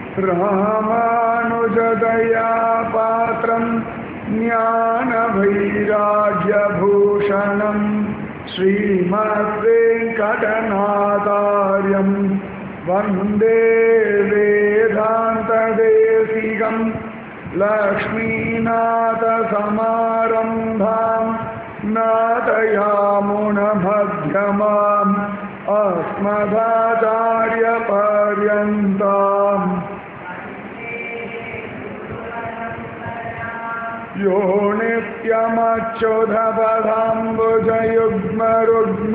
ராமானுஜதயா பாத்திரம் ஞான வைராகியபூஷணம் ஸ்ரீமத் வெங்கடநாதாரியம் வந்தே வேதாந்ததேசிகம் लक्ष्मीनाथसमारम्भाम् नादयामुनमध्यमाम् अस्मदाचार्यपर्यन्ताम् यो नित्यमच्युधपदाम्बुजयुग्मरुग्म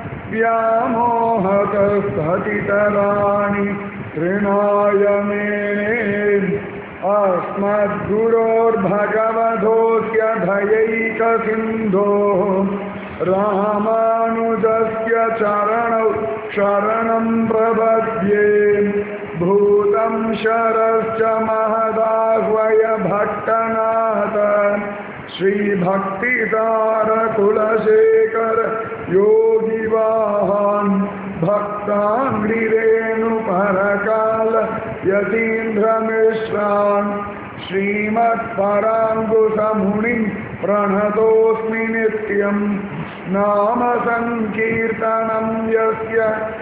व्यामोहतस्ततितराणि तृणाय मेणे अस्मद्गुरोर्भगवधोऽस्य धयैकसिन्धोः रामानुजस्य चरणौ शरणं प्रपद्ये भूतं शरश्च महदाह्वय भट्टनाथ श्रीभक्तिसारकुलशेखर योगिवाहान् भक्ताङ्गिरेणुपरकाल यतीन्द्रमिश्रान् श्रीमत्पराङ्कुशमुनिं प्रणतोऽस्मि नित्यं नाम सङ्कीर्तनं यस्य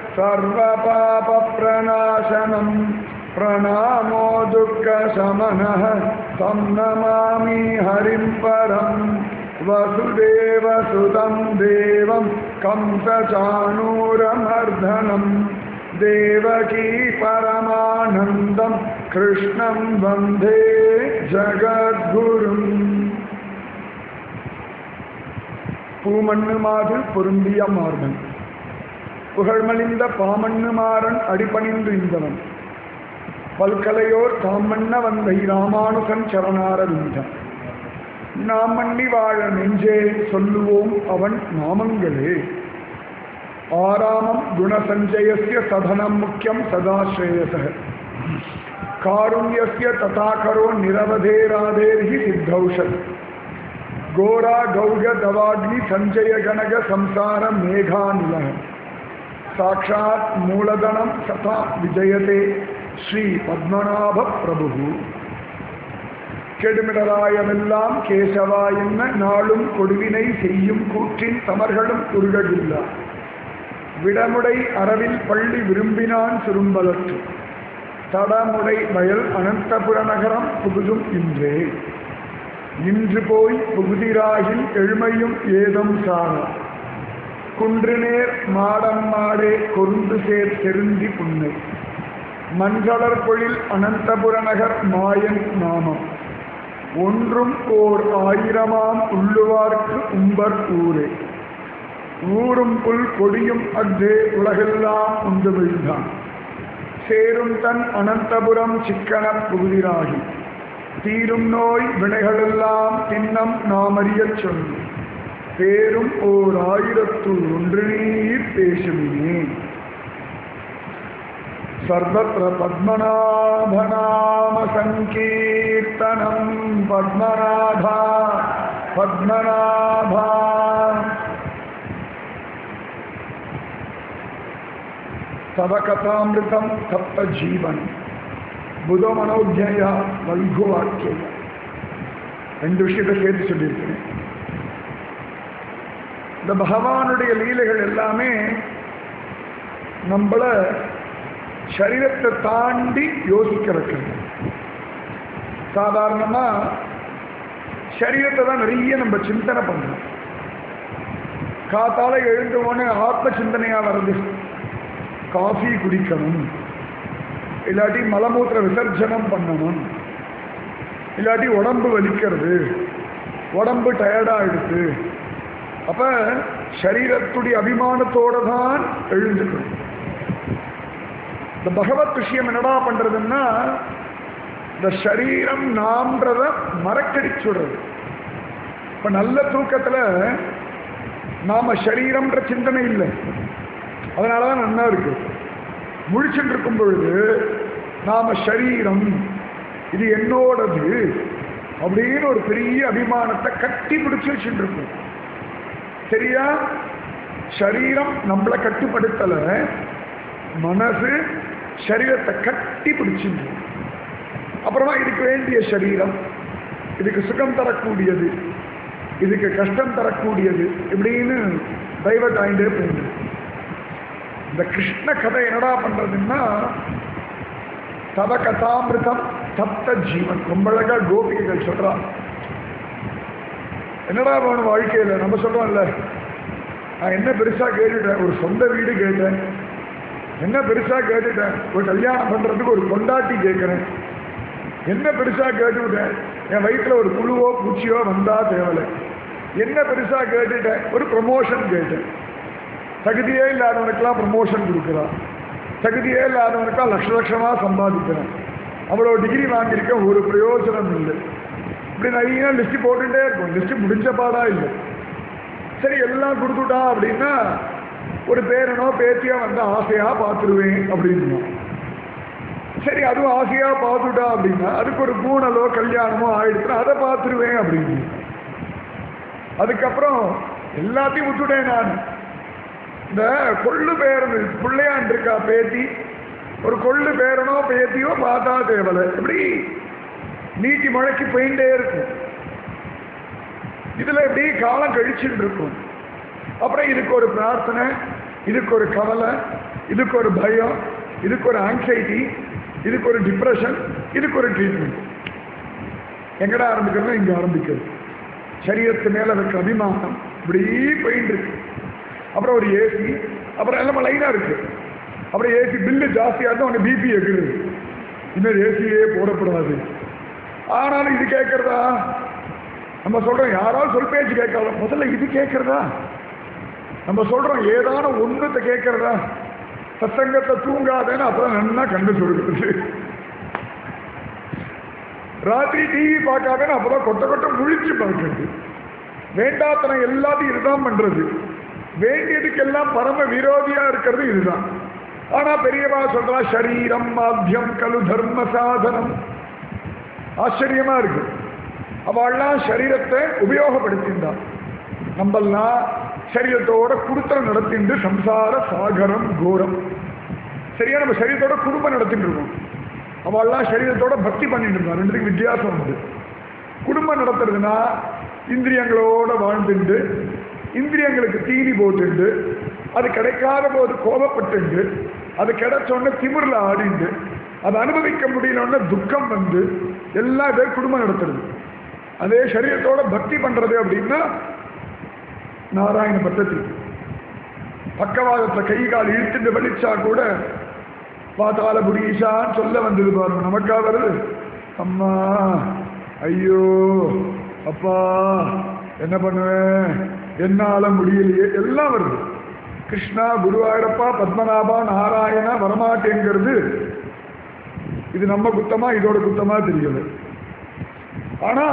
सर्वपापप्रणाशनं प्रणामो दुःखशमनः तं नमामि हरिं परम् वसुदेवसुतं देवं कंसचाणूरमर्दनम् देवकी परमानन्दं कृष्णं वन्दे ஜகத்குரும் பூமண்ணு மாது பொருந்திய மார்பன் புகழ்மலிந்த பாமண்ணு மாறன் அடிபணிந்து இந்தவன் பல்கலையோர் தாமண்ண வந்தை ராமானுசன் சரணாரவிந்தன் நாம் மண்ணி வாழ நெஞ்சே சொல்லுவோம் அவன் நாமங்களே ஆராமம் குணசஞ்சயஸ்ய சதனம் முக்கியம் சதாஸ்ரேயச காருண்யஸ்ய ததாகரோ நிரவதேராதேர்ஹி சித்தௌஷத் கோரா கௌக தவாக்னி சஞ்சய கனக சம்சார மேகாநில சாட்சாத் மூலதனம் சதா விஜயதே ஸ்ரீ பத்மநாப பிரபு கெடுமிடராயமெல்லாம் கேசவா என்ன நாளும் கொடுவினை செய்யும் கூற்றின் தமர்களும் உருககில்லா விடமுடை அரவில் பள்ளி விரும்பினான் சுரும்பலற்று தடமுடை வயல் அனந்தபுர நகரம் புகுதும் இன்றே இன்று போய் புகுதிராகில் எழுமையும் ஏதம் சார குன்றுநேர் மாடம் மாடே கொருந்து சேர் செருந்தி புன்னை மஞ்சளர் பொழில் அனந்தபுர நகர் மாயன் நாமம் ஒன்றும் ஓர் ஆயிரமாம் உள்ளுவார்க்கு உம்பர் ஊரே ஊரும் புல் கொடியும் அஃதே உலகெல்லாம் உண்டு விழுந்தான் சேரும் தன் அனந்தபுரம் சிக்கன புகுதிராகி தீரும் நோய் வினைகளெல்லாம் தின்னம் நாம் அறியச் சொல்லு பேரும் ஓர் ஆயிரத்து ஒன்று நீர் பேசுவினே சர்வத்திர பத்மநாபநாம சங்கீர்த்தனம் பத்மநாபா பத்மநாபா தவகதாமிருதம் தப்த ஜீவன் புத மனோஜய வல்கு வாக்கியம் ரெண்டு விஷயத்தை சேர்த்து சொல்லியிருக்கிறேன் இந்த பகவானுடைய லீலைகள் எல்லாமே நம்மள சரீரத்தை தாண்டி யோசிக்க வைக்கிறது சாதாரணமா சரீரத்தை தான் நிறைய நம்ம சிந்தனை பண்ணணும் காத்தால எழுந்த உடனே ஆத்ம சிந்தனையா வருது காஃபி குடிக்கணும் இல்லாட்டி மலமூத்திர விசர்ஜனம் பண்ணணும் இல்லாட்டி உடம்பு வலிக்கிறது உடம்பு டயர்டாகிடுது அப்ப சரீரத்துடைய அபிமானத்தோட தான் எழுந்துக்கணும் இந்த பகவத் விஷயம் என்னடா பண்றதுன்னா இந்த சரீரம் நாம்ன்றத மறக்கடிச்சுடுறது இப்ப நல்ல தூக்கத்துல நாம சரீரம்ன்ற சிந்தனை இல்லை அதனாலதான் நன்னா இருக்கு முழிச்சுட்டு இருக்கும் பொழுது நாம சரீரம் இது என்னோடது அப்படின்னு ஒரு பெரிய அபிமானத்தை கட்டி பிடிச்சு வச்சுட்டு இருக்கோம் சரியா சரீரம் நம்மளை கட்டுப்படுத்தல மனசு சரீரத்தை கட்டி பிடிச்சிருக்கு அப்புறமா இதுக்கு வேண்டிய சரீரம் இதுக்கு சுகம் தரக்கூடியது இதுக்கு கஷ்டம் தரக்கூடியது இப்படின்னு டைவர்ட் ஆகிட்டே போகுது இந்த கிருஷ்ண கதை என்னடா பண்றதுன்னா தவ கதாமிருதம் தப்த ஜீவன் ரொம்ப அழகா கோபிகைகள் சொல்றான் என்னடா வேணும் வாழ்க்கையில் நம்ம சொல்றோம்ல நான் என்ன பெருசா கேட்டுட்டேன் ஒரு சொந்த வீடு கேட்டேன் என்ன பெருசா கேட்டுட்டேன் ஒரு கல்யாணம் பண்றதுக்கு ஒரு கொண்டாட்டி கேட்கிறேன் என்ன பெருசா கேட்டுவிட்டேன் என் வயிற்றுல ஒரு புழுவோ பூச்சியோ வந்தா தேவலை என்ன பெருசா கேட்டுட்டேன் ஒரு ப்ரமோஷன் கேட்டேன் தகுதியே இல்லாதவனுக்கெல்லாம் ப்ரமோஷன் கொடுக்குறான் தகுதியே இல்லாதவனுக்கெல்லாம் லட்ச லட்சமா சம்பாதிக்கிறான் அவ்வளோ டிகிரி வாங்கியிருக்க ஒரு பிரயோஜனம் இல்லை இப்படி நிறைய லிஸ்ட் போட்டுட்டே இருக்கும் லிஸ்ட் முடிஞ்ச பாடா இல்லை சரி எல்லாம் கொடுத்துட்டான் அப்படின்னா ஒரு பேரனோ பேத்தியோ வந்து ஆசையா பார்த்துருவேன் அப்படின்னு சரி அதுவும் ஆசையா பார்த்துட்டா அப்படின்னா அதுக்கு ஒரு பூனலோ கல்யாணமோ ஆயிடுச்சுன்னா அதை பார்த்துருவேன் அப்படின்னு அதுக்கப்புறம் எல்லாத்தையும் விட்டுட்டேன் நான் இந்த கொள்ளு பேரன் பிள்ளையான் இருக்கா பேத்தி ஒரு கொள்ளு பேரனோ பேத்தியோ பார்த்தா தேவலை எப்படி நீட்டி மழைக்கு போயிட்டே இருக்கும் இதுல எப்படி காலம் கழிச்சுட்டு இருக்கும் அப்புறம் இதுக்கு ஒரு பிரார்த்தனை இதுக்கு ஒரு கவலை இதுக்கு ஒரு பயம் இதுக்கு ஒரு ஆங்ஸைட்டி இதுக்கு ஒரு டிப்ரெஷன் இதுக்கு ஒரு ட்ரீட்மெண்ட் எங்கடா ஆரம்பிக்கிறது இங்க ஆரம்பிக்கிறது சரீரத்து மேல வைக்கிற அபிமானம் இப்படி போயிட்டு இருக்கு அப்புறம் ஒரு ஏசி அப்புறம் எல்லாமே லைனா இருக்கு அப்புறம் ஏசி பில்லு ஜாஸ்தியாக இருந்தால் உனக்கு பிபி எகுது இன்னும் ஏசியே போடக்கூடாது ஆனாலும் இது கேட்கறதா நம்ம சொல்றோம் யாராவது சொல் பேச்சு கேட்காத முதல்ல இது கேட்கறதா நம்ம சொல்றோம் ஏதான ஒண்ணுத்தை கேட்கறதா சத்தங்கத்தை தூங்காதேன்னு அப்புறம் நன்னா கண்டு சொல்கிறது ராத்திரி டிவி பார்க்காதேன்னு அப்புறம் கொட்ட கொட்ட முழிச்சு பார்க்கறது வேண்டாத்தனம் எல்லாத்தையும் இதுதான் பண்றது வேண்டியதுக்கெல்லாம் பரம விரோதியா இருக்கிறது இதுதான் ஆனா பெரியவா சொல்றா சரீரம் மாத்தியம் கலு தர்ம சாதனம் ஆச்சரியமா இருக்கு அவள்லாம் சரீரத்தை உபயோகப்படுத்தின்றான் நம்மெல்லாம் சரீரத்தோட குடுத்தனம் நடத்திண்டு சம்சார சாகரம் கோரம் சரியா நம்ம சரீரத்தோட குடும்பம் நடத்திட்டு இருக்கோம் அவள்லாம் சரீரத்தோட பக்தி பண்ணிட்டு இருந்தான் ரெண்டுத்துக்கு வித்தியாசம் உண்டு குடும்பம் நடத்துறதுன்னா இந்திரியங்களோட வாழ்ந்துண்டு இந்திரியங்களுக்கு தீனி போட்டுண்டு அது கிடைக்காத போது கோபப்பட்டுண்டு அது கிடைச்சோடனே திமிரில் ஆடிண்டு அதை அனுபவிக்க முடியலன்னா துக்கம் வந்து எல்லா பேர் குடும்பம் நடத்துறது அதே சரீரத்தோட பக்தி பண்றது அப்படின்னா நாராயண பத்தத்தில் பக்கவாதத்துல கை கால் இழுத்துட்டு வலிச்சா கூட பாத்தால புரீஷான்னு சொல்ல வந்தது பாருங்க நமக்கா வருது அம்மா ஐயோ அப்பா என்ன பண்ணுவேன் என்னால முடியலையே எல்லாம் வருது கிருஷ்ணா குருவாயூரப்பா பத்மநாபா நாராயணா வரமாட்டேங்கிறது இது நம்ம குத்தமா இதோட குத்தமா தெரியல ஆனா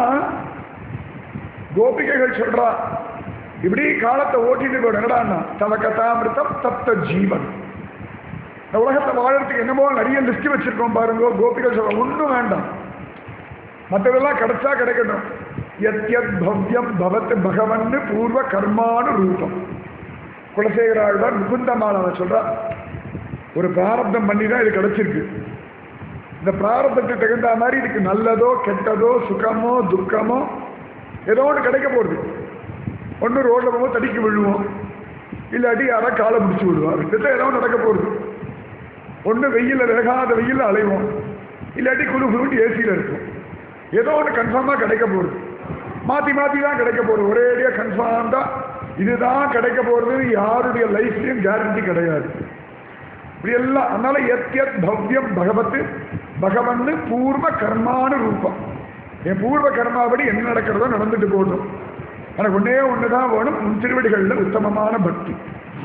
கோபிகைகள் சொல்றா இப்படி காலத்தை ஓட்டிட்டு போய் என்னடான்னா தவ கதாமிருத்தம் தப்த ஜீவன் இந்த உலகத்தை வாழறதுக்கு என்னமோ நிறைய லிஸ்ட் வச்சிருக்கோம் பாருங்க கோபிகள் சொல்ற ஒன்றும் வேண்டாம் மற்றதெல்லாம் கிடைச்சா கிடைக்கட்டும் எத் எத் பவ்யம் பவத் பகவன் பூர்வ கர்மானு ரூபம் குலசேகராழ்வார் முகுந்தமாலாவை சொல்றா ஒரு பிராரப்தம் பண்ணி தான் இது கிடைச்சிருக்கு இந்த பிராரப்தத்துக்கு தகுந்த மாதிரி இதுக்கு நல்லதோ கெட்டதோ சுகமோ துக்கமோ ஏதோ ஒன்று கிடைக்க போகுது ஒன்று ரோட்ல போகும்போது தடிக்கு விழுவோம் இல்லாட்டி யாரா காலை பிடிச்சி விடுவோம் ரெண்டுத்துல ஏதோ ஒண்ணு நடக்க போகுது ஒன்று வெயில்ல விலகாத வெயில்ல அலைவோம் இல்லாட்டி குழு குழுட்டு ஏசியில் இருக்கும் ஏதோ ஒன்று கன்ஃபார்மாக கிடைக்க போகுது மாற்றி மாற்றி தான் கிடைக்க போகுது ஒரேடியாக கன்ஃபார்ம் தான் இதுதான் கிடைக்க போகிறது யாருடைய லைஃப்லையும் கேரண்டி கிடையாது இப்படி எல்லாம் அதனால எத் எத் பவ்யம் பகவத்து பகவன் பூர்வ கர்மானு ரூபம் என் பூர்வ கர்மாபடி என்ன நடக்கிறதோ நடந்துட்டு போகணும் எனக்கு ஒன்னே ஒன்று தான் வேணும் உன் திருவடிகளில் உத்தமமான பக்தி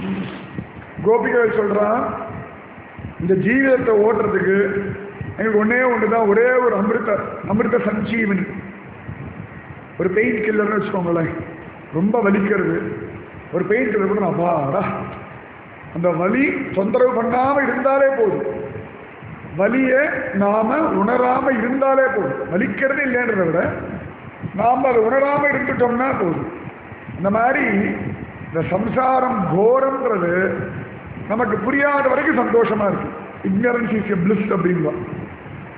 கோபிகள் சொல்றான் இந்த ஜீவிதத்தை ஓட்டுறதுக்கு எனக்கு ஒன்னே ஒன்று தான் ஒரே ஒரு அமிர்த அமிர்த சஞ்சீவனி ஒரு பெயின் கில்லர்னு வச்சுக்கோங்களேன் ரொம்ப வலிக்கிறது ஒரு பெயின் கில்லர் கூட அப்பாடா அந்த வலி தொந்தரவு பண்ணாம இருந்தாலே போதும் வலியை நாம உணராம இருந்தாலே போதும் வலிக்கிறது இல்லைன்றத விட நாம் அதை உணராம இருந்துட்டோம்னா போதும் இந்த மாதிரி இந்த சம்சாரம் கோரம்ன்றது நமக்கு புரியாத வரைக்கும் சந்தோஷமா இருக்கு இக்னரன்ஸ் இஸ் எ பிளிஸ் அப்படின்பா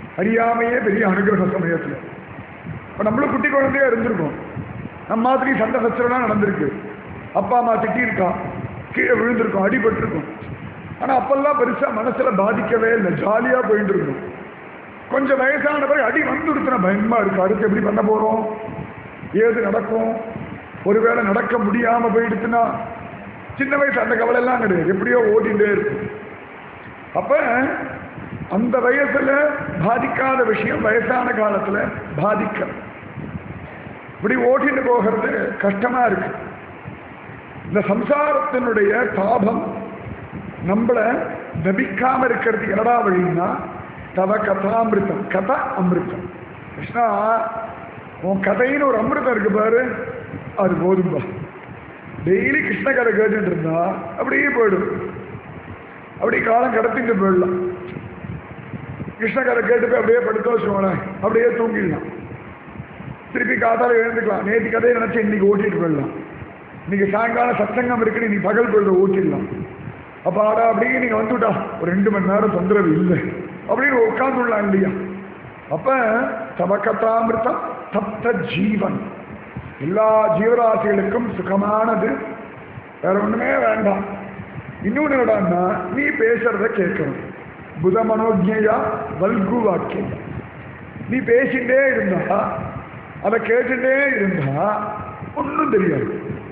அறியாமையே பெரிய அனுகிரக சமயத்தில் இப்போ நம்மளும் குட்டி குழந்தையா இருந்திருக்கோம் நம்ம மாதிரி சண்டை சச்சரவுலாம் நடந்திருக்கு அப்பா அம்மா திட்டியிருக்கா கீழே விழுந்திருக்கோம் அடிபட்டிருக்கோம் ஆனால் அப்பெல்லாம் பெருசாக மனசில் பாதிக்கவே இல்லை ஜாலியாக போயிட்டு இருக்கோம் கொஞ்சம் வயசான பிறகு அடி வந்துடுச்சுன்னா பயமா இருக்கு அடுத்து எப்படி பண்ண போகிறோம் ஏது நடக்கும் ஒருவேளை நடக்க முடியாமல் போயிடுச்சுன்னா சின்ன வயசு அந்த கவலை எல்லாம் கிடையாது எப்படியோ ஓடிட்டே இருக்கும் அப்ப அந்த வயசுல பாதிக்காத விஷயம் வயசான காலத்துல பாதிக்கும் இப்படி ஓட்டிட்டு போகிறது கஷ்டமா இருக்கு இந்த சம்சாரத்தினுடைய தாபம் நம்மள தபிக்காம இருக்கிறதுக்கு என்னடா வழின்னா தவ கதாமிருத்தம் கதா அமிர்தம் கிருஷ்ணா உன் கதைன்னு ஒரு அமிர்தம் இருக்கு பாரு அது போதும்பா டெய்லி கிருஷ்ண கதை கேட்டுட்டு இருந்தா அப்படியே போயிடும் அப்படி காலம் கடத்திட்டு போயிடலாம் கிருஷ்ண கதை கேட்டு போய் அப்படியே படுக்க வச்சுக்கோங்களேன் அப்படியே தூங்கிடலாம் திருப்பி காத்தால எழுந்துக்கலாம் நேற்று கதையை நினைச்சு இன்னைக்கு ஓட்டிட்டு போயிடலாம் இன்னைக்கு சாயங்காலம் சத்சங்கம் இருக்குன்னு இன்னைக்கு பகல் பொழுது ஓட்டிடலாம் அப்ப ஆடா அப்படியே நீங்க வந்துட்டா ஒரு ரெண்டு மணி நேரம் தொந்தரவு இல்லை அப்படின்னு உட்காந்துடலாம் இல்லையா அப்ப தவக்கத்தாமிருத்தம் தப்த ஜீவன் எல்லா ஜீவராசிகளுக்கும் சுகமானது வேற ஒண்ணுமே வேண்டாம் இன்னொன்று என்னடான்னா நீ பேசுறத கேட்கணும் புத மனோஜ்யா வல்கு வாக்கியம் நீ பேசிட்டே இருந்தா அதை கேட்டுட்டே இருந்தா ஒன்றும் தெரியாது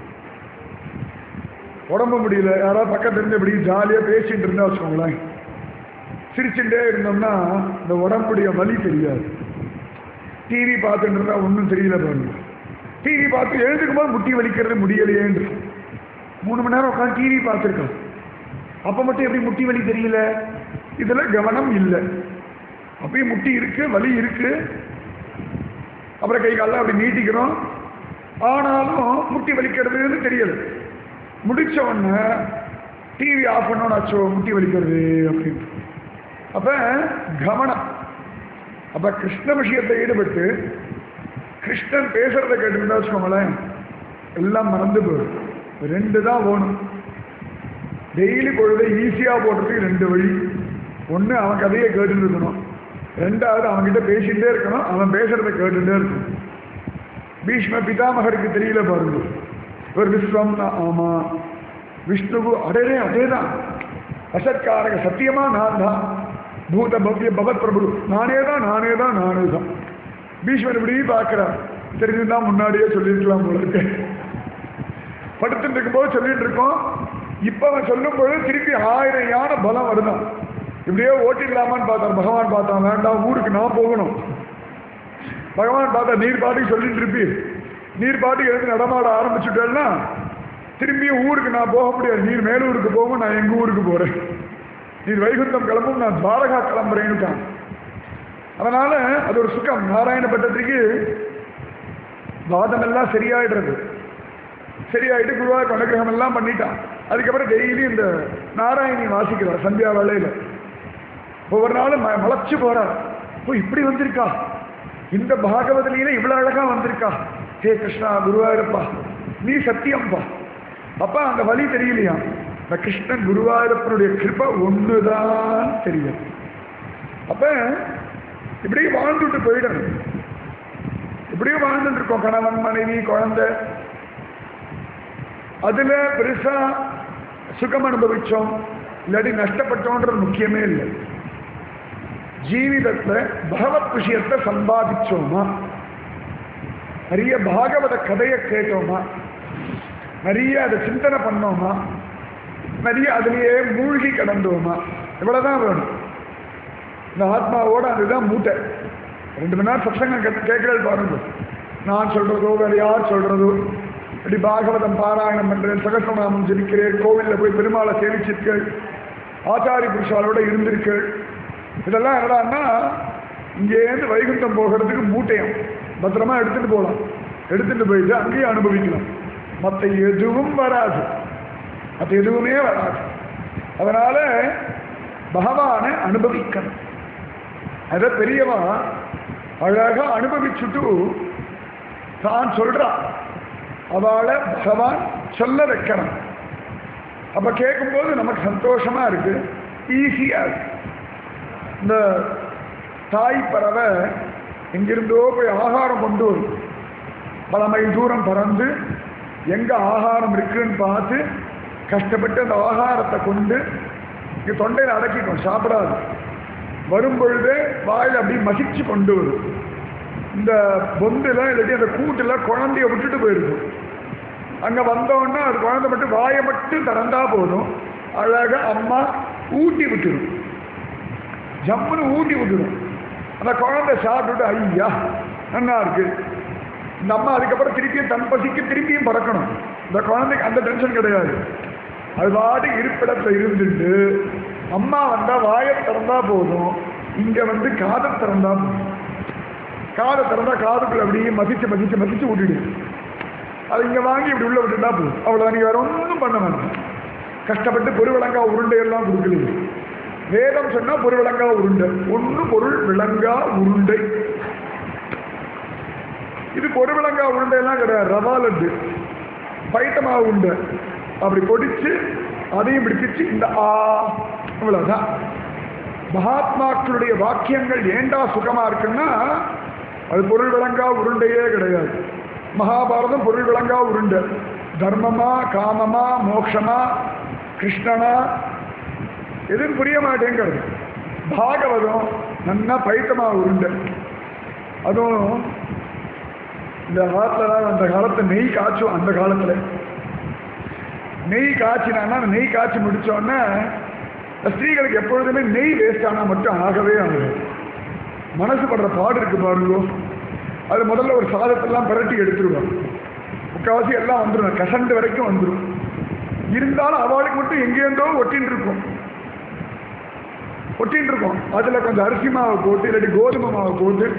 உடம்பு முடியல யாராவது பக்கத்துல இருந்து இப்படி ஜாலியாக பேசிட்டு இருந்தா வச்சுக்கோங்களேன் சிரிச்சுட்டே இருந்தோம்னா இந்த உடம்புடைய வலி தெரியாது டிவி பார்த்துட்டு இருந்தா ஒன்றும் தெரியல பாருங்க டிவி பார்த்து எழுந்துக்கும் போது முட்டி வலிக்கிறது முடியலையேன்னு மூணு மணி நேரம் உட்காந்து டிவி பார்த்துருக்கான் அப்போ மட்டும் எப்படி முட்டி வலி தெரியல இதில் கவனம் இல்லை அப்பயும் முட்டி இருக்கு வலி இருக்கு அப்புறம் கை காலில் அப்படி நீட்டிக்கிறோம் ஆனாலும் முட்டி வலிக்கிறதுன்னு தெரியல முடிச்ச உடனே டிவி ஆஃப் பண்ணோன்னு ஆச்சோ முட்டி வலிக்கிறது அப்படின்னு அப்ப கவனம் அப்ப கிருஷ்ண விஷயத்தை ஈடுபட்டு கிருஷ்ணன் பேசுறத கேட்டுருந்தா வச்சுக்கோங்களேன் எல்லாம் மறந்து போயிடும் ரெண்டு தான் வேணும் டெய்லி பொழுதை ஈஸியாக போடுறதுக்கு ரெண்டு வழி ஒன்று அவன் கதையை கேட்டுட்டு இருக்கணும் ரெண்டாவது அவன்கிட்ட பேசிகிட்டே இருக்கணும் அவன் பேசுறத கேட்டுட்டே இருக்கணும் பீஷ்ம பிதாமகருக்கு தெரியல பாருங்க ஒரு விஸ்வம்னா ஆமா விஷ்ணுவு அடரே அதேதான் அசத்காரக சத்தியமா நான் தான் பூத பவ்ய பவத் பிரபு நானே தான் நானே தான் நானே தான் பீஷ்மர் இப்படி பார்க்கிறார் தெரிஞ்சுதான் முன்னாடியே சொல்லியிருக்கலாம் போல இருக்கு படுத்துட்டு இருக்கும்போது சொல்லிட்டு இருக்கோம் இப்ப அவன் சொல்லும் பொழுது திருப்பி ஆயிரம் யானை பலம் வருதான் இப்படியே ஓட்டிடலாமான்னு பார்த்தான் பகவான் பார்த்தான் வேண்டாம் ஊருக்கு நான் போகணும் பகவான் பார்த்தா நீர் பாட்டுக்கு சொல்லிட்டு இருப்பீர் நீர் பாட்டுக்கு எழுந்து நடமாட ஆரம்பிச்சுட்டேன்னா திரும்பியும் ஊருக்கு நான் போக முடியாது நீர் மேலூருக்கு போகும் நான் எங்க ஊருக்கு போறேன் நீர் வைகுண்டம் கிளம்பும் நான் துவாரகா கிளம்புறேன்னுட்டான் அதனால அது ஒரு சுகம் நாராயண பட்டத்துக்கு வாதமெல்லாம் சரியாயிடுறது சரியாயிட்டு குருவாயூர் அனுகிரகம் எல்லாம் பண்ணிட்டான் அதுக்கப்புறம் டெய்லி இந்த நாராயணி வாசிக்கிறார் சந்தியா வேளையில ஒவ்வொரு நாளும் ம- மலைச்சு போறார் ஓ இப்படி வந்திருக்கா இந்த பாகவதலியில இவ்வளவு அழகா வந்திருக்கா ஹே கிருஷ்ணா குருவாயூரப்பா நீ சத்தியம்பா அப்பா அந்த வழி தெரியலையா இந்த கிருஷ்ணன் குருவாயூரப்பனுடைய கிருபை ஒண்ணுதான் தெரியும் அப்ப இப்படியே வாழ்ந்துட்டு போயிடணும் இப்படியே வாழ்ந்துட்டு இருக்கோம் கணவன் மனைவி குழந்தை அதுல பெருசா சுகம் அனுபவிச்சோம் இல்லாட்டி நஷ்டப்பட்டோன்றது முக்கியமே இல்லை ஜீவிதத்துல பகவத் விஷயத்தை சம்பாதிச்சோமா நிறைய பாகவத கதையை கேட்டோமா நிறைய அதை சிந்தனை பண்ணோமா நிறைய அதுலயே மூழ்கி கிடந்தோமா இவ்வளவுதான் வேணும் இந்த ஆத்மாவோட அதுதான் மூட்டை ரெண்டு மணி நேரம் சத்சங்கம் கேட்கறது பாருங்க நான் சொல்றதோ வேற யார் சொல்றதோ இப்படி பாகவதம் பாராயணம் பண்றேன் சகசிரநாமம் ஜெபிக்கிறேன் கோவிலில் போய் பெருமாளை சேவிச்சிருக்கள் ஆச்சாரி புருஷாலோட இருந்திருக்கள் இதெல்லாம் என்னடான்னா இங்கேருந்து வைகுண்டம் போகிறதுக்கு மூட்டையம் பத்திரமா எடுத்துட்டு போகலாம் எடுத்துட்டு போயிட்டு அங்கேயே அனுபவிக்கலாம் மற்ற எதுவும் வராது மற்ற எதுவுமே வராது அதனால பகவானை அனுபவிக்கணும் அதை பெரியவா அழகா அனுபவிச்சுட்டு தான் சொல்றான் அவளை பகவான் சொல்ல வைக்கணும் அப்ப கேட்கும்போது நமக்கு சந்தோஷமா இருக்கு ஈஸியா இருக்கு இந்த தாய் பறவை எங்கிருந்தோ போய் ஆகாரம் கொண்டு வரும் பல மைல் தூரம் பறந்து எங்க ஆகாரம் இருக்குன்னு பார்த்து கஷ்டப்பட்டு அந்த ஆகாரத்தை கொண்டு இங்க தொண்டையில் அடக்கிக்கும் சாப்பிடாது வரும் பொழுதே வாயில் அப்படி மசிச்சு கொண்டு வரும் இந்த பொந்துல இல்லாட்டி அந்த கூட்டுல குழந்தைய விட்டுட்டு போயிருக்கும் அங்க வந்தோன்னா அது குழந்தை மட்டும் வாயை மட்டும் திறந்தா போதும் அழகா அம்மா ஊட்டி விட்டுரும் ஜம்முன்னு ஊட்டி விட்டுரும் அந்த குழந்தை சாப்பிட்டுட்டு ஐயா நல்லா இருக்கு இந்த அம்மா அதுக்கப்புறம் திருப்பியும் தன் பசிக்கு திருப்பியும் பறக்கணும் இந்த குழந்தைக்கு அந்த டென்ஷன் கிடையாது அது பாட்டு இருப்பிடத்துல இருந்துட்டு அம்மா வந்தா வாயை திறந்தா போதும் இங்க வந்து காதை திறந்தா போதும் காதை திறந்தா காதுக்குள்ள அப்படியே மதிச்சு மதிச்சு மதிச்சு விட்டுடு அது இங்க வாங்கி இப்படி உள்ள விட்டுட்டா போதும் அவ்வளோ நீங்க வேற ஒன்றும் பண்ண வேண்டாம் கஷ்டப்பட்டு பொருவிளங்கா உருண்டையெல்லாம் கொடுக்கலையே வேதம் சொன்னா பொருவிளங்கா உருண்டை ஒன்று பொருள் விளங்கா உருண்டை இது பொருவிளங்கா உருண்டையெல்லாம் கிடையாது ரவா லட்டு பைட்டமா உருண்டை அப்படி பொடிச்சு அதையும் இப்படி பிச்சு இந்த ஆ இவ்வளவுதான் மகாத்மாக்களுடைய வாக்கியங்கள் ஏண்டா சுகமா இருக்குன்னா அது பொருள் விளங்கா உருண்டையே கிடையாது மகாபாரதம் பொருள் விளங்கா உருண்டை தர்மமா காமமா மோக்ஷமா கிருஷ்ணனா எதுவும் புரிய மாட்டேங்கிறது பாகவதம் நன்னா பைத்தமா உருண்டை அதுவும் இந்த காலத்துல அந்த காலத்தை நெய் காய்ச்சும் அந்த காலத்துல நெய் காய்ச்சினான்னா அந்த நெய் காய்ச்சி முடிச்சோடனே ஸ்திரீகளுக்கு எப்பொழுதுமே நெய் வேஸ்ட் ஆனால் மட்டும் ஆகவே ஆகுது மனசு படுற பாடு இருக்கு பாருங்க அது முதல்ல ஒரு சாதத்தெல்லாம் பிரட்டி எடுத்துருவோம் முக்கால்வாசி எல்லாம் வந்துடும் கசண்டு வரைக்கும் வந்துடும் இருந்தாலும் அவளுக்கு மட்டும் எங்கேருந்தோ ஒட்டின்னு இருக்கும் ஒட்டின்னு இருக்கும் அதில் கொஞ்சம் அரிசி மாவை போட்டு இல்லாட்டி கோதுமை மாவை போட்டு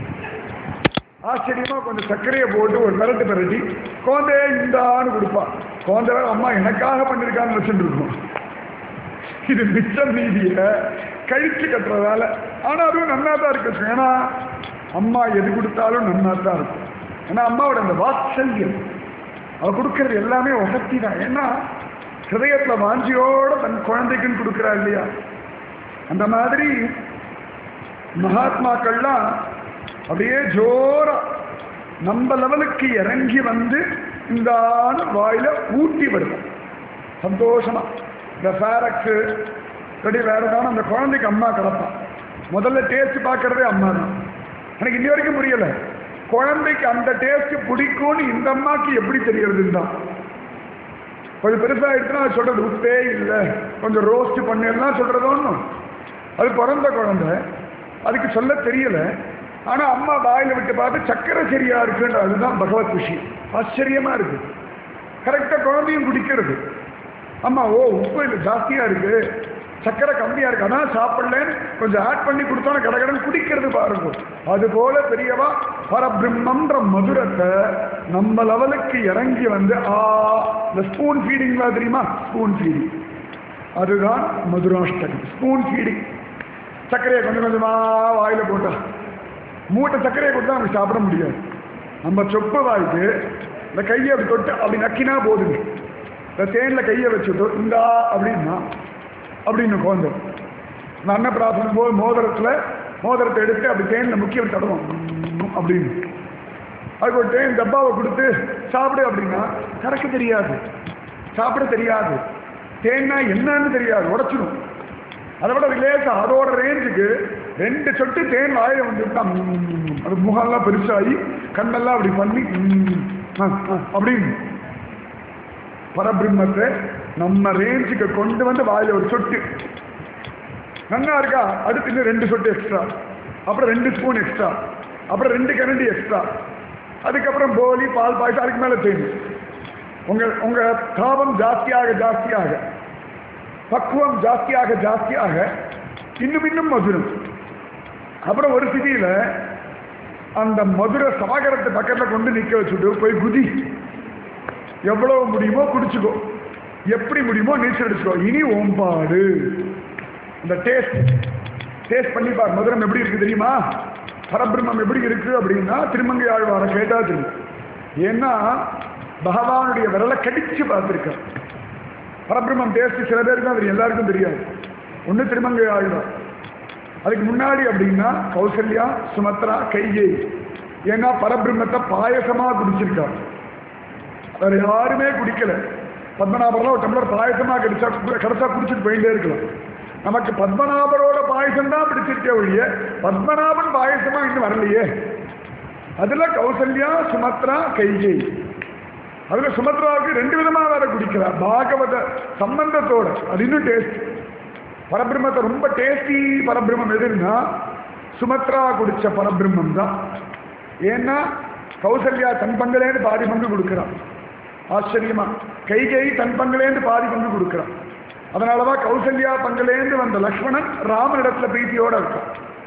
ஆச்சரியமா கொஞ்சம் சர்க்கரையை போட்டு ஒரு மிரட்டு மிரட்டி குழந்தை இந்தான்னு கொடுப்பா குழந்தை வேற அம்மா எனக்காக பண்ணியிருக்கான்னு வச்சுட்டு இருக்கும் இது மிச்சம் மீதிய கழிச்சு கட்டுறதால ஆனா அதுவும் நன்னா தான் இருக்கு ஏன்னா அம்மா எது கொடுத்தாலும் நன்னா தான் இருக்கும் ஏன்னா அம்மாவோட அந்த வாத்சல்யம் அவ கொடுக்கறது எல்லாமே வசதி தான் ஏன்னா ஹிருதயத்துல வாஞ்சியோட தன் குழந்தைக்குன்னு கொடுக்குறா இல்லையா அந்த மாதிரி மகாத்மாக்கள்லாம் அப்படியே ஜோரா நம்ம லெவலுக்கு இறங்கி வந்து இந்த வாயில ஊட்டி விடுவோம் சந்தோஷமா இந்த ஃபேரக்ஸு ரெடி வேற ஏதாவது அந்த குழந்தைக்கு அம்மா கிடப்பான் முதல்ல டேஸ்ட் பார்க்கறதே அம்மா தான் எனக்கு இன்னி வரைக்கும் புரியல குழந்தைக்கு அந்த டேஸ்ட் பிடிக்கும்னு இந்த அம்மாக்கு எப்படி தெரியறதுன்னு தான் கொஞ்சம் பெருசாகிடுச்சுன்னா அது சொல்றது உப்பே இல்லை கொஞ்சம் ரோஸ்ட் பண்ணிடலாம் சொல்றது ஒன்றும் அது பிறந்த குழந்தை அதுக்கு சொல்ல தெரியல ஆனா அம்மா வாயில விட்டு பார்த்து சக்கரை சரியா இருக்குன்ற அதுதான் பகவத் விஷயம் ஆச்சரியமா இருக்கு கரெக்டா குழந்தையும் குடிக்கிறது அம்மா ஓ உப்பு இல்லை ஜாஸ்தியா இருக்கு சக்கரை கம்மியா இருக்கு அதான் சாப்பிடலன்னு கொஞ்சம் ஆட் பண்ணி கொடுத்தோன்னா கடகடன் குடிக்கிறது பாருங்க அது போல பெரியவா பரபிரம்மன்ற மதுரத்தை நம்ம லெவலுக்கு இறங்கி வந்து ஆ இந்த ஸ்பூன் ஃபீடிங்லா தெரியுமா ஸ்பூன் ஃபீடிங் அதுதான் மதுராஷ்டகம் ஸ்பூன் ஃபீடிங் சர்க்கரையை கொஞ்சம் கொஞ்சமா வாயில போட்டா மூட்டை சர்க்கரையை கொடுத்தா நமக்கு சாப்பிட முடியாது நம்ம சொப்பு வாய்க்கு இந்த கையை அப்படி தொட்டு அப்படி நக்கினா போதுங்க இந்த தேனில் கையை வச்சுட்டு இந்தா அப்படின்னா அப்படின்னு குழந்தை இந்த அன்னப்பிராசனம் போது மோதிரத்தில் மோதிரத்தை எடுத்து அப்படி தேனில் முக்கிய தடுவோம் அப்படின்னு அதுக்கு ஒரு தேன் டப்பாவை கொடுத்து சாப்பிடு அப்படின்னா கறக்க தெரியாது சாப்பிட தெரியாது தேன்னா என்னன்னு தெரியாது உடச்சிடும் அதை விட லேசா அதோட ரேஞ்சுக்கு ரெண்டு சொட்டு தேன் வாயில வந்துட்டா ம், அது முகம்லாம் பெருசாகி கண்ணெல்லாம் அப்படி பண்ணி ம், ஆ, ஆ, அப்படின்னு பரபிரம்மத்தை நம்ம ரேஞ்சுக்கு கொண்டு வந்து வாயில ஒரு சொட்டு நல்லா இருக்கா அடுத்து இன்னும் ரெண்டு சொட்டு எக்ஸ்ட்ரா அப்புறம் ரெண்டு ஸ்பூன் எக்ஸ்ட்ரா அப்புறம் ரெண்டு கரண்டி எக்ஸ்ட்ரா அதுக்கப்புறம் போலி பால் பாயசம் அதுக்கு மேலே தேன் உங்க உங்க தாபம் ஜாஸ்தியாக ஜாஸ்தியாக பக்குவம் ஜாஸ்தியாக ஜாஸ்தியாக இன்னும் இன்னும் மதுரம் அப்புறம் ஒரு சிதியில அந்த மதுரை சாகரத்தை பக்கத்துல கொண்டு நிக்க வச்சுட்டு போய் குதி எவ்வளவு முடியுமோ குடிச்சுக்கோ எப்படி முடியுமோ நீச்சல் அடிச்சுக்கோ இனி ஓம்பாடு அந்த டேஸ்ட் டேஸ்ட் பண்ணி பார் மதுரம் எப்படி இருக்கு தெரியுமா பரபிரம்மம் எப்படி இருக்கு அப்படின்னா திருமங்கை ஆழ்வாரை கேட்டா தெரியும் ஏன்னா பகவானுடைய விரலை கடிச்சு பார்த்துருக்கார் பரபிரம்மம் டேஸ்ட் சில பேருக்கு தான் தெரியும் எல்லாருக்கும் தெரியாது ஒன்று திருமங்கை ஆழ்வார் அதுக்கு முன்னாடி அப்படின்னா கௌசல்யா சுமத்ரா கைகேயி ஏன்னா பரபிரம்மத்தை பாயசமா குடிச்சிருக்காரு வேற யாருமே குடிக்கல பத்மநாபர்லாம் ஒரு டம்ளர் பாயசமா கிடைச்சா கிடைச்சா குடிச்சிட்டு போயிட்டே இருக்கலாம் நமக்கு பத்மநாபரோட பாயசம் தான் பிடிச்சிருக்கே ஒழிய பத்மநாபன் பாயசமா இன்னும் வரலையே அதுல கௌசல்யா சுமத்ரா கைகை அதுல சுமத்ராவுக்கு ரெண்டு விதமா வேற குடிக்கிறா பாகவத சம்பந்தத்தோட அது இன்னும் டேஸ்ட் பரபிரம்மத்தை ரொம்ப டேஸ்டி பரபிரம்மம் எதுன்னா சுமத்ரா குடிச்ச பரபிரம்மம் தான் ஏன்னா கௌசல்யா தன் பங்களேன்னு பாதி பங்கு கொடுக்குறான் ஆச்சரியமா கைகை தன் பங்களேந்து பாதி பங்கு கொடுக்குறான் அதனாலதான் கௌசல்யா பங்களேந்து வந்த லக்ஷ்மணன் ராமனிடத்துல பிரீத்தியோட இருக்கான்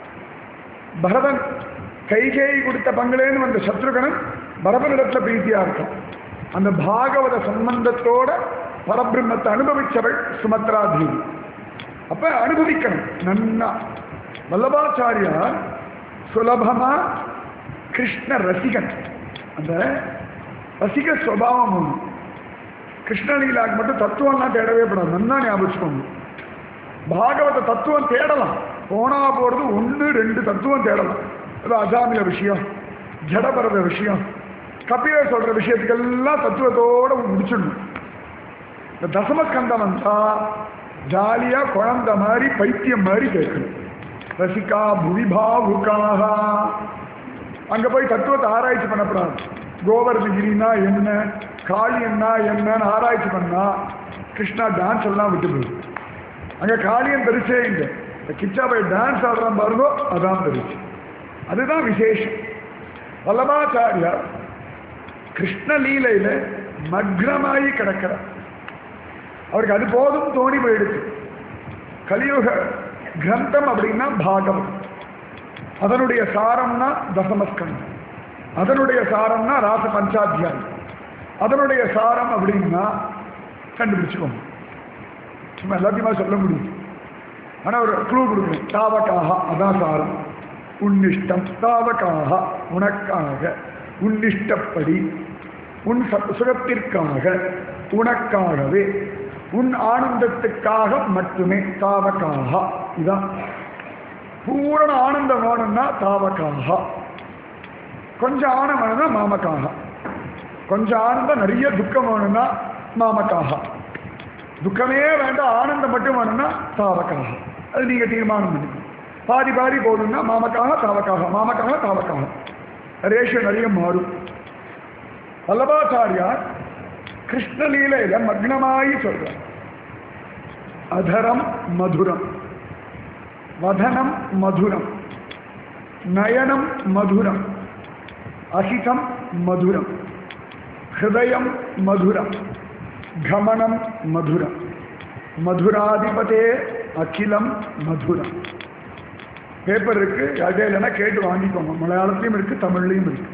பரதன் கைகேயி கொடுத்த பங்களேன்னு வந்த சத்ருகனன் பரதனிடத்துல பிரீத்தியா இருக்கான் அந்த பாகவத சம்பந்தத்தோட பரபிரம்மத்தை அனுபவிச்சவள் சுமத்ரா தேவி அப்ப அனுபவிக்கணும் நன்னா வல்லபாச்சாரியார் சுலபமா கிருஷ்ண ரசிகன் அந்த ரசிக சுவாவம் ஒன்று கிருஷ்ணலீலாக்கு மட்டும் தத்துவம்லாம் தேடவே படாது நன்னா ஞாபகம் பாகவத தத்துவம் தேடலாம் போனா போறது ஒன்று ரெண்டு தத்துவம் தேடலாம் அது அஜாமில விஷயம் ஜடபரத விஷயம் கபிலர் சொல்ற விஷயத்துக்கெல்லாம் தத்துவத்தோட முடிச்சிடணும் இந்த தசமஸ்கந்தம் வந்தா ஜாலியா குழந்த மாதிரி பைத்தியம் மாதிரி கேட்கணும் ரசிகா புவிபாவுக்காக அங்க போய் தத்துவத்தை ஆராய்ச்சி பண்ணப்படாது கோவர்தகிரினா என்ன காளி என்ன என்னன்னு ஆராய்ச்சி பண்ணா கிருஷ்ணா டான்ஸ் எல்லாம் விட்டு போயிடும் அங்க காளியன் பெருசே இல்லை இந்த கிச்சா போய் டான்ஸ் ஆடுறான் பாருங்கோ அதான் பெருசு அதுதான் விசேஷம் வல்லபாச்சாரியார் கிருஷ்ண லீலையில மக்னமாயி கிடக்கிறார் அவருக்கு அது போதும் தோணி போயிடுச்சு கலியுக கிரந்தம் அப்படின்னா பாகவம் அதனுடைய சாரம்னா தசமஸ்கந்தம் அதனுடைய சாரம்னா ராச பஞ்சாத்தியாயம் அதனுடைய சாரம் அப்படின்னா கண்டுபிடிச்சுக்கோங்க சும்மா எல்லாத்தையுமா சொல்ல முடியும் ஆனா ஒரு க்ளூ கொடுக்கணும் தாவக்காக அதான் சாரம் உன்னிஷ்டம் தாவக்காக உனக்காக உன்னிஷ்டப்படி உன் ச- சுகத்திற்காக உனக்காகவே உன் ஆனந்தத்துக்காக மட்டுமே தாவக்காக இதான் பூரண ஆனந்தம் வேணும்னா தாவக்காக கொஞ்சம் ஆனம் வேணும்னா மாமக்காக கொஞ்சம் ஆனந்தம் நிறைய துக்கம் வேணும்னா மாமக்காக துக்கமே வேண்டாம் ஆனந்தம் மட்டும் வேணும்னா தாவக்காக அது நீங்க தீர்மானம் பண்ணி பாதி பாதி போகணும்னா மாமக்காக தாவக்காக மாமக்காக தாவக்காக ரேஷியோ நிறைய மாறும் வல்லபாச்சாரியார் கிருஷ்ணலீலையில மக்னமாயி சொல்றார் அதரம் மதுரம் வதனம் மதுரம் நயனம் மதுரம் அசிதம் மதுரம் ஹிருதயம் மதுரம் கமனம் மதுரம் மதுராதிபதே அகிலம் மதுரம் பேப்பர் இருக்கு அதே இல்லைன்னா கேட்டு வாங்கிக்கோங்க மலையாளத்திலையும் இருக்கு தமிழ்லையும் இருக்கு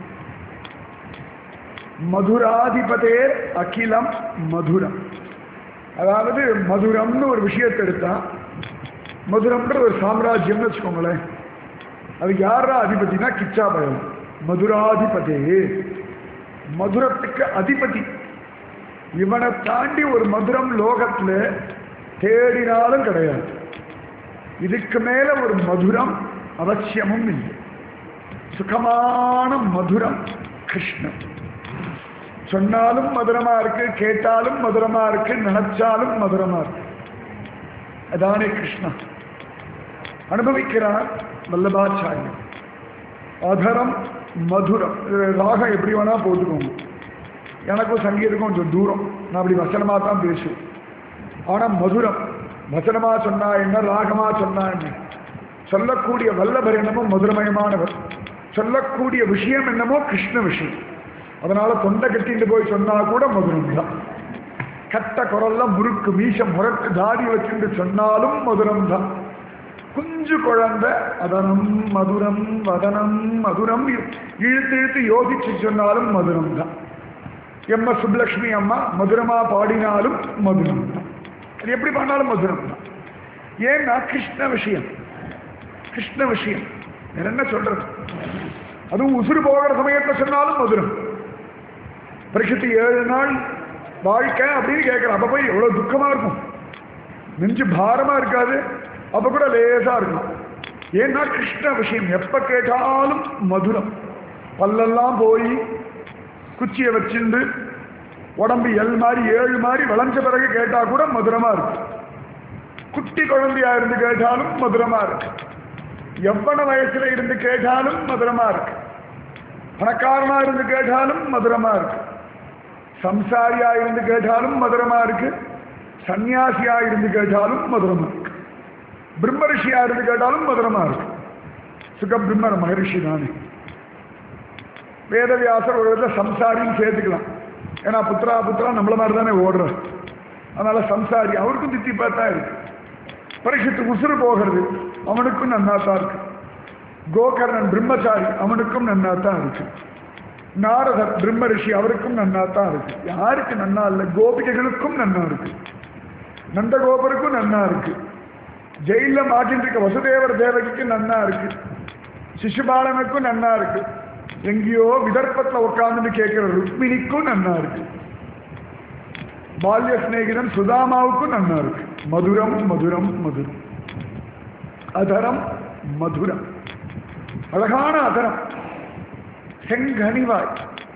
மதுராதிபதே அகிலம் மதுரம் அதாவது மதுரம்னு ஒரு விஷயத்தை எடுத்தா மதுரம்ன்ற ஒரு சாம்ராஜ்யம்னு வச்சுக்கோங்களேன் அது யாரா அதிபதினா கிச்சா பயம் மதுராதிபதே மதுரத்துக்கு அதிபதி இவனை தாண்டி ஒரு மதுரம் லோகத்துல தேடினாலும் கிடையாது இதுக்கு மேல ஒரு மதுரம் அவசியமும் இல்லை சுகமான மதுரம் கிருஷ்ணன் சொன்னாலும் மதுரமா இருக்கு கேட்டாலும் மதுரமா இருக்கு நினைச்சாலும் மதுரமா இருக்கு அதானே கிருஷ்ணா அனுபவிக்கிறார் வல்லபாச்சாரியர் அதரம் மதுரம் இது ராகம் எப்படி வேணா போட்டுக்கோங்க எனக்கும் சங்கீதக்கும் கொஞ்சம் தூரம் நான் அப்படி வசனமா தான் பேசுவேன் ஆனா மதுரம் வசனமா சொன்னா என்ன ராகமா சொன்னா என்ன சொல்லக்கூடிய வல்லபர் என்னமோ மதுரமயமானவர் சொல்லக்கூடிய விஷயம் என்னமோ கிருஷ்ண விஷயம் அதனால தொண்டை கட்டிட்டு போய் சொன்னா கூட மதுரம் தான் கட்ட குரல்ல முறுக்கு மீசம் முரட்டு தாடி வச்சுட்டு சொன்னாலும் மதுரம் தான் குஞ்சு குழந்தை அதனம் மதுரம் வதனம் மதுரம் இழுத்து இழுத்து யோசிச்சு சொன்னாலும் மதுரம் தான் எம் எஸ் சுப்லக்ஷ்மி அம்மா மதுரமா பாடினாலும் மதுரம் தான் அது எப்படி பண்ணாலும் மதுரம் தான் ஏன்னா கிருஷ்ண விஷயம் கிருஷ்ண விஷயம் வேற என்ன சொல்றது அதுவும் உசுறு போகிற சமயத்துல சொன்னாலும் மதுரம் பரிசுத்தி ஏழு நாள் வாழ்க்கை அப்படின்னு கேட்கறேன் அப்ப போய் எவ்வளவு துக்கமா இருக்கும் நெஞ்சு பாரமா இருக்காது அப்ப கூட லேசா இருக்கும் ஏன்னா கிருஷ்ண விஷயம் எப்ப கேட்டாலும் மதுரம் பல்லெல்லாம் போய் குச்சியை வச்சிருந்து உடம்பு எல் மாதிரி ஏழு மாதிரி விளைஞ்ச பிறகு கேட்டா கூட மதுரமா இருக்கு குட்டி குழந்தையா இருந்து கேட்டாலும் மதுரமா இருக்கு எவ்வளவு வயசுல இருந்து கேட்டாலும் மதுரமா இருக்கு பணக்காரனா இருந்து கேட்டாலும் மதுரமா இருக்கு சம்சாரியா இருந்து கேட்டாலும் மதுரமா இருக்கு சன்னியாசியா இருந்து கேட்டாலும் மதுரமா இருக்கு பிரம்ம ரிஷியா இருந்து கேட்டாலும் மதுரமா இருக்கு சுக பிரம்ம மகரிஷி தானே வேதவியாசர் ஒரு விதத்தில் சம்சாரின்னு சேர்த்துக்கலாம் ஏன்னா புத்ரா புத்ரா நம்மள மாதிரி தானே ஓடுறார் அதனால சம்சாரி அவருக்கும் தித்தி பார்த்தா இருக்கு பரிசுத்து உசுறு போகிறது அவனுக்கும் நன்னாத்தான் இருக்கு கோகர்ணன் பிரம்மச்சாரி அவனுக்கும் நன்னாத்தான் இருக்கு நாரதர் பிரம்ம ரிஷி அவருக்கும் நன்னாத்தான் இருக்கு யாருக்கு நன்னா இல்லை கோபிகைகளுக்கும் நன்னா இருக்கு நந்தகோபருக்கும் நன்னா இருக்கு ஜெயில மாட்டின்னு இருக்க வசுதேவர் தேவகிக்கு நன்னா இருக்கு சிசுபாலனுக்கும் நன்னா இருக்கு எங்கேயோ விதர்ப்பத்தில் உட்கார்ந்துட்டு கேட்கிற ருக்மிணிக்கும் நன்னா இருக்கு பால்ய சிநேகிதன் சுதாமாவுக்கும் நன்னா இருக்கு மதுரம் மதுரம் மதுரம் அதரம் மதுரம் அழகான அதரம் செங்கனிவாய்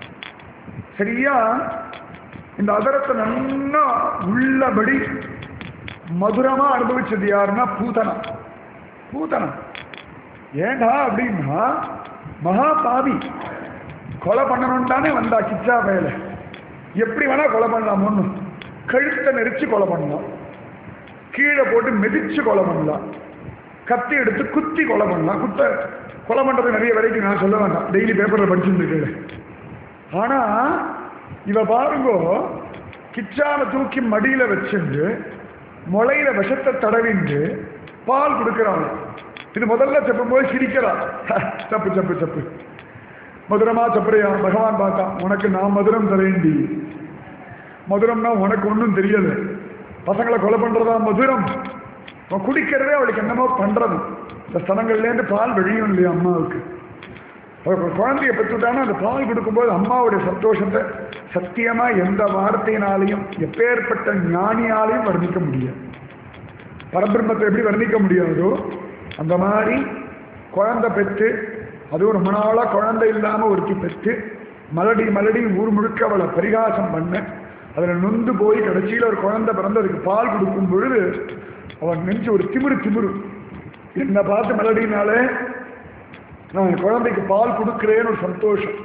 சரியா இந்த அதரத்தை நன்னா உள்ளபடி மதுரமா அனுபவிச்சது யாருன்னா பூதனா பூதனா ஏண்டா அப்படின்னா மகா பாவி கொலை பண்ணணும் தானே வந்தா கிச்சா வேலை எப்படி வேணா கொலை பண்ணலாம் ஒன்றும் கழுத்தை நெரிச்சு கொலை பண்ணலாம் கீழே போட்டு மிதிச்சு கொலை பண்ணலாம் கத்தி எடுத்து குத்தி கொலை பண்ணலாம் குத்த கொலை பண்றது நிறைய வரைக்கும் நான் சொல்ல வேண்டாம் டெய்லி பேப்பரில் படிச்சுட்டு ஆனா இவ பாருங்கோ கிச்சாவை தூக்கி மடியில வச்சுண்டு முளையில விஷத்தை தடவிண்டு பால் கொடுக்குறாங்க இது முதல்ல செப்பும் போது சிரிக்கிறான் சப்பு சப்பு சப்பு மதுரமா சப்புறையா பகவான் பார்த்தா உனக்கு நான் மதுரம் தரேண்டி மதுரம்னா உனக்கு ஒன்றும் தெரியல பசங்களை கொலை பண்றதா மதுரம் அவன் குடிக்கிறதே அவளுக்கு என்னமோ பண்றது இந்த ஸ்தலங்கள்லேருந்து பால் வெளியும் இல்லையா அம்மாவுக்கு அவள் குழந்தைய பெற்றுட்டானா அந்த பால் கொடுக்கும்போது அம்மாவுடைய சந்தோஷத்தை சத்தியமா எந்த வார்த்தையினாலையும் எப்பேற்பட்ட ஞானியாலையும் வர்ணிக்க முடியாது பரபிரம்மத்தை எப்படி வர்ணிக்க முடியாதோ அந்த மாதிரி குழந்தை பெற்று அதுவும் ரொம்ப நாளாக குழந்தை இல்லாமல் ஒருத்தி பெற்று மலடி மலடி ஊர் முழுக்க அவளை பரிகாசம் பண்ண அதில் நொந்து போய் கடைசியில் ஒரு குழந்தை பிறந்து அதுக்கு பால் கொடுக்கும் பொழுது அவன் நெஞ்சு ஒரு திமிரு திமிரு என்னை பார்த்து மெலடினாலே நான் என் குழந்தைக்கு பால் கொடுக்கிறேன்னு ஒரு சந்தோஷம்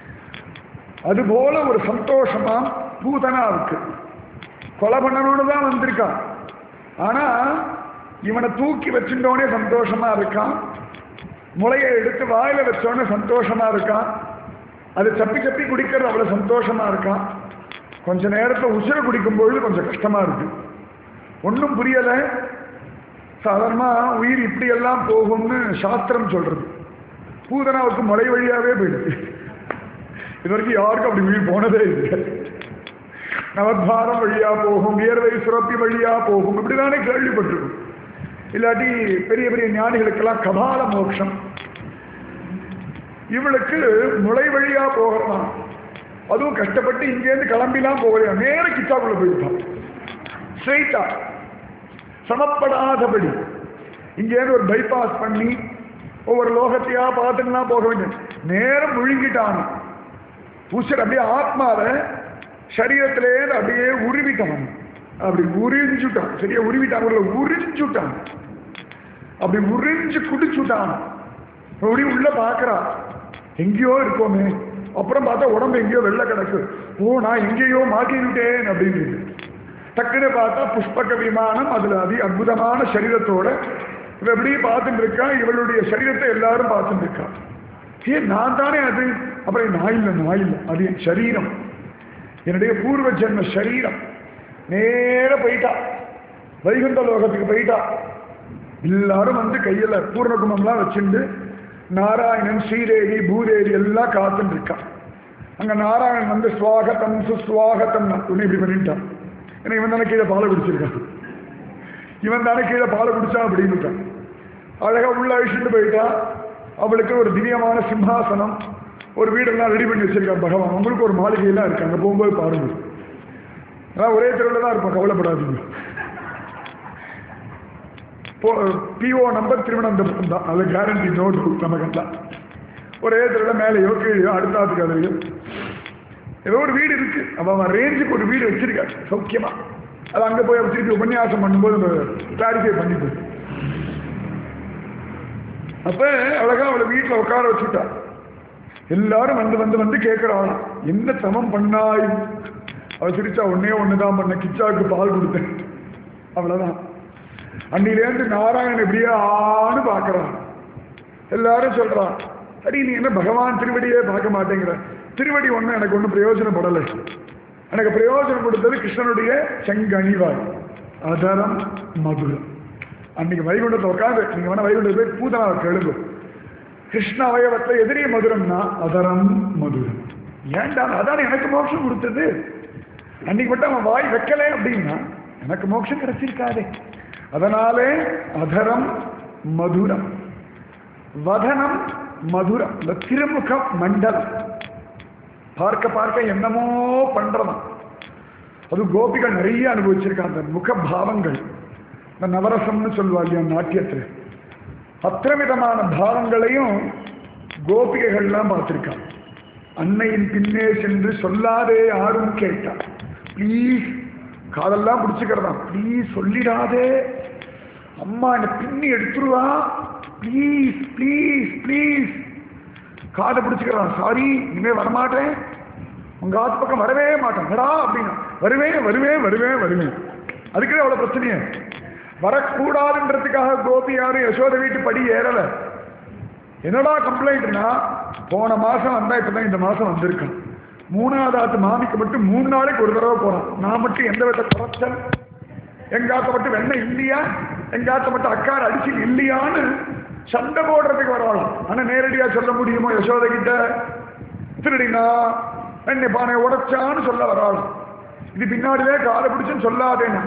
அதுபோல ஒரு சந்தோஷமா பூதனா இருக்கு கொலை பண்ணணும்னு தான் வந்திருக்கான் ஆனா இவனை தூக்கி வச்சுட்டோடனே சந்தோஷமா இருக்கான் முளையை எடுத்து வாயில வச்சோடனே சந்தோஷமா இருக்கான் அது சப்பி சப்பி குடிக்கிறது அவ்வளவு சந்தோஷமா இருக்கான் கொஞ்ச நேரத்தில் உசுர குடிக்கும் பொழுது கொஞ்சம் கஷ்டமா இருக்கு ஒன்றும் புரியல சாதாரணமா உயிர் இப்படி எல்லாம் போகும்னு சாஸ்திரம் சொல்றது பூதனாவுக்கு முளை வழியாவே போயிடுது இது வரைக்கும் யாருக்கும் அப்படி உயிர் போனதே இல்லை நவத்வாரம் வழியா போகும் வியர்வை சுரப்பி வழியா போகும் இப்படிதானே கேள்விப்பட்டிருக்கும் இல்லாட்டி பெரிய பெரிய ஞானிகளுக்கெல்லாம் கபால மோட்சம் இவளுக்கு முளை வழியா போகலாம் அதுவும் கஷ்டப்பட்டு இங்கேருந்து கிளம்பிலாம் போகலையா நேர கிச்சாக்குள்ள போயிருப்பான் ஸ்ட்ரெயிட்டா சமப்படாதபடி இங்கேருந்து ஒரு பைபாஸ் பண்ணி ஒவ்வொரு லோகத்தையா பார்த்துட்டுலாம் போக வேண்டிய நேரம் முழுங்கிட்டான் உசர் அப்படியே ஆத்மாவை சரீரத்திலேருந்து அப்படியே உருவிட்டான் அப்படி உறிஞ்சுட்டான் சரியா உருவிட்டான் உள்ள உறிஞ்சுட்டான் அப்படி உறிஞ்சு குடிச்சுட்டான் அப்படி உள்ள பார்க்கறா எங்கேயோ இருக்கோமே அப்புறம் பார்த்தா உடம்பு எங்கேயோ வெள்ள கிடக்கு ஓ நான் எங்கேயோ மாட்டிவிட்டேன் அப்படின்னு டக்குன்னு பார்த்தா புஷ்பக விமானம் அதுல அதி அற்புதமான சரீரத்தோட இவ எப்படி பார்த்துட்டு இருக்கா இவளுடைய சரீரத்தை எல்லாரும் பார்த்துட்டு இருக்கா ஏன் நான் தானே அது அப்புறம் நான் இல்லை நான் இல்லை அது என் சரீரம் என்னுடைய பூர்வ ஜென்ம சரீரம் நேர போயிட்டா வைகுண்ட லோகத்துக்கு போயிட்டா எல்லாரும் வந்து கையில பூர்ணகுமம்லாம் வச்சுண்டு நாராயணன் ஸ்ரீதேவி பூதேவி எல்லாம் காத்துட்டு இருக்கா அங்க நாராயணன் வந்து சுவாகத்தம் சுஸ்வாகத்தம் உன்னை இப்படி பண்ணிட்டான் ஏன்னா இவன் தானே கீழே பாலை குடிச்சிருக்கான் இவன் தானே கீழே பாலை குடிச்சான் அப்படின்னுட்டான் அழகா உள்ள அழிச்சுட்டு போயிட்டா அவளுக்கு ஒரு திவ்யமான சிம்ஹாசனம் ஒரு வீடெல்லாம் ரெடி பண்ணி வச்சிருக்கான் பகவான் உங்களுக்கு ஒரு மாளிகையெல்லாம் இருக்கு அங்கே போகும்போது பாருங்க அதான் ஒரே தெருவில் தான் இருப்போம் கவலைப்படாதீங்க பிஓ நம்பர் திருவனந்தபுரம் தான் அது கேரண்டி நோ டவுட் நமக்கெல்லாம் ஒரே தடவை மேலேயோ கீழேயோ அடுத்தாத்துக்கு அதுலையோ ஏதோ ஒரு வீடு இருக்கு அவன் அவன் ரேஞ்சுக்கு ஒரு வீடு வச்சிருக்காரு சௌக்கியமா அது அங்கே போய் அவன் திருப்பி உபன்யாசம் பண்ணும்போது கிளாரிஃபை பண்ணிட்டு அப்ப அழகா அவளை வீட்டில் உட்கார வச்சுட்டா எல்லாரும் வந்து வந்து வந்து கேட்கிறாள் என்ன தமம் பண்ணாய் அவ சிரிச்சா ஒன்னே ஒண்ணுதான் பண்ண கிச்சாவுக்கு பால் கொடுத்தேன் அவ்வளவுதான் அன்னிலேருந்து நாராயணன் எப்படியே ஆன்னு பார்க்கறான் எல்லாரும் சொல்றான் அடி நீ என்ன பகவான் திருவடியே பார்க்க மாட்டேங்கிற திருவடி ஒண்ணு எனக்கு ஒன்றும் பிரயோஜனப்படலை எனக்கு பிரயோஜனம் கொடுத்தது கிருஷ்ணனுடைய செங்கனிவாய் அதரம் மதுரம் அன்னைக்கு வைகுண்டத்தை உட்காந்து நீங்க வேணா வைகுண்டத்தை போய் பூதனாவை கேளுங்க கிருஷ்ண அவயவத்தை எதிரிய மதுரம்னா அதரம் மதுரம் ஏன்டா அதான் எனக்கு மோட்சம் கொடுத்தது அன்னைக்கு மட்டும் அவன் வாய் வைக்கல அப்படின்னா எனக்கு மோட்சம் கிடைச்சிருக்காதே அதனாலே அதரம் மதுரம் வதனம் மதுரம் இந்த திருமுக மண்டலம் பார்க்க பார்க்க என்னமோ பண்றதாம் அது கோபிகள் நிறைய அனுபவிச்சிருக்காங்க அந்த முக பாவங்கள் இந்த நவரசம்னு சொல்லுவா இல்லையா நாட்டியத்தில் அத்தனை விதமான பாவங்களையும் கோபிகைகள்லாம் பார்த்திருக்கான் அன்னையின் பின்னே சென்று சொல்லாதே யாரும் கேட்டார் ப்ளீஸ் காதெல்லாம் பிடிச்சுக்கிறதா ப்ளீஸ் சொல்லிடாதே அம்மா என்னை பின்னி எடுத்துருவா ப்ளீஸ் ப்ளீஸ் ப்ளீஸ் காதை பிடிச்சுக்கிறான் சாரி இனிமே வரமாட்டேன் உங்க ஆத்து பக்கம் வரவே மாட்டேன் வரா அப்படின்னா வருவேன் வருவேன் வருவேன் வருவேன் அதுக்கே அவ்வளவு பிரச்சனையே வரக்கூடாதுன்றதுக்காக கோபி யாரும் யசோத வீட்டு படி ஏறல என்னடா கம்ப்ளைண்ட்னா போன மாசம் வந்தா இப்பதான் இந்த மாசம் வந்திருக்கான் மூணாவது ஆத்து மாமிக்கு மட்டும் மூணு நாளைக்கு ஒரு தடவை போறான் நான் மட்டும் எந்த வித குறைச்சல் எங்க ஆத்த மட்டும் வெண்ணெய் இல்லையா எங்க ஆத்த மட்டும் அக்கார் அடிச்சு இல்லையான்னு சண்டை போடுறதுக்கு வரலாம் ஆனா நேரடியா சொல்ல முடியுமோ யசோத கிட்ட திருடினா என்னை பானை உடைச்சான்னு சொல்ல வராள் இது பின்னாடியே காலை பிடிச்சுன்னு சொல்லாதேன்னா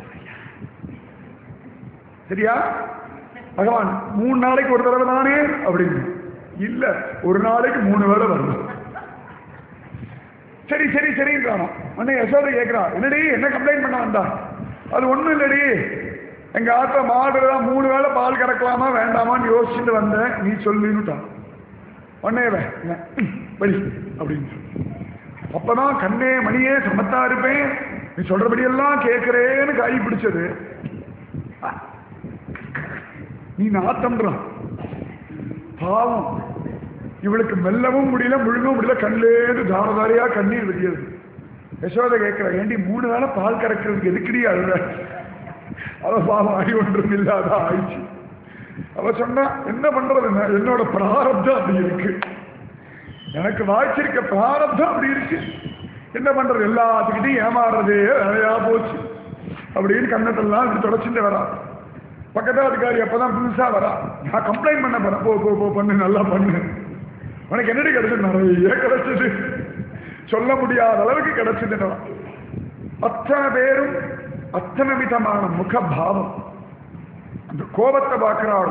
சரியா பகவான் மூணு நாளைக்கு ஒரு தடவை தானே அப்படின்னு இல்ல ஒரு நாளைக்கு மூணு வேளை வரணும் சரி சரி சரின்றானோ அண்ணே யசோதை கேட்கிறா என்னடி என்ன கம்ப்ளைண்ட் பண்ண வந்தா அது ஒண்ணும் இல்லடி எங்க ஆத்த மாடுதான் மூணு வேளை பால் கறக்கலாமா வேண்டாமான்னு யோசிச்சுட்டு வந்தேன் நீ சொல்லின்னுட்டான் உடனே வே, என்ன, ம், வழி அப்படின்னு சொல்லி. அப்பதான் கண்ணே மணியே சமத்தா இருப்பேன் நீ சொல்றபடியெல்லாம் கேட்கிறேன்னு கை பிடிச்சது நீ நாத்தம்ன்றான் பாவம் இவளுக்கு மெல்லவும் முடியல முழுங்கவும் முடியல கண்லேருந்து தாரதாரியா கண்ணீர் வெளியது யசோதை கேட்கிற ஏண்டி மூணு வேளை பால் கறக்கிறதுக்கு எதுக்கடி அழுத அவ பாவம் அடி ஒன்றும் இல்லாத ஆயிடுச்சு அவ சொன்னா என்ன பண்றதுன்னா என்னோட பிராரப்தம் அப்படி இருக்கு எனக்கு வாய்ச்சிருக்க பிராரப்தம் அப்படி இருக்கு என்ன பண்றது எல்லாத்துக்கிட்டையும் ஏமாறுறதே வேலையா போச்சு அப்படின்னு கண்ணத்தெல்லாம் இப்படி தொடச்சுட்டு வரா பக்கத்து அதிகாரி அப்பதான் புதுசா வரா நான் கம்ப்ளைண்ட் பண்ண போறேன் போ போ போ பண்ணு நல்லா பண்ணு உனக்கு என்னடி கிடைச்சது நிறைய கிடைச்சது சொல்ல முடியாத அளவுக்கு கிடைச்சது அத்தனை பேரும் அத்தனை விதமான முகபாவம் அந்த கோபத்தை பார்க்கிறாள்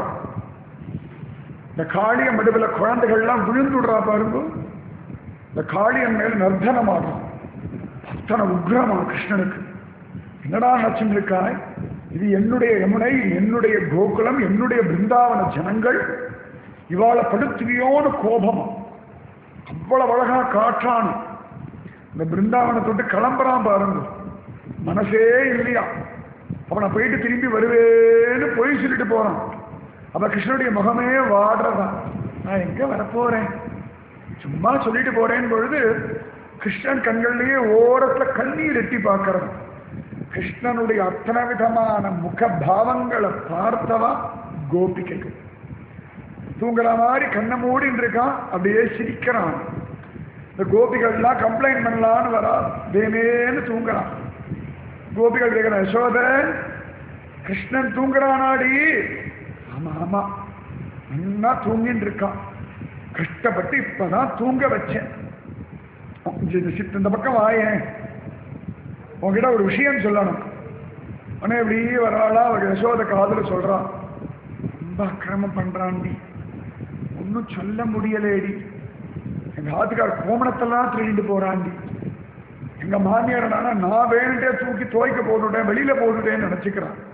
இந்த காளிய மடுவில் குழந்தைகள்லாம் விழுந்துடுறா பாருங்க இந்த காளியன் மேல் நர்த்தனமாகும் அத்தனை உக்ரமா கிருஷ்ணனுக்கு என்னடா நச்சுருக்காய் இது என்னுடைய யமுனை என்னுடைய கோகுலம் என்னுடைய பிருந்தாவன ஜனங்கள் இவாளை படுத்துவியோன்னு கோபமா அவ்வளவு அழகா காற்றான் இந்த பிருந்தாவனத்தை விட்டு கிளம்புறான் பாருங்க மனசே இல்லையா அவனை போயிட்டு திரும்பி வருவேன்னு பொய் சொல்லிட்டு போறான் அப்ப கிருஷ்ணனுடைய முகமே வாடுறதான் நான் எங்க வரப்போறேன் சும்மா சொல்லிட்டு போறேன் பொழுது கிருஷ்ணன் கண்கள்லயே ஓரத்துல கண்ணீர் எட்டி பார்க்கறது கிருஷ்ணனுடைய அத்தனை விதமான முக பாவங்களை பார்த்தவா கோபிகைகள் தூங்குற மாதிரி கண்ணை மூடின்னு இருக்கான் அப்படியே சிரிக்கிறான் இந்த கோபிகள்லாம் கம்ப்ளைண்ட் பண்ணலான்னு வரா தேமேன்னு தூங்குறான் கோபிகள் கேட்கிற யசோத கிருஷ்ணன் தூங்குறானாடி ஆமா ஆமா நல்லா தூங்கின்னு இருக்கான் கஷ்டப்பட்டு இப்பதான் தூங்க வச்சேன் இந்த சித்த இந்த பக்கம் வாயேன் உங்ககிட்ட ஒரு விஷயம் சொல்லணும் உடனே இப்படி வராளா அவர் யசோத காதல சொல்றான் ரொம்ப அக்கிரமம் பண்றான்டி ஒன்றும் சொல்ல முடியலேடி எங்க ஆத்துக்கார கோமணத்தெல்லாம் திருடிட்டு போறான்டி எங்க மாமியார் நானா நான் வேணுட்டே தூக்கி துவைக்க போட்டுட்டேன் வெளியில போட்டுட்டேன்னு நினைச்சுக்கிறான்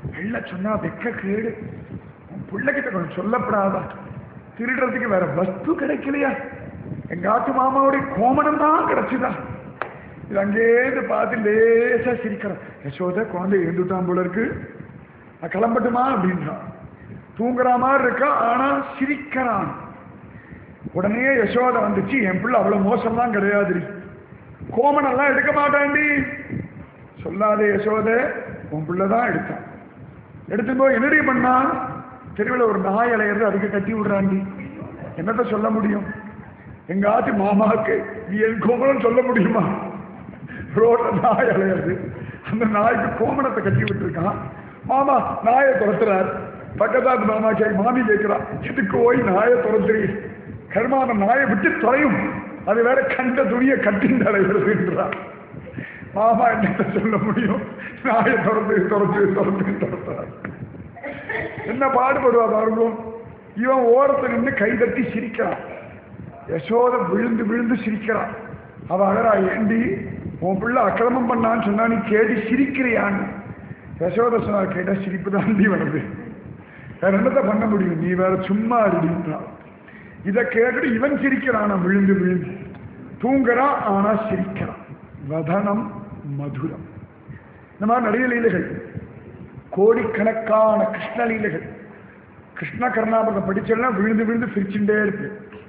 வெள்ள சொன்னா வெக்க கேடு உன் பிள்ளைகிட்ட கொஞ்சம் சொல்லப்படாதா திருடுறதுக்கு வேற வஸ்து கிடைக்கலையா எங்க ஆத்து மாமாவுடைய கோமணம் தான் கிடைச்சுதா இது அங்கேருந்து பார்த்து லேசா சிரிக்கிறான் யசோத குழந்தை எழுந்துட்டான் போல இருக்கு நான் கிளம்பட்டுமா அப்படின்றான் தூங்குற மாதிரி இருக்கா ஆனா சிரிக்கிறான் உடனே யசோதை வந்துச்சு என் பிள்ளை அவ்வளவு மோசம்லாம் கிடையாது கோமணெல்லாம் எடுக்க மாட்டாண்டி சொல்லாதே யசோதை உன் பிள்ளை தான் எடுத்தான் எடுத்து போய் என்னடி பண்ணா தெருவில் ஒரு நாய் அலையிறது அதுக்கு கட்டி விடுறாண்டி என்னத்த சொல்ல முடியும் எங்க ஆத்து மாமாவுக்கு நீ என் கோமணம் சொல்ல முடியுமா ரோட்ல நாய் அலையிறது அந்த நாய்க்கு கோமணத்தை கட்டி விட்டுருக்கான் மாமா நாயை துரத்துறார் பக்கத்தாத்து மாமா கே மாமி கேட்கிறான் இதுக்கு போய் நாயை துரத்துறீ கர்மான நாயை விட்டு தொலையும் அது வேற கண்ட துணியை கட்டின்னு அலைகிறதுன்றான் மாமா என்னத்த சொல்ல முடியும் நாயை துரத்து துரத்து துரத்து துரத்துறான் என்ன பாடுபடுவா பாருங்க இவன் ஓரத்தில் நின்று கை தட்டி சிரிக்கிறான் யசோத விழுந்து விழுந்து சிரிக்கிறான் அவ அழறா ஏண்டி உன் பிள்ளை அக்கிரமம் பண்ணான்னு சொன்னா நீ கேட்டு சிரிக்கிறியான்னு யசோத சொன்னா கேட்டா சிரிப்பு தாண்டி வருது வேற என்னத்த பண்ண முடியும் நீ வேற சும்மா இருடின்றான் இதை கேட்டுட்டு இவன் சிரிக்கிறான் விழுந்து விழுந்து தூங்குறான் ஆனா சிரிக்கிறான் வதனம் மதுரம் இந்த மாதிரி நிறைய லீலைகள் கோடிக்கணக்கான கிருஷ்ண லீலைகள் கிருஷ்ண கர்ணாபகம் படிச்செல்லாம் விழுந்து விழுந்து சிரிச்சுட்டே இருக்கு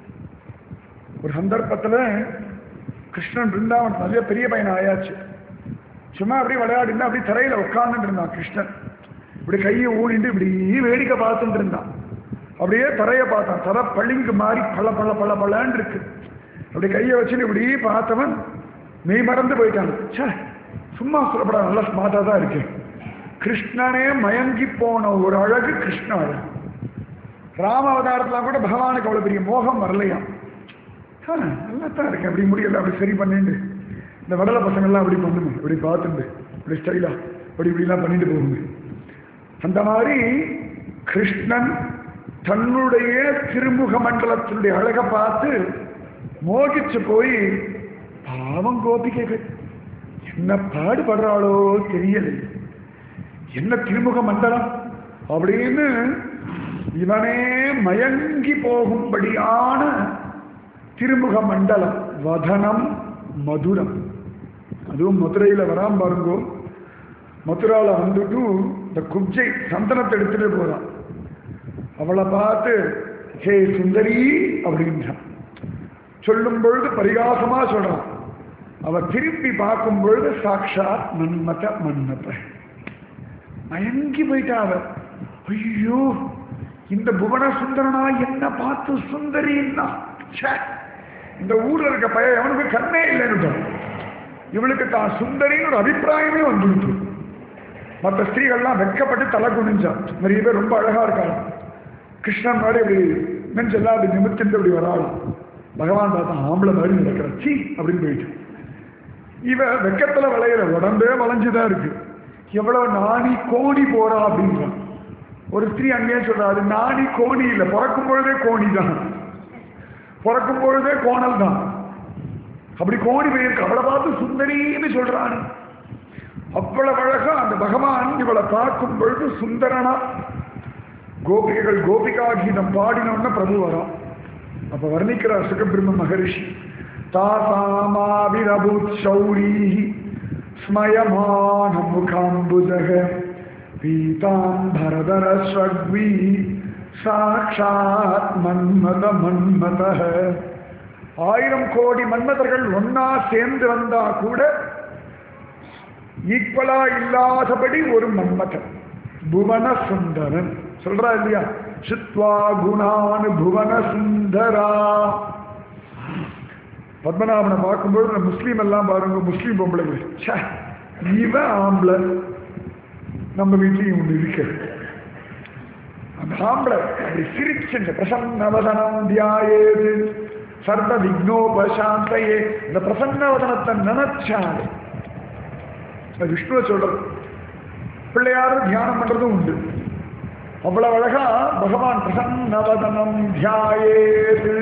ஒரு சந்தர்ப்பத்துல கிருஷ்ணன் பிருந்தாவன் நிறைய பெரிய பையன் ஆயாச்சு சும்மா அப்படியே விளையாடினா அப்படியே தரையில உட்கார்ந்துட்டு இருந்தான் கிருஷ்ணன் இப்படி கையை ஊனிட்டு இப்படி வேடிக்கை பார்த்துட்டு இருந்தான் அப்படியே தரையை பார்த்தான் தர பளிங்கு மாதிரி பல பல பல பலன்னு இருக்கு அப்படி கையை வச்சுட்டு இப்படி பார்த்தவன் மெய் மறந்து போயிட்டான் ச்சே சும்மா சொல்லப்பட நல்லா ஸ்மார்ட்டாக தான் இருக்கு கிருஷ்ணனே மயங்கி போன ஒரு அழகு கிருஷ்ண அழகு ராம அவதாரத்தில் கூட பகவானுக்கு அவ்வளோ பெரிய மோகம் வரலையாம் ஆ, நல்லா தான் இருக்கு அப்படி முடியல அப்படி சரி பண்ணிட்டு இந்த வடலை பசங்கள்லாம் அப்படி பண்ணுங்க இப்படி பார்த்துட்டு இப்படி ஸ்டைலா அப்படி இப்படிலாம் பண்ணிட்டு போகுங்க அந்த மாதிரி கிருஷ்ணன் தன்னுடைய திருமுக மண்டலத்தினுடைய அழகை பார்த்து மோகிச்சு போய் பாவம் கோபிகைகள் என்ன பாடுபடுறாளோ தெரியலை என்ன திருமுக மண்டலம் அப்படின்னு இவனே மயங்கி போகும்படியான திருமுக மண்டலம் வதனம் மதுரம் அதுவும் மதுரையில் வராம பாருங்கோ மதுராவில் வந்துட்டு இந்த குப்ஜை சந்தனத்தை எடுத்துட்டு போறான் அவளை பார்த்து ஹே சுந்தரி அப்படின்றான் சொல்லும் பொழுது பரிகாசமா சொல்றான் அவ திருப்பி பார்க்கும் பொழுது சாட்சாத் மன்மத மன்மத மயங்கி போயிட்டா அவ ஐயோ இந்த புவன சுந்தரனா என்ன பார்த்து சுந்தரின்னா ச்சே, இந்த ஊர்ல இருக்க பையன் அவனுக்கு கண்ணே இல்லைன்னு இவளுக்கு தான் சுந்தரின்னு ஒரு அபிப்பிராயமே வந்துடுச்சு மற்ற ஸ்திரீகள்லாம் வெட்கப்பட்டு தலை குனிஞ்சா நிறைய பேர் ரொம்ப அழகா இருக்காங்க கிருஷ்ணன் மாதிரி இப்படி நெஞ்செல்லாம் அப்படி நிமிர்த்திட்டு அப்படி வராளாம் பகவான் பார்த்தா ஆம்பளை மாதிரி நடக்கிற சீ அப்படின்னு போயிட்டு இவ வெக்கத்துல விளையிற உடம்பே வளைஞ்சுதான் இருக்கு எவ்வளவு நாணி கோணி போறா அப்படின்றான் ஒரு ஸ்திரீ அங்கேயே சொல்றா அது நாணி கோணி இல்லை பிறக்கும் பொழுதே கோணி தான் பிறக்கும் பொழுதே கோணல் தான் அப்படி கோணி போயிருக்கு அவளை பார்த்து சுந்தரின்னு சொல்றான் அவ்வளவு அழகா அந்த பகவான் இவளை பார்க்கும் பொழுது சுந்தரனா கோபிகைகள் கோபிகா கீதம் பாடினோன்னு பிரபு வரும் அப்ப வர்ணிக்கிறார் சுகபிரம்ம மகரிஷி தாசாமாவிரபூத் சௌரி ஸ்மயமான முகாம்புஜக பீதாம்பரதர ஸ்வக்வி சாட்சாத் மன்மத மன்மத ஆயிரம் கோடி மன்மதர்கள் ஒன்னா சேர்ந்து வந்தா கூட ஈக்குவலா இல்லாதபடி ஒரு மன்மதன் புவன சுந்தரன் சொல்றா இல்லையா சித்வா குணான் புவன சுந்தரா பத்மநாபனை பார்க்கும்போது இந்த முஸ்லீம் எல்லாம் பாருங்க முஸ்லீம் பொம்பளைகள் ச்சே, இவன் ஆம்பளை நம்ம வீட்லயும் ஒன்று இருக்கு அந்த ஆம்பளை அப்படி சிரிச்சுங்க பிரசன்னவதனம் தியாயேது சர்வ விக்னோபசாந்தையே இந்த பிரசன்னவதனத்தை நினைச்சாலே அது விஷ்ணுவை சொல்றது பிள்ளையாரும் தியானம் பண்றதும் உண்டு அவ்வளவு அழகா பகவான் பிரசன்னவதனம் தியாயேது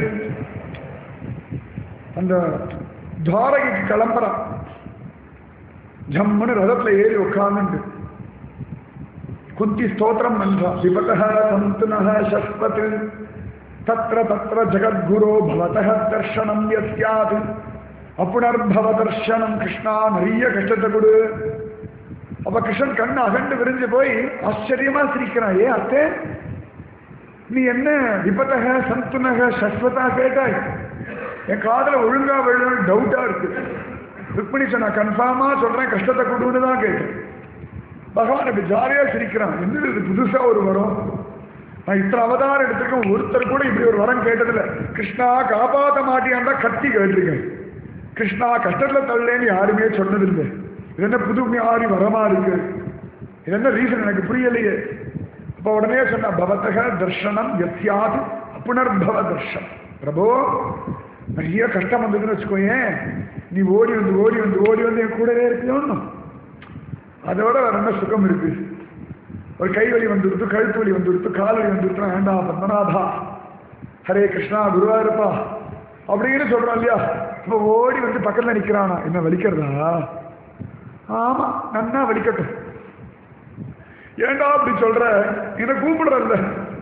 அந்த துவாரகைக்கு கிளம்புறான் ஜம்முன்னு ரதத்துல ஏறி உட்கார்ந்துட்டு குந்தி ஸ்தோத்திரம் நன்றா விபதः சந்துனः சஸ்வத் தத்ர தத்ர ஜகத்குரோ பவதः தர்ஷனம் யஸ்யாத் அப்புனர்பவ தர்ஷனம் கிருஷ்ணா நிறைய கஷ்டத்தை கொடு அப்ப கிருஷ்ணன் கண்ணு அகண்டு விரிஞ்சு போய் ஆச்சரியமா சிரிக்கிறான் ஏ அத்தே நீ என்ன விபத்தக சந்துனக சஸ்வதா கேட்டாய் என் காதல ஒழுங்கா விழணும் டவுட்டா இருக்கு ருக்மிணி சொன்னா கன்ஃபார்மா சொல்றேன் கஷ்டத்தை கொடுன்னு தான் கேட்டேன் பகவான் இப்படி ஜாலியா சிரிக்கிறான் என்னது இது புதுசா ஒரு வரம் நான் இத்தனை அவதாரம் எடுத்திருக்கேன் ஒருத்தர் கூட இப்படி ஒரு வரம் கேட்டதில்ல கிருஷ்ணா காப்பாத்த மாட்டியாண்டா கத்தி கேட்டிருக்கேன் கிருஷ்ணா கஷ்டத்துல தள்ளேன்னு யாருமே சொன்னதில்லை இது என்ன புது மாறி வரமா இருக்கு இது என்ன ரீசன் எனக்கு புரியலையே அப்ப உடனே சொன்ன பவத்தக தர்ஷனம் எத்தியாது புனர்பவ தர்ஷனம் பிரபோ நிறைய கஷ்டம் வந்ததுன்னு வச்சுக்கோயேன் நீ ஓடி வந்து ஓடி வந்து ஓடி வந்து என் கூடவே இருக்கணும் அதோட வேற என்ன சுகம் இருக்கு ஒரு கை வலி வந்துடுத்து கழுத்து வலி வந்துடுத்து கால் வலி வந்துடுத்து வேண்டாம் பத்மநாபா ஹரே கிருஷ்ணா குருவா இருப்பா அப்படின்னு சொல்றான் இல்லையா இப்ப ஓடி வந்து பக்கத்துல நிக்கிறானா என்ன வலிக்கிறதா ஆமா நன்னா வலிக்கட்டும் ஏண்டா அப்படி சொல்ற என்ன கூப்பிடுறல்ல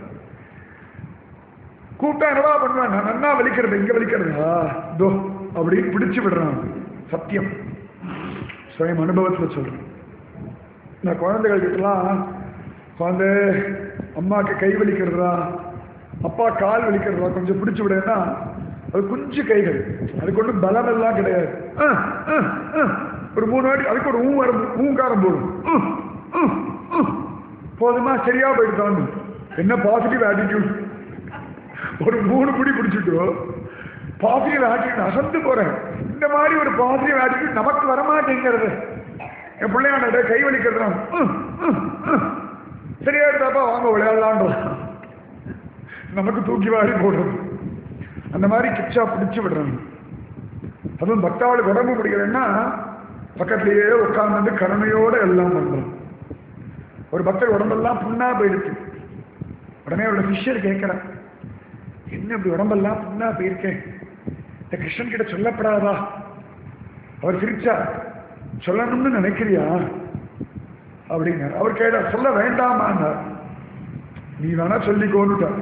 கூப்பிட்டா என்னடா பண்ணுவேன் நான் நன்னா வலிக்கிறது இங்க வலிக்கிறதா தோ அப்படின்னு பிடிச்சு விடுறான் சத்தியம் சுயம் அனுபவத்துல சொல்றேன் இந்த குழந்தைகள் கிட்டலாம் குழந்தை அம்மாக்கு கை வலிக்கிறதா அப்பா கால் வலிக்கிறதா கொஞ்சம் பிடிச்சு விடேன்னா அது குஞ்சு கைகள் அதுக்கு ஒன்றும் பலம் எல்லாம் கிடையாது அஹ், அஹ், அஹ். ஒரு மூணு வாட்டி அதுக்கு ஒரு ஊ வரும் ஊங்காரம் போடும் உம், உம், உம். போதுமா சரியா போயிடுதான் என்ன பாசிட்டிவ் ஆட்டிடியூட் ஒரு மூணு குடி பிடிச்சிட்டு பாசிட்டிவ் ஆட்டிடியூட் அசந்து போறேன் இந்த மாதிரி ஒரு பாசிட்டிவ் ஆட்டிடியூட் நமக்கு வரமாட்டேங்கிறது என் பிள்ளையாண்ட கை வலிக்கிறதுனா உம், உம், உம். சரியா இருந்தாப்பா வாங்க விளையாடலான்றான் நமக்கு தூக்கி வாரி போடுறது அந்த மாதிரி கிச்சா பிடிச்சு விடுறாங்க அதுவும் பக்தாவளுக்கு உடம்பு பிடிக்கலன்னா பக்கத்திலேயே உட்கார்ந்து கருணையோட எல்லாம் பண்றோம் ஒரு பக்தர் உடம்பெல்லாம் புண்ணா போயிடுச்சு உடனே அவரோட சிஷ்யர் கேட்கிறேன் என்ன இப்படி உடம்பெல்லாம் புண்ணா போயிருக்கேன் இந்த கிருஷ்ணன் கிட்ட சொல்லப்படாதா அவர் சிரிச்சா சொல்லணும்னு நினைக்கிறியா அப்படின்னார் அவர் கேட்டார் சொல்ல வேண்டாமான்னார் நீ வேணா சொல்லிக்கோன்னுட்டார்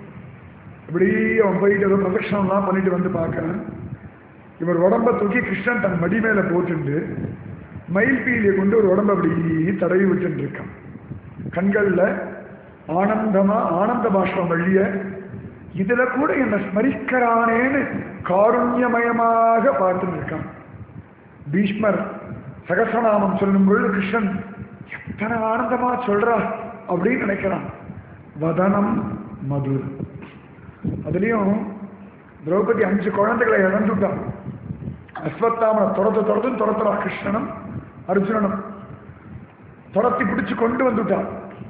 இப்படி அவன் போயிட்டு ஏதோ பிரதட்சணம்லாம் பண்ணிட்டு வந்து பார்க்கறேன் இவர் உடம்ப தூக்கி கிருஷ்ணன் தன் மடி மேல போட்டுண்டு மயில் பீலியை கொண்டு ஒரு உடம்ப அப்படி தடவி விட்டுட்டு இருக்கான் கண்கள்ல ஆனந்தமா ஆனந்த பாஷ்பம் வழிய இதுல கூட என்னை ஸ்மரிக்கிறானேன்னு காருண்யமயமாக பார்த்துட்டு இருக்கான் பீஷ்மர் சகசநாமம் சொல்லும் பொழுது கிருஷ்ணன் எத்தனை ஆனந்தமா சொல்றா அப்படின்னு நினைக்கிறான் வதனம் மதுர் அதுலயும் திரௌபதி அஞ்சு குழந்தைகளை இழந்துட்டான் அஸ்வத்தாமனை துரத்து துரத்துன்னு துரத்துறா கிருஷ்ணனும் அர்ஜுனனும் துரத்தி பிடிச்சு கொண்டு வந்துட்டான்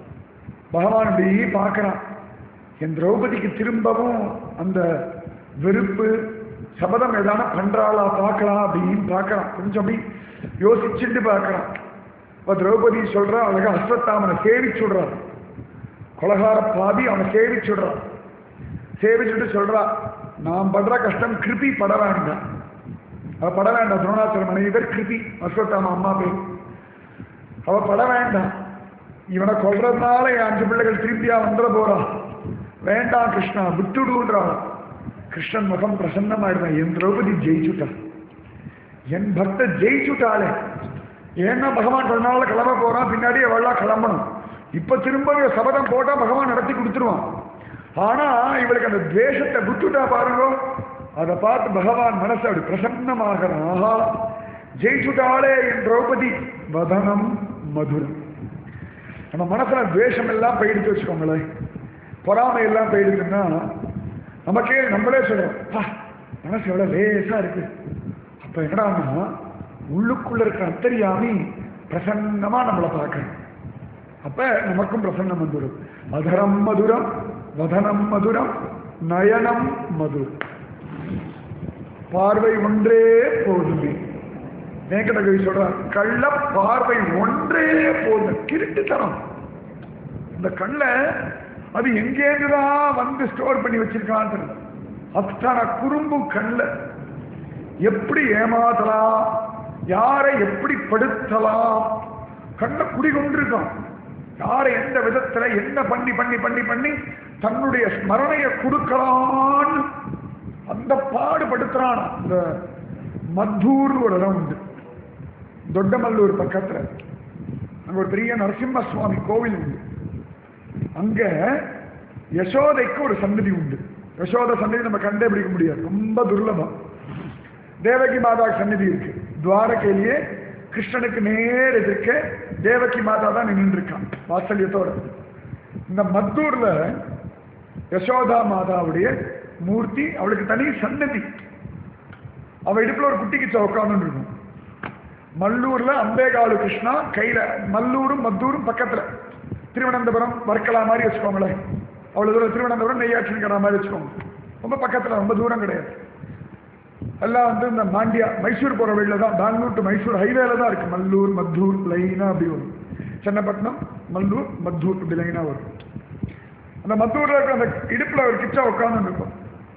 பகவான் இப்படி பார்க்கறான் என் திரௌபதிக்கு திரும்பவும் அந்த வெறுப்பு சபதம் ஏதான பண்றாளா பார்க்கலாம் அப்படின்னு பார்க்கறான் கொஞ்சம் அப்படி யோசிச்சுட்டு பார்க்கறான் இப்ப திரௌபதி சொல்றா அழகா அஸ்வத்தாமனை சேவிச்சுடுறான் கொலகார பாதி அவனை சேவிச்சுடுறான் சேவிச்சுட்டு சொல்றா நான் படுற கஷ்டம் கிருபி பட வேண்டாம் அவ பட வேண்டாம் துரோணாச்சல மனைவி பேர் கிருபி அஸ்வத்தாம அம்மா பேர் அவ பட வேண்டாம் இவனை கொல்றதுனால என் அஞ்சு பிள்ளைகள் திருப்பியா வந்துட போறா வேண்டாம் கிருஷ்ணா விட்டுடுன்றா கிருஷ்ணன் முகம் பிரசன்னமாயிடுதான் என் திரௌபதி ஜெயிச்சுட்டா என் பக்த ஜெயிச்சுட்டாளே ஏன்னா பகவான் கொஞ்ச நாள்ல கிளம்ப போறான் பின்னாடி அவள்லாம் கிளம்பணும் இப்ப திரும்ப இவ சபதம் போட்டா பகவான் நடத்தி கொடுத்துருவான் ஆனா இவளுக்கு அந்த துவேஷத்தை விட்டுட்டா பாருங்க அதை பார்த்து பகவான் மனசு அப்படி பிரசன்னமாகிறான் ஆஹா ஜெயிச்சுட்டாளே என் திரௌபதி வதனம் மதுரம் நம்ம மனசுல துவேஷம் எல்லாம் போயிடுச்சு வச்சுக்கோங்களேன் பொறாமை எல்லாம் போயிடுச்சுன்னா நமக்கே நம்மளே சொல்றோம் "பா, மனசு எவ்வளவு லேசா இருக்கு அப்ப என்னடான்னா உள்ளுக்குள்ள இருக்கிற அந்தரியாமி பிரசன்னமா நம்மளை பார்க்கணும் அப்ப நமக்கும் பிரசன்னம் வந்துடும் அதரம் மதுரம் வதனம் மதுரம் நயனம் மதுரம் பார்வை ஒன்றே போதுமே வேங்கடகவி சொல்றார் கள்ள பார்வை ஒன்றே போதும் கிருட்டுத்தனம் இந்த கண்ணை அது எங்கேருந்துதான் வந்து ஸ்டோர் பண்ணி வச்சிருக்கான்னு தெரியல அத்தனை குறும்பு கண்ணில் எப்படி ஏமாத்தலாம் யாரை எப்படி படுத்தலாம் கண்ணை குடி கொண்டிருக்கான் யாரை எந்த விதத்துல என்ன பண்ணி பண்ணி பண்ணி பண்ணி தன்னுடைய ஸ்மரணையை கொடுக்கலான்னு அந்த பாடுபடுத்துறான் அந்த மத்தூர் ஒரு இடம் உண்டு தொட்டமல்லூர் பக்கத்துல அங்க ஒரு பெரிய நரசிம்ம சுவாமி கோவில் உண்டு அங்க யசோதைக்கு ஒரு சன்னதி உண்டு யசோத சன்னதி நம்ம கண்டே பிடிக்க முடியாது ரொம்ப துர்லபம் தேவகி மாதா சன்னதி இருக்கு துவாரகையிலேயே கிருஷ்ணனுக்கு நேர் எதிர்க்க தேவகி மாதா தான் நின்று இருக்கான் வாத்சல்யத்தோட இந்த மத்தூர்ல யசோதா மாதாவுடைய மூர்த்தி அவளுக்கு தனி சன்னதி அவ இடுப்புல ஒரு குட்டி கிச்சா உட்கார்ந்து இருக்கும் மல்லூர்ல அம்பேகாலு கிருஷ்ணா கையில மல்லூரும் மத்தூரும் பக்கத்துல திருவனந்தபுரம் வர்க்கலா மாதிரி வச்சுக்கோங்களேன் அவ்வளவு தூரம் திருவனந்தபுரம் நெய்யாற்றின் கடை மாதிரி வச்சுக்கோங்க ரொம்ப பக்கத்துல ரொம்ப தூரம் கிடையாது எல்லாம் வந்து இந்த மாண்டியா மைசூர் போற வழியில தான் பெங்களூர் டு மைசூர் ஹைவேல தான் இருக்கு மல்லூர் மத்தூர் லைனா அப்படி வரும் சென்னப்பட்டினம் மல்லூர் மத்தூர் இப்படி லைனா வரும் அந்த மத்தூர்ல இருக்க அந்த இடுப்புல ஒரு கிச்சா உட்கார்ந்து இருக்கும்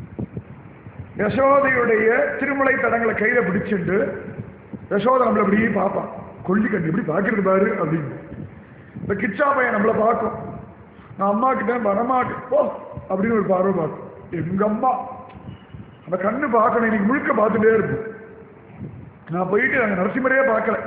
யசோதையுடைய திருமலை தடங்களை கையில பிடிச்சிட்டு யசோதை நம்மள அப்படியே பார்ப்பான் கொல்லி கண்ணு எப்படி பார்க்கறது பாரு அப்படின்னு இந்த கிச்சா பையன் நம்மளை பார்க்கும் நான் அம்மா கிட்ட வரமாட்டேன் போ அப்படின்னு ஒரு பார்வை பார்க்கும் எங்க அம்மா அந்த கண்ணு பார்க்கணும் இன்னைக்கு முழுக்க பார்த்துட்டே இருக்கு நான் போயிட்டு அங்கே நரசிம்மரையே பார்க்கல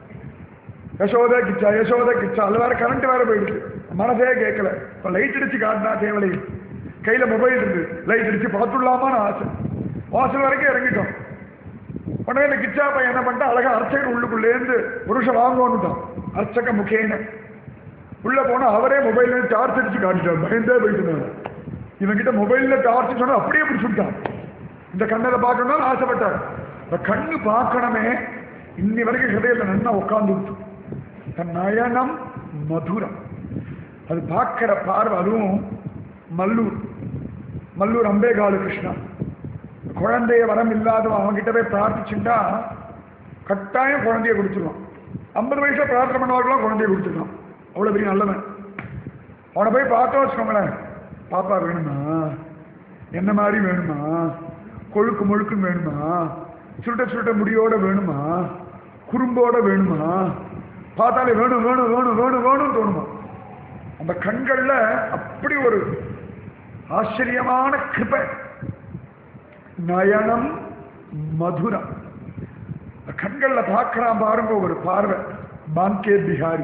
யசோதா கிச்சா யசோதா கிச்சா அதில் வேற கரண்ட் வேற போயிடுச்சு மனசே கேட்கல இப்போ லைட் அடிச்சு காட்டினா தேவலை கையில மொபைல் இருந்து லைட் அடிச்சு பார்த்துடலாமான்னு ஆசை வாசல் வரைக்கும் இறங்கிட்டோம் உடனே இந்த கிச்சா பையன் என்ன பண்ணிட்டா அழகா அர்ச்சகர் உள்ளுக்குள்ளேருந்து புருஷன் வாங்குவோன்னுட்டான் அர்ச்சக முகேன உள்ள போனா அவரே மொபைல்ல டார்ச் அடிச்சு காட்டிட்டார் பயந்தே போயிட்டு இவன்கிட்ட மொபைல்ல டார்ச் சொன்னா அப்படியே பிடிச்சுட்டான் இந்த கண்ணதை பார்க்கணும்னு ஆசைப்பட்டார் இந்த கண்ணு பார்க்கணுமே இன்னி வரைக்கும் ஹிருதயத்தில் நன்னா உட்கார்ந்து தன் நயனம் மதுரம் அது பார்க்கிற பார்வை அதுவும் மல்லூர் மல்லூர் அம்பேகாலு கிருஷ்ணா குழந்தைய வரம் இல்லாதவன் அவன்கிட்ட போய் பிரார்த்திச்சுட்டா கட்டாயம் குழந்தைய கொடுத்துருவான் ஐம்பது வயசுல பிரார்த்தனை பண்ணவர்களாம் குழந்தைய கொடுத்துருவான் அவ்வளோ பெரிய நல்லவன் அவனை போய் பார்த்தோம் வச்சுக்கோங்களேன் பாப்பா வேணுமா என்ன மாதிரி வேணுமா கொழுக்கு முழுக்குன்னு வேணுமா சுருட்ட சுருட்ட முடியோட வேணுமா குறும்போட வேணுமா பார்த்தாலே வேணும் வேணும் வேணும் வேணும் வேணும்னு தோணுமா அந்த கண்கள்ல அப்படி ஒரு ஆச்சரியமான கிருபை நயனம் மதுரம் கண்கள்ல பார்க்கறான் பாருங்க ஒரு பார்வை பாங்கே பிஹாரி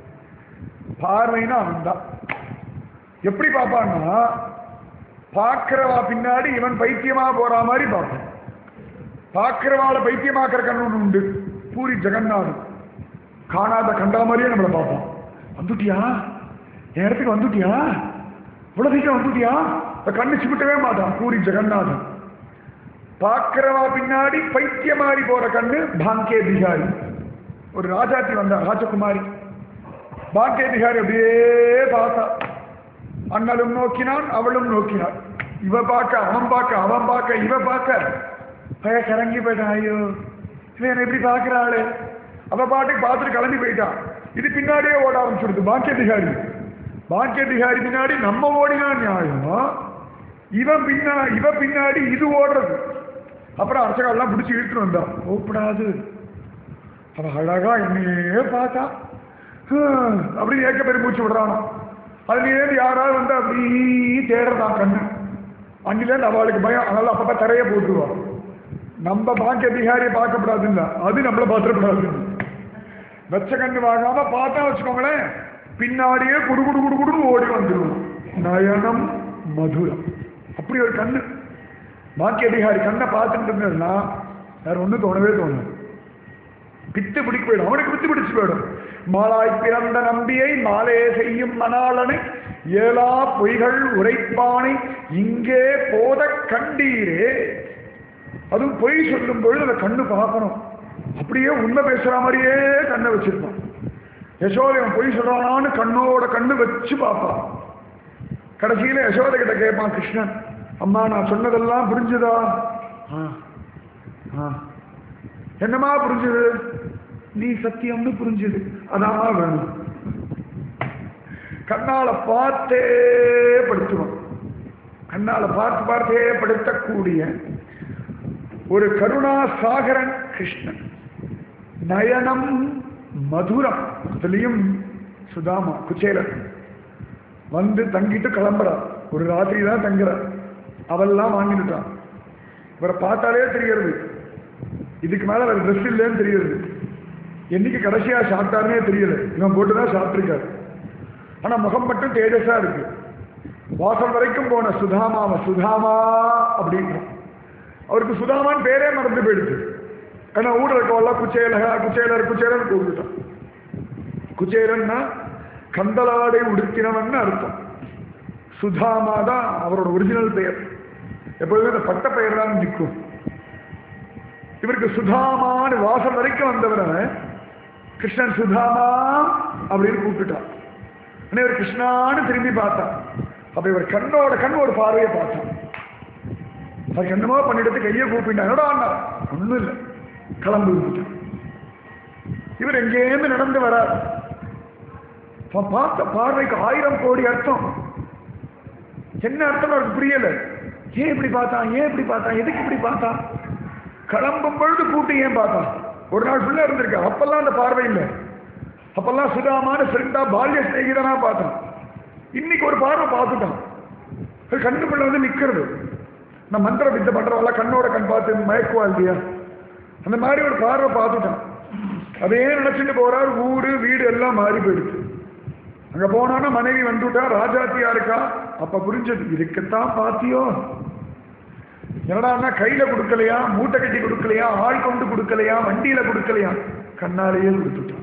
பார்வைன்னா அவன் தான் எப்படி பார்ப்பான்னா பார்க்கிறவா பின்னாடி இவன் பைத்தியமா போற மாதிரி பார்ப்பான் பார்க்கிறவாளை பைத்தியமாக்குற கண்ணு ஒண்ணு உண்டு பூரி ஜெகநாதன் காணாத கண்டா மாதிரியே நம்மளை பார்ப்போம் வந்துட்டியா என் இடத்துக்கு வந்துட்டியா இவ்வளவு சீக்கிரம் வந்துட்டியா இந்த கண்ணு சிமிட்டவே மாட்டான் பூரி ஜெகநாதன் பார்க்கிறவா பின்னாடி பைத்திய மாதிரி போற கண்ணு பாங்கே பிகாரி ஒரு ராஜாத்தி வந்தா ராஜகுமாரி பாங்கே பிகாரி அப்படியே பார்த்தா அண்ணலும் நோக்கினான் அவளும் நோக்கினாள் இவ பார்க்க அவன் பார்க்க அவன் பார்க்க இவ பார்க்க பய கரங்கி போயிட்டான் ஐயோ இவன் எப்படி பார்க்கிறாளு அவ பாட்டுக்கு பார்த்துட்டு கிளம்பி போயிட்டான் இது பின்னாடியே ஓட ஆரம்பிச்சுடுது பாக்கிய பிகாரி பாக்கிய பிகாரி பின்னாடி நம்ம ஓடினா நியாயம் இவன் பின்னா இவ பின்னாடி இது ஓடுறது அப்புறம் அரசகாலெல்லாம் பிடிச்சி இழுத்துட்டு வந்தா ஓப்படாது அவ அழகா என்னையே பார்த்தா ஹம், அப்படி ஏக்க பெரு மூச்சு விடுறானோ அதுலேருந்து யாராவது வந்து அப்படி தேடுறதான் கண்ணு அன்னிலேருந்து அவளுக்கு பயம் அதனால அப்பப்ப தரைய போட்டுருவா நம்ம பாக்கிய பிகாரியை பார்க்கப்படாதுல்ல அது நம்மள பார்த்துடக்கூடாது வெச்ச கண்ணு வாங்காம பார்த்தா வச்சுக்கோங்களேன் பின்னாடியே குடு குடு குடு குடுன்னு ஓடி வந்துடும் நயனம் மதுரம் அப்படி ஒரு கண்ணு பாக்கிய பிகாரி கண்ணை பார்த்துட்டு இருந்ததுன்னா வேற ஒன்றும் தோணவே தோணும் பித்து பிடிக்க போயிடும் அவனுக்கு பித்து பிடிச்சு போயிடும் மாலாய் பிறந்த நம்பியை மாலே செய்யும் மணாளனை ஏலா பொய்கள் உரைப்பானை இங்கே போத கண்டீரே அதுவும் பொய் சொல்லும் பொழுது அந்த கண்ணு பார்க்கணும் அப்படியே உண்மை பேசுற மாதிரியே கண்ணை வச்சிருப்பான் யசோதை அவன் பொய் சொல்றானான்னு கண்ணோட கண்ணு வச்சு பார்ப்பான் கடைசியில யசோதை கிட்ட கேட்பான் கிருஷ்ணன் அம்மா நான் சொன்னதெல்லாம் புரிஞ்சுதா ஆ ஆ என்னமா புரிஞ்சுது நீ சத்தியம்னு புரிஞ்சுது அதான் வேணும் கண்ணால பார்த்தே படுத்துவோம் கண்ணால பார்த்து பார்த்தே படுத்தக்கூடிய ஒரு கருணா சாகரன் கிருஷ்ணன் நயனம் மதுரம் அதுலயும் சுதாமா குச்சேலன் வந்து தங்கிட்டு கிளம்புறா ஒரு ராத்திரி தான் தங்குறா அவெல்லாம் வாங்கிட்டுட்டான் இவரை பார்த்தாலே தெரிகிறது இதுக்கு மேல வேற ட்ரெஸ் இல்லைன்னு தெரியுது என்னைக்கு கடைசியா சாப்பிட்டாருன்னே தெரியல இவன் போட்டு தான் சாப்பிட்டுருக்காரு ஆனா முகம் மட்டும் தேஜஸா இருக்கு வாசல் வரைக்கும் போன சுதாமாவ சுதாமா அப்படின்றான் அவருக்கு சுதாமான்னு பேரே மறந்து போயிடுச்சு ஏன்னா ஊரில் இருக்கவெல்லாம் குச்சேலகா குச்சேலர் குச்சேலர் கூப்பிட்டுட்டான் குச்சேலன்னா கந்தலாடை உடுத்தினவன் அர்த்தம் சுதாமா தான் அவரோட ஒரிஜினல் பெயர் எப்பொழுதுமே இந்த பட்ட பெயர் தான் நிற்கும் இவருக்கு சுதாமான்னு வாசல் வரைக்கும் வந்தவர் அவன் கிருஷ்ணன் சுதாமா அப்படின்னு கூப்பிட்டுட்டான் உடனே இவர் கிருஷ்ணான்னு திரும்பி பார்த்தான் அப்ப இவர் கண்ணோட கண் ஒரு பார்வையை பார்த்தான் அது என்னமோ பண்ணிட்டு கையை கூப்பிட்டான் என்னடா அண்ணா ஒண்ணும் இல்லை கிளம்பு விட்டுட்டான் இவர் எங்கேருந்து நடந்து வரார் அவன் பார்த்த பார்வைக்கு ஆயிரம் கோடி அர்த்தம் என்ன அர்த்தம் அவருக்கு புரியல ஏன் இப்படி பார்த்தான் ஏன் இப்படி பார்த்தான் எதுக்கு இப்படி பார்த்தான் கிளம்பும் பொழுது கூட்டி ஏன் பார்த்தான் ஒரு நாள் ஃபுல்லா இருந்திருக்கா அப்பெல்லாம் அந்த பார்வை இல்லை அப்பெல்லாம் சுதாமான ஃப்ரெண்டா பால்ய சிநேகிதனா பார்த்தான் இன்னைக்கு ஒரு பார்வை பார்த்துட்டான் அது கண்ணுக்குள்ள வந்து நிக்கிறது நான் மந்திர வித்தை பண்றவங்கள கண்ணோட கண் பார்த்து மயக்குவா இல்லையா அந்த மாதிரி ஒரு பார்வை பார்த்துட்டான் அதே நினைச்சிட்டு போறார் ஊரு வீடு எல்லாம் மாறி போயிடுச்சு அங்க போனான்னா மனைவி வந்துட்டா ராஜாத்தியா இருக்கா அப்ப புரிஞ்சது இதுக்குத்தான் பாத்தியோ என்னடான்னா கையில கொடுக்கலையா மூட்டை கட்டி கொடுக்கலையா ஆள் கொண்டு கொடுக்கலையா வண்டியில கொடுக்கலையா கண்ணாலேயே கொடுத்துட்டான்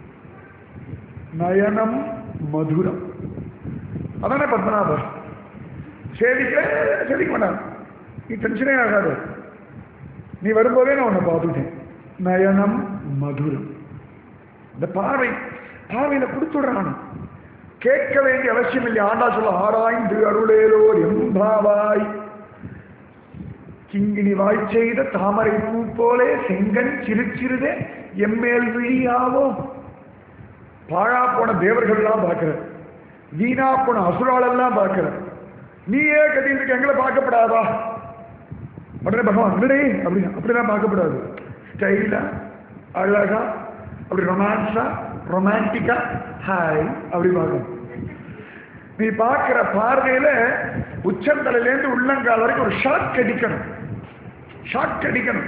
நயனம் மதுரம் அதானே பத்மநாபர் சேவிக்க சேவிக்க மாட்டான் நீ டென்ஷனே ஆகாது நீ வரும்போதே நான் உன்னை பார்த்துட்டேன் நயனம் மதுரம் இந்த பார்வை பார்வையில கொடுத்துடுறான் கேட்க வேண்டிய அவசியம் இல்லை ஆண்டா சொல்ல ஆராய்ந்து அருளேலோர் எம்பாவாய் கிங்கிணி வாய் செய்த தாமரை பூ போலே செங்கன் சிறு சிறுதே எம்மேல் விழியாவோ பாழா போன தேவர்கள்லாம் பார்க்கிற வீணா போன அசுராலெல்லாம் பார்க்கிற நீயே கட்டிட்டு இருக்க எங்களை பார்க்கப்படாதா உடனே பகவான் இல்லடே அப்படி அப்படிலாம் பார்க்கப்படாது ஸ்டைலா அழகா அப்படி ரொமான்ஸா ரொமான்டிக்கா ஹாய் அப்படி பார்க்கணும் நீ பார்க்கிற பார்வையில உச்சந்தலையிலேருந்து உள்ளங்கால் வரைக்கும் ஒரு ஷாக் அடிக்கணும் ஷாக் அடிக்கணும்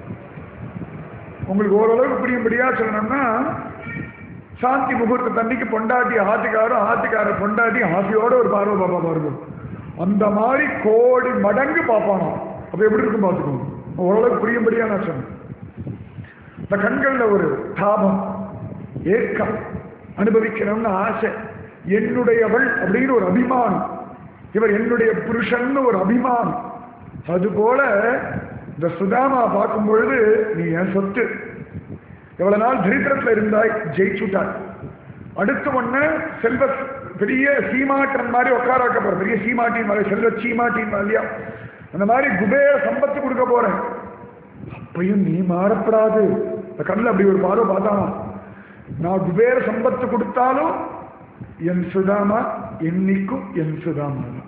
உங்களுக்கு ஓரளவுக்கு புரியும்படியா சொல்லணும்னா சாந்தி முகூர்த்த தண்ணிக்கு பொண்டாட்டி ஆத்துக்காரும் ஆத்துக்கார பொண்டாட்டி ஆசையோட ஒரு பார்வை பாப்பா பாருங்க அந்த மாதிரி கோடி மடங்கு பார்ப்பானோ அப்ப எப்படி இருக்கும் பார்த்துக்கோங்க ஓரளவுக்கு புரியும்படியா நான் சொன்னேன் இந்த கண்கள்ல ஒரு தாபம் ஏக்கம் அனுபவிக்கணும்னு ஆசை என்னுடையவள் அப்படின்னு ஒரு அபிமானம் இவர் என்னுடைய புருஷன் ஒரு அபிமானம் அதுபோல இந்த சுதாமா பார்க்கும் பொழுது நீ என் சொத்து எவ்வளவு நாள் தரித்திரத்துல இருந்தாய் ஜெயிச்சுட்டாய் அடுத்து ஒண்ணு செல்வ பெரிய சீமாட்டன் மாதிரி உட்கார வைக்க போற பெரிய சீமாட்டின் மாதிரி செல்வ சீமாட்டின் மாதிரியா அந்த மாதிரி குபேர சம்பத்து கொடுக்க போறேன் அப்பையும் நீ மாறப்படாது இந்த கண்ணில் அப்படி ஒரு பார்வை பார்த்தானா நான் குபேர சம்பத்து கொடுத்தாலும் என் சுதாமா என்னைக்கும் என் சுதாமா தான்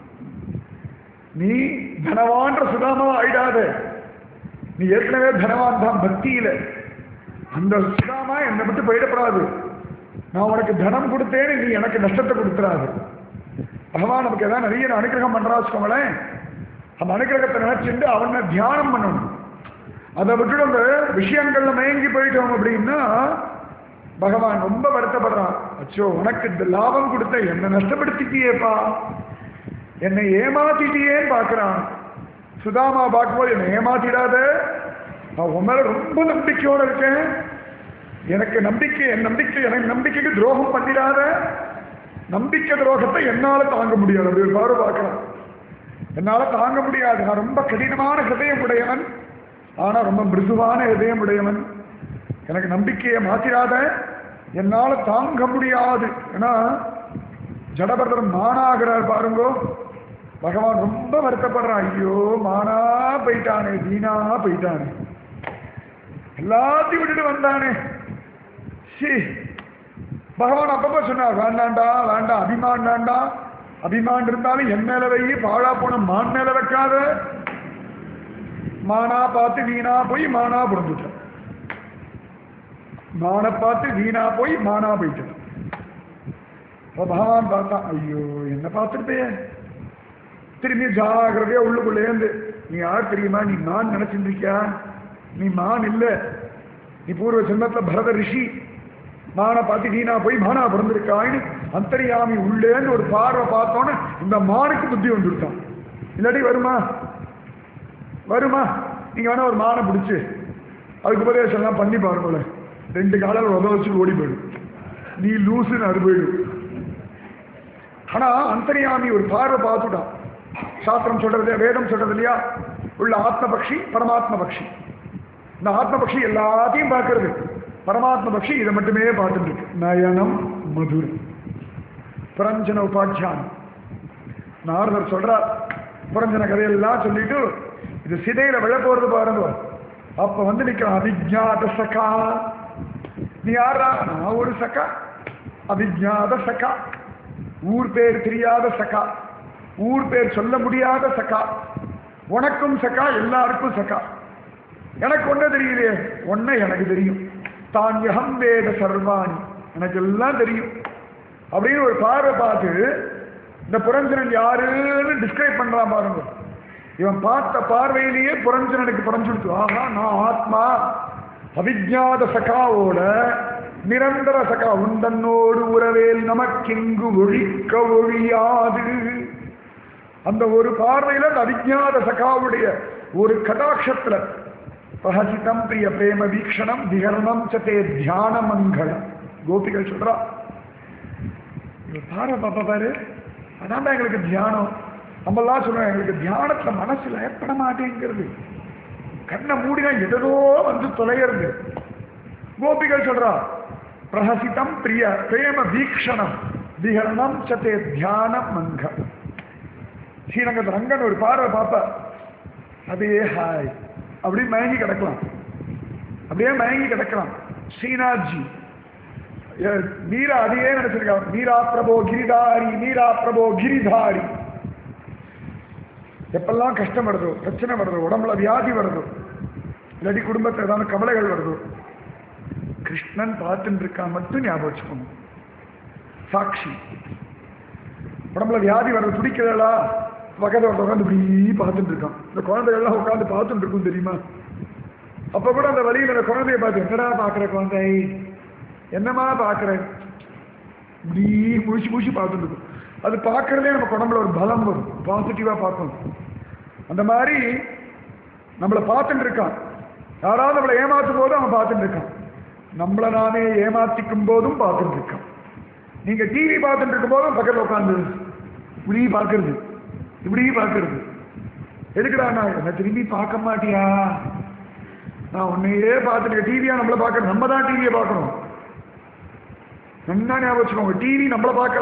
நீ தனவான்ற சுதாமாவா ஆயிடாத நீ ஏற்கனவே தனவான் தான் பக்தியில அந்த சுதாமா என்னை விட்டு போயிடப்படாது நான் உனக்கு தனம் கொடுத்தேன்னு நீ எனக்கு நஷ்டத்தை கொடுத்துறாது பகவான் நமக்கு ஏதாவது நிறைய அனுகிரகம் பண்றா வச்சுக்கோங்களேன் அந்த அனுகிரகத்தை நினைச்சுட்டு அவனை தியானம் பண்ணணும் அதை விட்டுட்டு அந்த விஷயங்கள்ல மயங்கி போயிட்டோம் அப்படின்னா பகவான் ரொம்ப வருத்தப்படுறான் அச்சோ உனக்கு இந்த லாபம் கொடுத்த என்ன நஷ்டப்படுத்திட்டியேப்பா என்னை ஏமாத்திட்டியேன்னு பார்க்கறான் சுதாமா பார்க்கும்போது என்னை ஏமாத்திடாத நான் உன் மேல ரொம்ப நம்பிக்கையோட இருக்கேன் எனக்கு நம்பிக்கை என் நம்பிக்கை எனக்கு நம்பிக்கைக்கு துரோகம் பண்ணிடாத நம்பிக்கை துரோகத்தை என்னால தாங்க முடியாது அப்படி ஒரு பார்வை பார்க்கலாம் என்னால தாங்க முடியாது நான் ரொம்ப கடினமான ஹிருதயம் உடையவன் ஆனா ரொம்ப மிருதுவான இதயம் உடையவன் எனக்கு நம்பிக்கையை மாத்திராத என்னால தாங்க முடியாது ஏன்னா ஜடபரதர் மானாகிறார் பாருங்கோ பகவான் ரொம்ப வருத்தப்படுறான் ஐயோ மானா போயிட்டானே வீணா போயிட்டானே எல்லாத்தையும் விட்டுட்டு வந்தானே சி பகவான் அப்பப்ப சொன்னார் வேண்டாண்டா வேண்டாம் அபிமான் வேண்டாம் அபிமான் இருந்தாலும் என் மேல வை பாழா போன மான் மேல வைக்காத மானா பார்த்து வீணா போய் மானா பிறந்துட்டான் மானை பார்த்து வீணா போய் மானா போயிட்டான் அப்ப பகவான் பார்த்தா ஐயோ என்ன பார்த்துருப்பே திரும்பி ஜாகிரதையா உள்ளுக்குள்ளேந்து நீ யார் தெரியுமா நீ மான் நினைச்சிட்டு இருக்கியா நீ மான் இல்ல நீ பூர்வ ஜென்மத்துல பரத ரிஷி மானை பார்த்து நீ நான் போய் மானா பிறந்திருக்காயின்னு அந்தரியாமி உள்ளேன்னு ஒரு பார்வை பார்த்தோன்னே இந்த மானுக்கு புத்தி வந்துருக்கான் இல்லாட்டி வருமா வருமா நீங்க வேணா ஒரு மானை பிடிச்சு அதுக்கு உபதேசம் எல்லாம் பண்ணி பாருங்களேன் ரெண்டு காலம் உதவ வச்சு ஓடி போயிடும் நீ லூசுன்னு அது போயிடும் ஆனா அந்தரியாமி ஒரு பார்வை பார்த்துட்டான் சாஸ்திரம் சொல்றது வேதம் சொல்றது இல்லையா உள்ள ஆத்ம பக்ஷி பரமாத்ம பக்ஷி இந்த ஆத்ம பக்ஷி எல்லாத்தையும் பார்க்கறது பரமாத்ம பக்ஷி இதை மட்டுமே பார்த்துட்டு இருக்கு நயனம் மதுரம் புரஞ்சன உபாக்கியானம் நாரதர் சொல்றார் புரஞ்சன கதையெல்லாம் சொல்லிட்டு இது சிதையில விழ போறது பாருங்க அப்ப வந்து நிக்கிறான் அவிஜாத சகா நீ யாரா நான் ஒரு சகா அவிஜாத சகா ஊர் பேர் தெரியாத சகா ஊர் பேர் சொல்ல முடியாத சகா உனக்கும் சகா எல்லாருக்கும் சகா எனக்கு ஒண்ணு தெரியலையே ஒன்ன எனக்கு தெரியும் தான் யகம் வேத சர்வாணி எனக்கு எல்லாம் தெரியும் அப்படின்னு ஒரு பார்வை பார்த்து இந்த புரஞ்சனன் யாருன்னு டிஸ்கிரைப் பண்றான் பாருங்க இவன் பார்த்த பார்வையிலேயே புரஞ்சனனுக்கு புரஞ்சுடுத்து ஆஹா நான் ஆத்மா அவிஜாத சகாவோட நிரந்தர சகா உந்தன்னோடு உறவேல் நமக்கெங்கு ஒழிக்க ஒழியாது அந்த ஒரு பார்வையில அந்த அவிஜாத சகாவுடைய ஒரு கடாட்சத்துல பிரஹசிதம் பிரிய பிரேம வீக்ஷணம் திகரணம் சத்தே தியான மங்களம் கோபிகள் சொல்றா இவர் பாரு பாப்பா பாரு அதான் எங்களுக்கு தியானம் நம்மெல்லாம் சொல்லுவோம் எங்களுக்கு தியானத்துல மனசு லயப்பட மாட்டேங்கிறது கண்ணை மூடினா எதோ வந்து தொலைகிறது கோபிகள் சொல்றா பிரஹசிதம் பிரிய பிரேம வீக்ஷணம் விகரணம் சத்தே தியான மங்கம் ஸ்ரீரங்கத்து ரங்கன் ஒரு பார்வை பார்ப்ப அதே ஹாய் அப்படியே மயங்கி கிடக்கலாம் அப்படியே மயங்கி கிடக்கலாம் ஸ்ரீநாத்ஜி அஹ் மீரா அதையே நினைச்சிருக்காங்க மீரா பிரபோ கிரிதாரி மீரா பிரபோ கிரிதாரி எப்பெல்லாம் கஷ்டம் வருதோ பிரச்சனை வருதோ உடம்புல வியாதி வருதோ இல்லாட்டி குடும்பத்தில் ஏதாவது கவலைகள் வருதோ கிருஷ்ணன் பார்த்துட்டு இருக்கான் மட்டும் ஞாபகம் வச்சுக்கணும் சாட்சி உடம்புல வியாதி வருது துடிக்கிறதா பக்கத்தில் உட்காந்து இப்படி பார்த்துட்டு இருக்கான் இந்த குழந்தைகள்லாம் உட்காந்து பார்த்துட்டு இருக்கும் தெரியுமா அப்ப கூட அந்த வழியில் அந்த குழந்தைய பார்த்து என்னடா பார்க்குற குழந்தை என்னமா பார்க்குற இப்படி முழிச்சு முழிச்சு பார்த்துட்டு இருக்கும் அது பார்க்கறதே நம்ம உடம்புல ஒரு பலம் வரும் பாசிட்டிவாக பார்க்கணும் அந்த மாதிரி நம்மளை பார்த்துட்டு இருக்கான் யாராவது நம்மளை ஏமாத்தும் போதும் அவன் பார்த்துட்டு இருக்கான் நம்மளை நானே ஏமாத்திக்கும் போதும் பார்த்துட்டு இருக்கான் நீங்க டிவி பார்த்துட்டு இருக்கும் போதும் பக்கத்தில் உட்காந்து இப்படி பார்க்கறது இப்படி பார்க்கறது எதுக்குடா நான் என்ன திரும்பி பார்க்க மாட்டியா நான் உன்னையே பார்த்துட்டு டிவியா நம்மளை பார்க்கணும் நம்ம தான் டிவியை பார்க்கணும் நல்லா ஞாபகம் வச்சுக்கோங்க டிவி நம்மளை பார்க்கல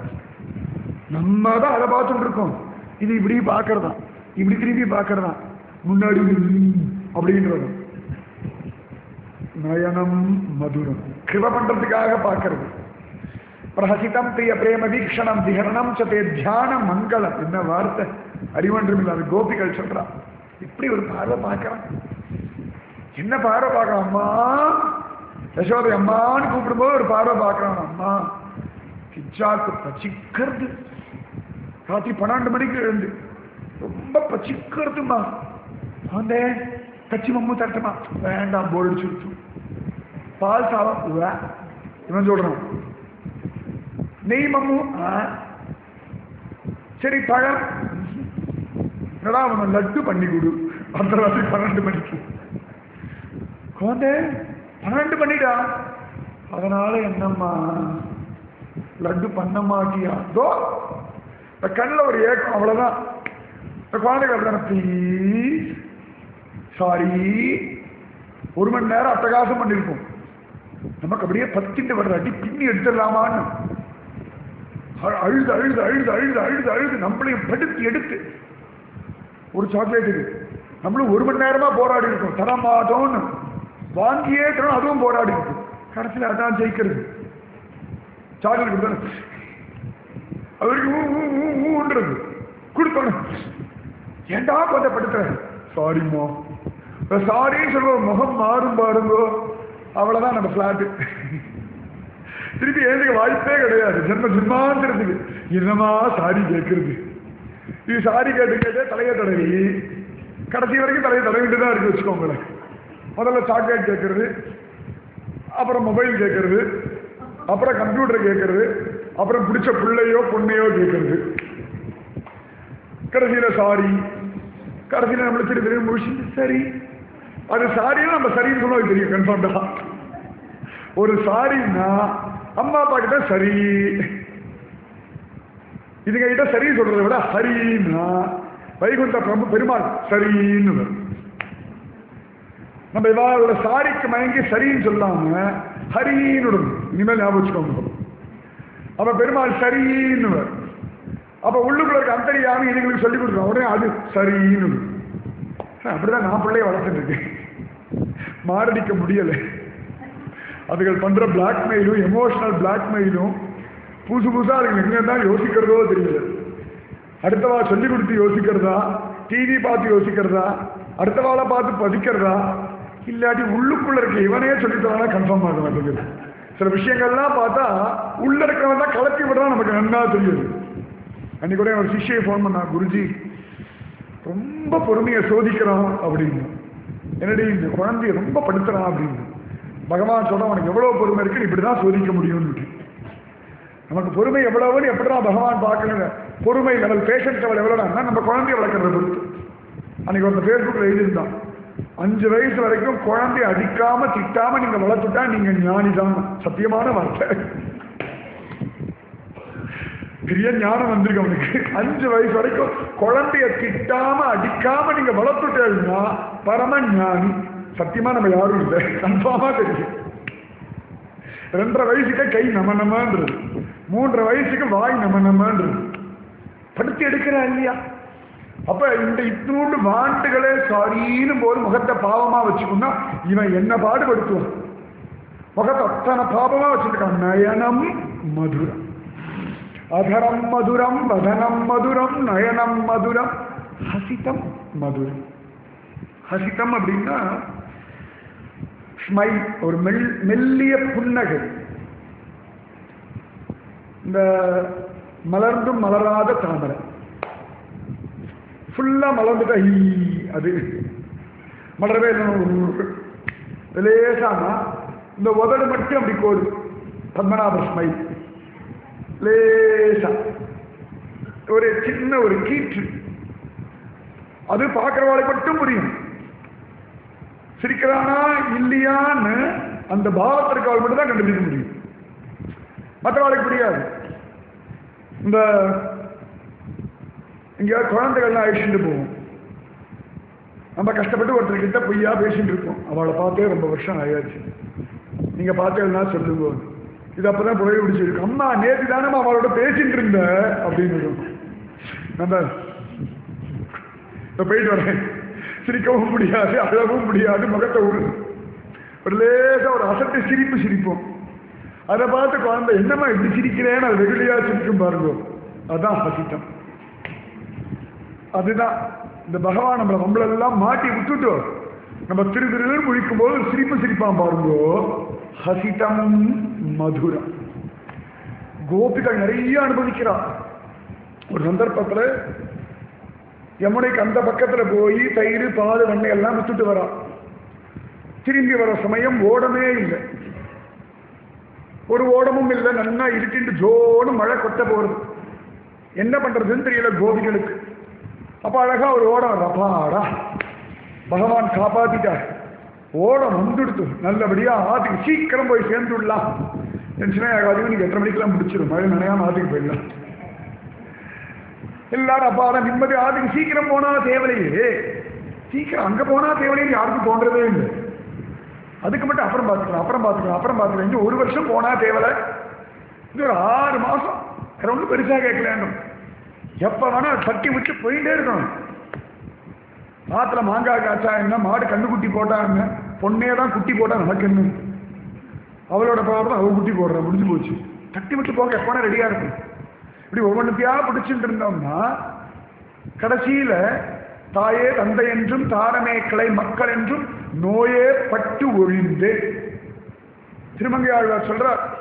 நம்ம தான் அதை பார்த்துட்டு இருக்கோம் இது இப்படி பார்க்கறதா இப்படி திரும்பி பார்க்கறதா முன்னாடி ம் அப்படின்றது நயனம் மதுரம் கிருப பண்றதுக்காக பார்க்கறது பிரஹசிதம் பிரிய பிரேம வீக்ஷணம் திகரணம் சதே தியான மங்களம் என்ன வார்த்தை அறிவன்றும் இல்லாத கோபிகள் சொல்றா இப்படி ஒரு பார்வை பார்க்கறான் என்ன பார்வை பார்க்கறான் அம்மா யசோதை அம்மான்னு கூப்பிடும்போது ஒரு பார்வை பார்க்கறான் அம்மா கிச்சாக்கு பச்சிக்கிறது ராத்திரி பன்னெண்டு மணிக்கு எழுந்து ரொம்ப பச்சிக்கிறதுமா அந்த கச்சி மம்மு தட்டுமா வேண்டாம் போர் அடிச்சு பால் சாதம் வே. இவன் சொல்றான் நெய் மம்மு ஆ. சரி பழம் என்னடா அவன் லட்டு பண்ணி கொடு அந்த ராத்திரி பன்னெண்டு மணிக்கு குழந்தை பன்னெண்டு பண்ணிட்டா அதனால என்னம்மா லட்டு பண்ண மாட்டியா தோ இந்த கண்ணில் ஒரு ஏக்கம் அவ்வளவுதான் இந்த குழந்தைகள் அப்படிதானே ப்ளீஸ் சாரி ஒரு மணி நேரம் அட்டகாசம் பண்ணியிருப்போம் நமக்கு அப்படியே பத்திட்டு வர்ற அடி பின்னி எடுத்துடலாமான்னு அழு- அழுது அழுது அழுது அழுது அழுது அழுது நம்மளையும் படுத்து எடுத்து ஒரு சாக்லேட்டுக்கு நம்மளும் ஒரு மணி நேரமா போராடி இருக்கோம் தர மாட்டோம்னு வாங்கியே தரோம் அதுவும் போராடி இருக்கும் கடைசியில் அதான் ஜெயிக்கிறது சாக்லேட் கொடுத்தாரு அவருக்கு ஊ ஊ ஊ ஊன்றது கொடுத்தோன்னு ஏண்டா கொஞ்சம் படுத்துற சாரிம்மா சாரின்னு சொல்லுவோம் முகம் மாறும் பாருங்கோ அவ்வளவுதான் நம்ம ஃபிளாட்டு திருப்பி எழுதுக்க வாய்ப்பே கிடையாது ஜென்ம ஜென்மாந்திரத்துக்கு என்னமா சாரி கேட்கறது இது சாரி கேட்டு கேட்டே தலையை தடவி கடைசி வரைக்கும் தலையை தடவிட்டு தான் இருக்கு வச்சுக்கோங்களேன் முதல்ல சாக்லேட் கேட்கறது அப்புறம் மொபைல் கேட்கறது அப்புறம் கம்ப்யூட்டர் கேட்கறது அப்புறம் பிடிச்ச பிள்ளையோ பொண்ணையோ கேட்கறது கடைசியில சாரி கடைசியில நம்மளுக்கு திரு திரு முடிச்சு சரி அது சாரின்னா நம்ம சரின்னு சொன்னா அது தெரியும் கன்ஃபார்ம்டா ஒரு சாரின்னா அம்மா அப்பா கிட்ட சரி இதுங்க கிட்ட சரி சொல்றதை விட ஹரின்னா வைகுண்ட பிரபு பெருமாள் சரின்னு வரும். நம்ம இவாளோட சாரிக்கு மயங்கி சரின்னு சொல்லாம ஹரின்னு விடணும். இனிமேல் ஞாபகம் வச்சுக்கோங்க அப்ப பெருமாள் சரின்னு வரும். அப்ப உள்ளுக்குள்ள இருக்க அந்தரியாமி இதுங்களுக்கு சொல்லி கொடுக்குறோம் உடனே அது சரின்னு வரும். அப்படிதான் நான் பிள்ளைய வளர்த்துட்டு இருக்கேன் மாரடிக்க முடியலை அதுகள் பண்ற பிளாக்மெயிலும் எமோஷனல் பிளாக்மெயிலும் புதுசு புதுசா அதுக்கு எங்க தான் யோசிக்கிறதோ தெரியல அடுத்தவா சொல்லி கொடுத்து யோசிக்கிறதா டிவி பார்த்து யோசிக்கிறதா அடுத்தவாளை பார்த்து பதிக்கிறதா இல்லாட்டி உள்ளுக்குள்ள இருக்க இவனே சொல்லித்தரானா கன்ஃபார்ம் ஆக மாட்டேங்குது சில விஷயங்கள்லாம் பார்த்தா உள்ள இருக்கிறவன் தான் கலப்பி விடுறான் நமக்கு நன்னா தெரியுது அன்னைக்கு கூட ஒரு சிஷ்யை ஃபோன் பண்ணா குருஜி ரொம்ப பொறுமையை சோதிக்கிறான் அப்படின்னு என்னடி இந்த குழந்தைய ரொம்ப படுத்துறான் அப்படின்னு பகவான் சொல்ற உனக்கு எவ்வளவு பொறுமை இருக்கு இப்படிதான் சோதிக்க முடியும்னு நமக்கு பொறுமை எவ்வளவுன்னு எப்படிதான் பகவான் பார்க்கணுங்க பொறுமை லெவல் பேஷன்ஸ் லெவல் எவ்வளோனா நம்ம குழந்தைய வளர்க்கறத பொறுத்து அன்னைக்கு ஒருத்தர் ஃபேஸ்புக்கில் எழுதியிருந்தான் அஞ்சு வயசு வரைக்கும் குழந்தைய அடிக்காம திட்டாம நீங்க வளர்த்துட்டா நீங்க ஞானிதான் சத்தியமான வார்த்தை பெரிய ஞானம் வந்திருக்கு அவனுக்கு அஞ்சு வயசு வரைக்கும் குழந்தைய திட்டாம அடிக்காம நீங்க வளர்த்துட்டேன்னா பரம ஞானி சத்தியமா நம்ம யாரும் இல்லை கன்ஃபார்மா தெரியும் ரெண்டரை வயசுக்கு கை நம நமன்றது மூன்றரை வயசுக்கு வாய் நம நமன்றது படுத்து எடுக்கிறா இல்லையா அப்ப இந்த இத்தினூண்டு வாண்டுகளே சாரின்னு போது முகத்தை பாவமா வச்சுக்கணும்னா இவன் என்ன பாடுபடுத்துவான் முகத்தை அத்தனை பாவமா வச்சிருக்கான் நயனம் மதுரம் அதரம் மதுரம் வதனம் மதுரம் நயனம் மதுரம் ஹசிதம் மதுரம் ஹசிதம் அப்படின்னா ஸ்மைல் ஒரு மெல் மெல்லிய புன்னகை இந்த மலர்ந்தும் மலராத தாமரை ஃபுல்லா மலர்ந்துட்டா ஈ அது மலரவே இல்லை லேசானா இந்த உதடு மட்டும் அப்படி கோது பத்மநாப ஸ்மைல் லேசா ஒரு சின்ன ஒரு கீற்று அது பார்க்கிறவாளை மட்டும் புரியும் சிரிக்கிறானா இல்லையான்னு அந்த பாவத்திற்கு அவள் மட்டும் தான் கண்டுபிடிக்க முடியும் மற்றவாளுக்கு புரியாது இந்த எங்கேயாவது குழந்தைகள்லாம் அழிச்சுட்டு போவோம் நம்ம கஷ்டப்பட்டு ஒருத்தர்கிட்ட பொய்யா பேசிட்டு இருக்கோம் அவளை பார்த்தே ரொம்ப வருஷம் ஆயாச்சு நீங்க பார்த்தேன்னா சொல்லுங்க இது அப்பதான் புழைய பிடிச்சிருக்கு அம்மா நேற்று தானே அவளோட பேசிட்டு இருந்த அப்படின்னு இருக்கும். நம்ம இப்ப போயிட்டு வரேன் சிரிக்கவும் முடியாது அழவும் முடியாது முகத்தை ஒரு ஒரு லேசா ஒரு அசட்டு சிரிப்பு சிரிப்போம் அதை பார்த்து குழந்தை என்னம்மா இப்படி சிரிக்கிறேன்னு அது வெகுளியா சிரிக்கும் பாருங்க அதான் ஹசித்தம் அதுதான் இந்த பகவான் நம்மளை நம்மளெல்லாம் மாட்டி விட்டுட்டு நம்ம திரு திருன்னு முழிக்கும் போது ஒரு சிரிப்பு சிரிப்பான் பாருங்கோ ஹசிதம் மதுரம் கோபிகள் நிறைய அனுபவிக்கிறா ஒரு சந்தர்ப்பத்துல யமுனைக்கு அந்த பக்கத்துல போய் தயிர் பால் வெண்ணெய் எல்லாம் வித்துட்டு வரா திரும்பி வர சமயம் ஓடமே இல்லை ஒரு ஓடமும் இல்லை நன்னா இருக்கின்ற ஜோன்னு மழை கொட்ட போறது என்ன பண்றதுன்னு தெரியல கோபிகளுக்கு அப்ப அழகா ஒரு ஓடம் வர்றா. அப்பாடா பகவான் காப்பாத்திட்டார் ஓடம் வந்துடுத்து நல்லபடியா ஆத்துக்கு சீக்கிரம் போய் சேர்ந்து விடலாம் டென்ஷனே ஆகாது நீங்க எட்டரை மணிக்கெல்லாம் முடிச்சிடும் மழை நனையாம ஆத்துக்கு போயிடலாம் எல்லாரும் அப்பா அதான் நிம்மதி ஆத்துக்கு சீக்கிரம் போனா தேவலையே சீக்கிரம் அங்க போனா தேவலைன்னு யாருக்கும் தோன்றதே இல்லை அதுக்கு மட்டும் அப்புறம் பார்த்துக்கலாம் அப்புறம் பார்த்துக்கலாம் அப்புறம் பார்த்துக்கலாம் இன்னும் ஒரு வருஷம் போனா தேவலை இது ஒரு ஆறு மாசம் வேற ஒன்றும் பெருசா கேட்கலாம் எப்ப வேணா தட்டி விட்டு போயிட்டே இருக்கணும் ஆத்துல மாங்காய் காய்ச்சா என்ன மாடு கண்ணு குட்டி போட்டா என்ன பொண்ணே தான் குட்டி போட்டா நமக்கு என்ன அவளோட பவர் தான் அவ குட்டி போடுறா முடிஞ்சு போச்சு தட்டி விட்டு போக எப்போனா ரெடியா இருக்கும் இப்படி ஒவ்வொன்றுத்தையா பிடிச்சிட்டு இருந்தோம்னா கடைசியில தாயே தந்தை என்றும் தாரமே கிளை மக்கள் என்றும் நோயே பட்டு ஒழிந்து திருமங்கை ஆழ்வார் சொல்றார்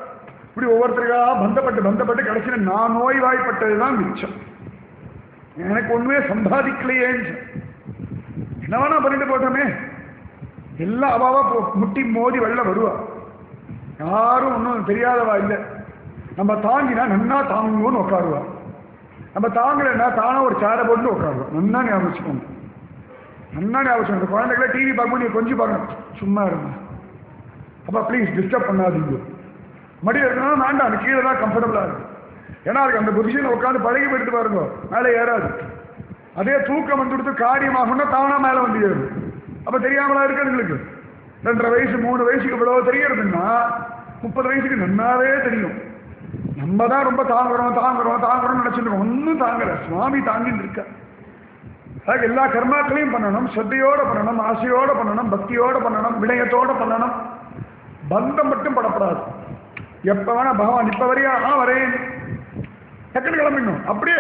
இப்படி ஒவ்வொருத்தருக்கா பந்தப்பட்டு பந்தப்பட்டு கடைசியில் நான் நோய்வாய்ப்பட்டது தான் மிச்சம் எனக்கு ஒண்ணுமே சம்பாதிக்கலையேன்னு என்ன வேணா பண்ணிட்டு போட்டோமே எல்லாம் அவாவா போ- முட்டி மோதி வெளில வருவா யாரும் ஒன்றும் தெரியாதவா இல்லை நம்ம தாங்கினா நன்னா தாங்குவோன்னு உட்காருவா நம்ம தாங்கலைன்னா தானே ஒரு சேரை போட்டு உட்காருவா நன்னா ஞாபகம் வச்சுக்கோங்க நன்னா ஞாபகம் வச்சுக்கோங்க. இந்த குழந்தைகளை டிவி பார்க்கும்போது நீ கொஞ்சம் பார்க்கணும் சும்மா இருங்க அப்பா ப்ளீஸ் டிஸ்டர்ப் பண்ணாதீங்க மடியில் இருக்கணும் வேண்டாம் அந்த கீழே தான் கம்ஃபர்டபுளாக இருக்கும் ஏன்னா அதுக்கு அந்த பொசிஷனில் உட்காந்து பழகி போயிட்டு பாருங்க மேலே ஏறாது அதே தூக்கம் வந்து கொடுத்து காரியமாகணும்னா தானா மேலே வந்து ஏறும் அப்போ தெரியாமலா இருக்கிறதுங்களுக்கு ரெண்டரை வயசு மூணு வயசுக்கு இவ்வளவு தெரியறதுன்னா முப்பது வயசுக்கு நன்னாவே தெரியும் நம்ம தான் ரொம்ப தாங்குறோம் தாங்குறோம் தாங்குறோம்னு நினைச்சிருக்கோம் ஒன்றும் தாங்கல சுவாமி தாங்கிட்டு இருக்க அதுக்கு எல்லா கர்மாக்களையும் பண்ணணும் ஸ்ரத்தையோட பண்ணணும் ஆசையோட பண்ணணும் பக்தியோட பண்ணணும் வினயத்தோட பண்ணணும் பந்தம் மட்டும் படப்படாது எப்ப வேணா பகவான் இப்ப வரையா ஆ வரேன் டக்குன்னு கிளம்பிடணும் அப்படியே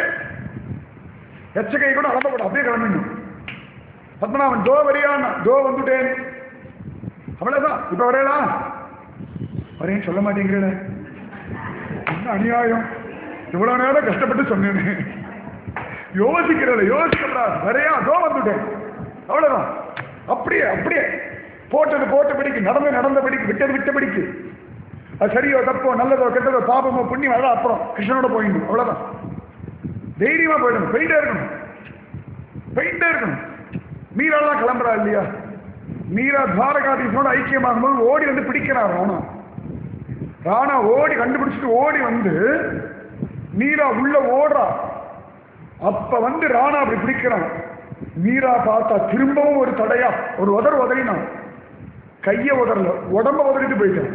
எச்சகை கூட அளப்பக்கூடாது அப்படியே கிளம்பிடணும் பத்மநாபன் தோ வரியான் தோ வந்துட்டேன் அவ்வளவுதான் இப்ப வரையலா வரேன்னு சொல்ல மாட்டேங்கிறேன் என்ன அநியாயம் இவ்வளவு நேரம் கஷ்டப்பட்டு சொன்னேனே யோசிக்கிறத யோசிக்கப்படாது வரையா தோ வந்துட்டேன் அவ்வளவுதான் அப்படியே அப்படியே போட்டது போட்டபடிக்கு நடந்து நடந்தபடிக்கு விட்டது விட்டபடிக்கு அது சரியோ தப்போ நல்லதோ கெட்டதோ பாபமோ புண்ணியம் அதான் அப்புறம் கிருஷ்ணனோட போயிடணும் அவ்வளவுதான் தைரியமா போயிடணும் போயிட்டே இருக்கணும் போயிட்டே இருக்கணும் மீராலாம் கிளம்புறா இல்லையா மீரா துவாரகாதீசனோட ஐக்கியமாகும்போது ஓடி வந்து பிடிக்கிறார் ராணா ராணா ஓடி கண்டுபிடிச்சிட்டு ஓடி வந்து மீரா உள்ள ஓடுறா அப்ப வந்து ராணா அப்படி பிடிக்கிறான் மீரா பார்த்தா திரும்பவும் ஒரு தடையா ஒரு உதர் உதறினான் கைய உதறல உடம்ப உதறிட்டு போயிட்டான்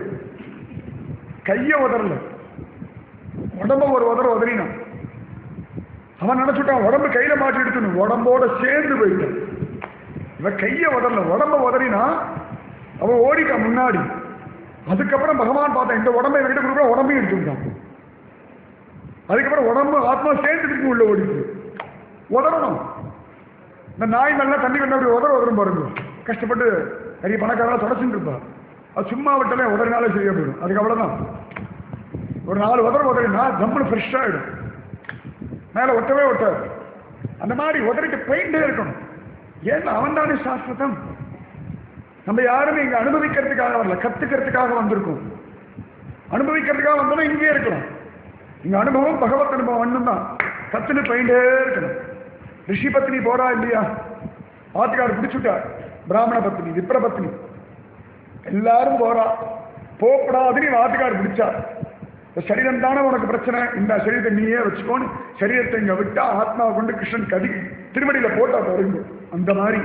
கைய உதறல உடம்ப ஒரு உதற உதறினான் அவன் நினைச்சுட்டான் உடம்பு கையில மாட்டி எடுத்துன்னு உடம்போட சேர்ந்து போயிட்டான் இவன் கைய உதறல உடம்ப உதறினா அவன் ஓடிட்டான் முன்னாடி அதுக்கப்புறம் பகவான் பார்த்தான் இந்த உடம்பை என்கிட்ட கொடுக்குற உடம்பையும் எடுத்துட்டான் அதுக்கப்புறம் உடம்பு ஆத்மா சேர்ந்து திருப்பி உள்ள ஓடிச்சு உதறணும் இந்த நாய் நல்லா தண்ணி கண்ட அப்படி உதற உதறும் பாருங்க கஷ்டப்பட்டு நிறைய பணக்காரங்க தொடச்சுட்டு இருப்பா அது சும்மா விட்டாலே உதறினாலே சரியா போயிடும் அதுக்கு அவ்வளவுதான் ஒரு நாலு உதற உதறினா ஜம்முன்னு ஃப்ரெஷ் ஆயிடும் மேல ஒட்டவே ஒட்டாது அந்த மாதிரி உதறிட்டு போயிட்டே இருக்கணும் ஏன்னா அவன் தானே சாஸ்திரம் நம்ம யாருமே இங்க அனுபவிக்கிறதுக்காக வரல கத்துக்கிறதுக்காக வந்திருக்கோம் அனுபவிக்கிறதுக்காக வந்தோம்னா இங்கே இருக்கலாம் இங்க அனுபவம் பகவத் அனுபவம் ஒண்ணும் தான் கத்துன்னு போயிட்டே இருக்கணும் ரிஷி பத்னி போறா இல்லையா ஆத்துக்கார் பிடிச்சுட்டார் பிராமண பத்னி விப்ர பத்னி எல்லாரும் போறா போகப்படாதுன்னு ஆத்துக்கார் பிடிச்சார் இந்த சரீரம் தானே உனக்கு பிரச்சனை இந்த சரீரத்தை நீயே வச்சுக்கோன்னு சரீரத்தை இங்க விட்டா ஆத்மாவை கொண்டு கிருஷ்ணன் கதி திருமடியில போட்டா தொடங்கு அந்த மாதிரி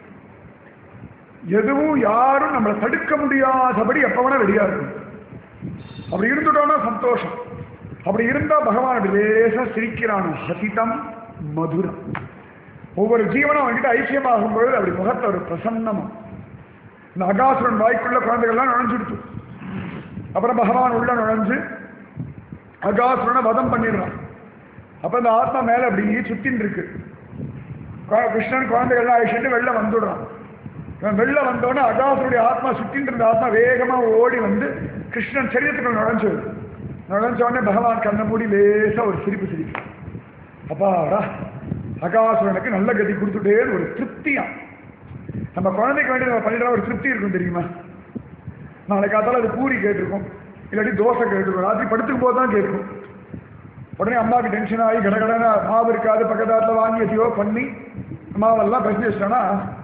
எதுவும் யாரும் நம்மளை தடுக்க முடியாதபடி எப்ப வேணா ரெடியா இருக்கும் அப்படி இருந்துட்டோம்னா சந்தோஷம் அப்படி இருந்தா பகவான் அப்படி லேசா சிரிக்கிறான் ஹசிதம் மதுரம் ஒவ்வொரு ஜீவனும் அவன்கிட்ட ஐக்கியமாகும் பொழுது அப்படி முகத்தை ஒரு பிரசன்னமா இந்த அகாசுரன் வாய்க்குள்ள குழந்தைகள்லாம் நுழைஞ்சுடுச்சு அப்புறம் பகவான் உள்ள நுழைஞ்சு அகாசுரனை வதம் பண்ணிடுறான் அப்ப இந்த ஆத்மா மேல அப்படி சுத்தின்னு இருக்கு கு- கிருஷ்ணன் குழந்தைகள்லாம் அழிச்சுட்டு வெளில வந்துடுறான் இவன் வெளில வந்தோடனே அகாசுருடைய ஆத்மா சுத்தின்னு இருந்த ஆத்மா வேகமா ஓடி வந்து கிருஷ்ணன் சரீரத்துக்குள்ள நுழைஞ்சது நுழைஞ்ச உடனே பகவான் கண்ணை மூடி லேசா ஒரு சிரிப்பு சிரிப்பு அப்பாடா அகாசுரனுக்கு நல்ல கதி கொடுத்துட்டேன்னு ஒரு திருப்தியா நம்ம குழந்தைக்கு வேண்டி நம்ம பண்ணிடுற ஒரு திருப்தி இருக்கும் தெரியுமா நாளைக்கு காத்தால அது பூரி கேட்டிருக்கும் இல்லாட்டி தோசை கேட்டிருக்கும் ராத்திரி படுத்துக்கும் போது தான் கேட்கும் உடனே அம்மாவுக்கு டென்ஷன் ஆகி கடகடன மாவு இருக்காது பக்கத்தாத்துல வாங்கி எதையோ பண்ணி மாவெல்லாம் பசி வச்சிட்டோன்னா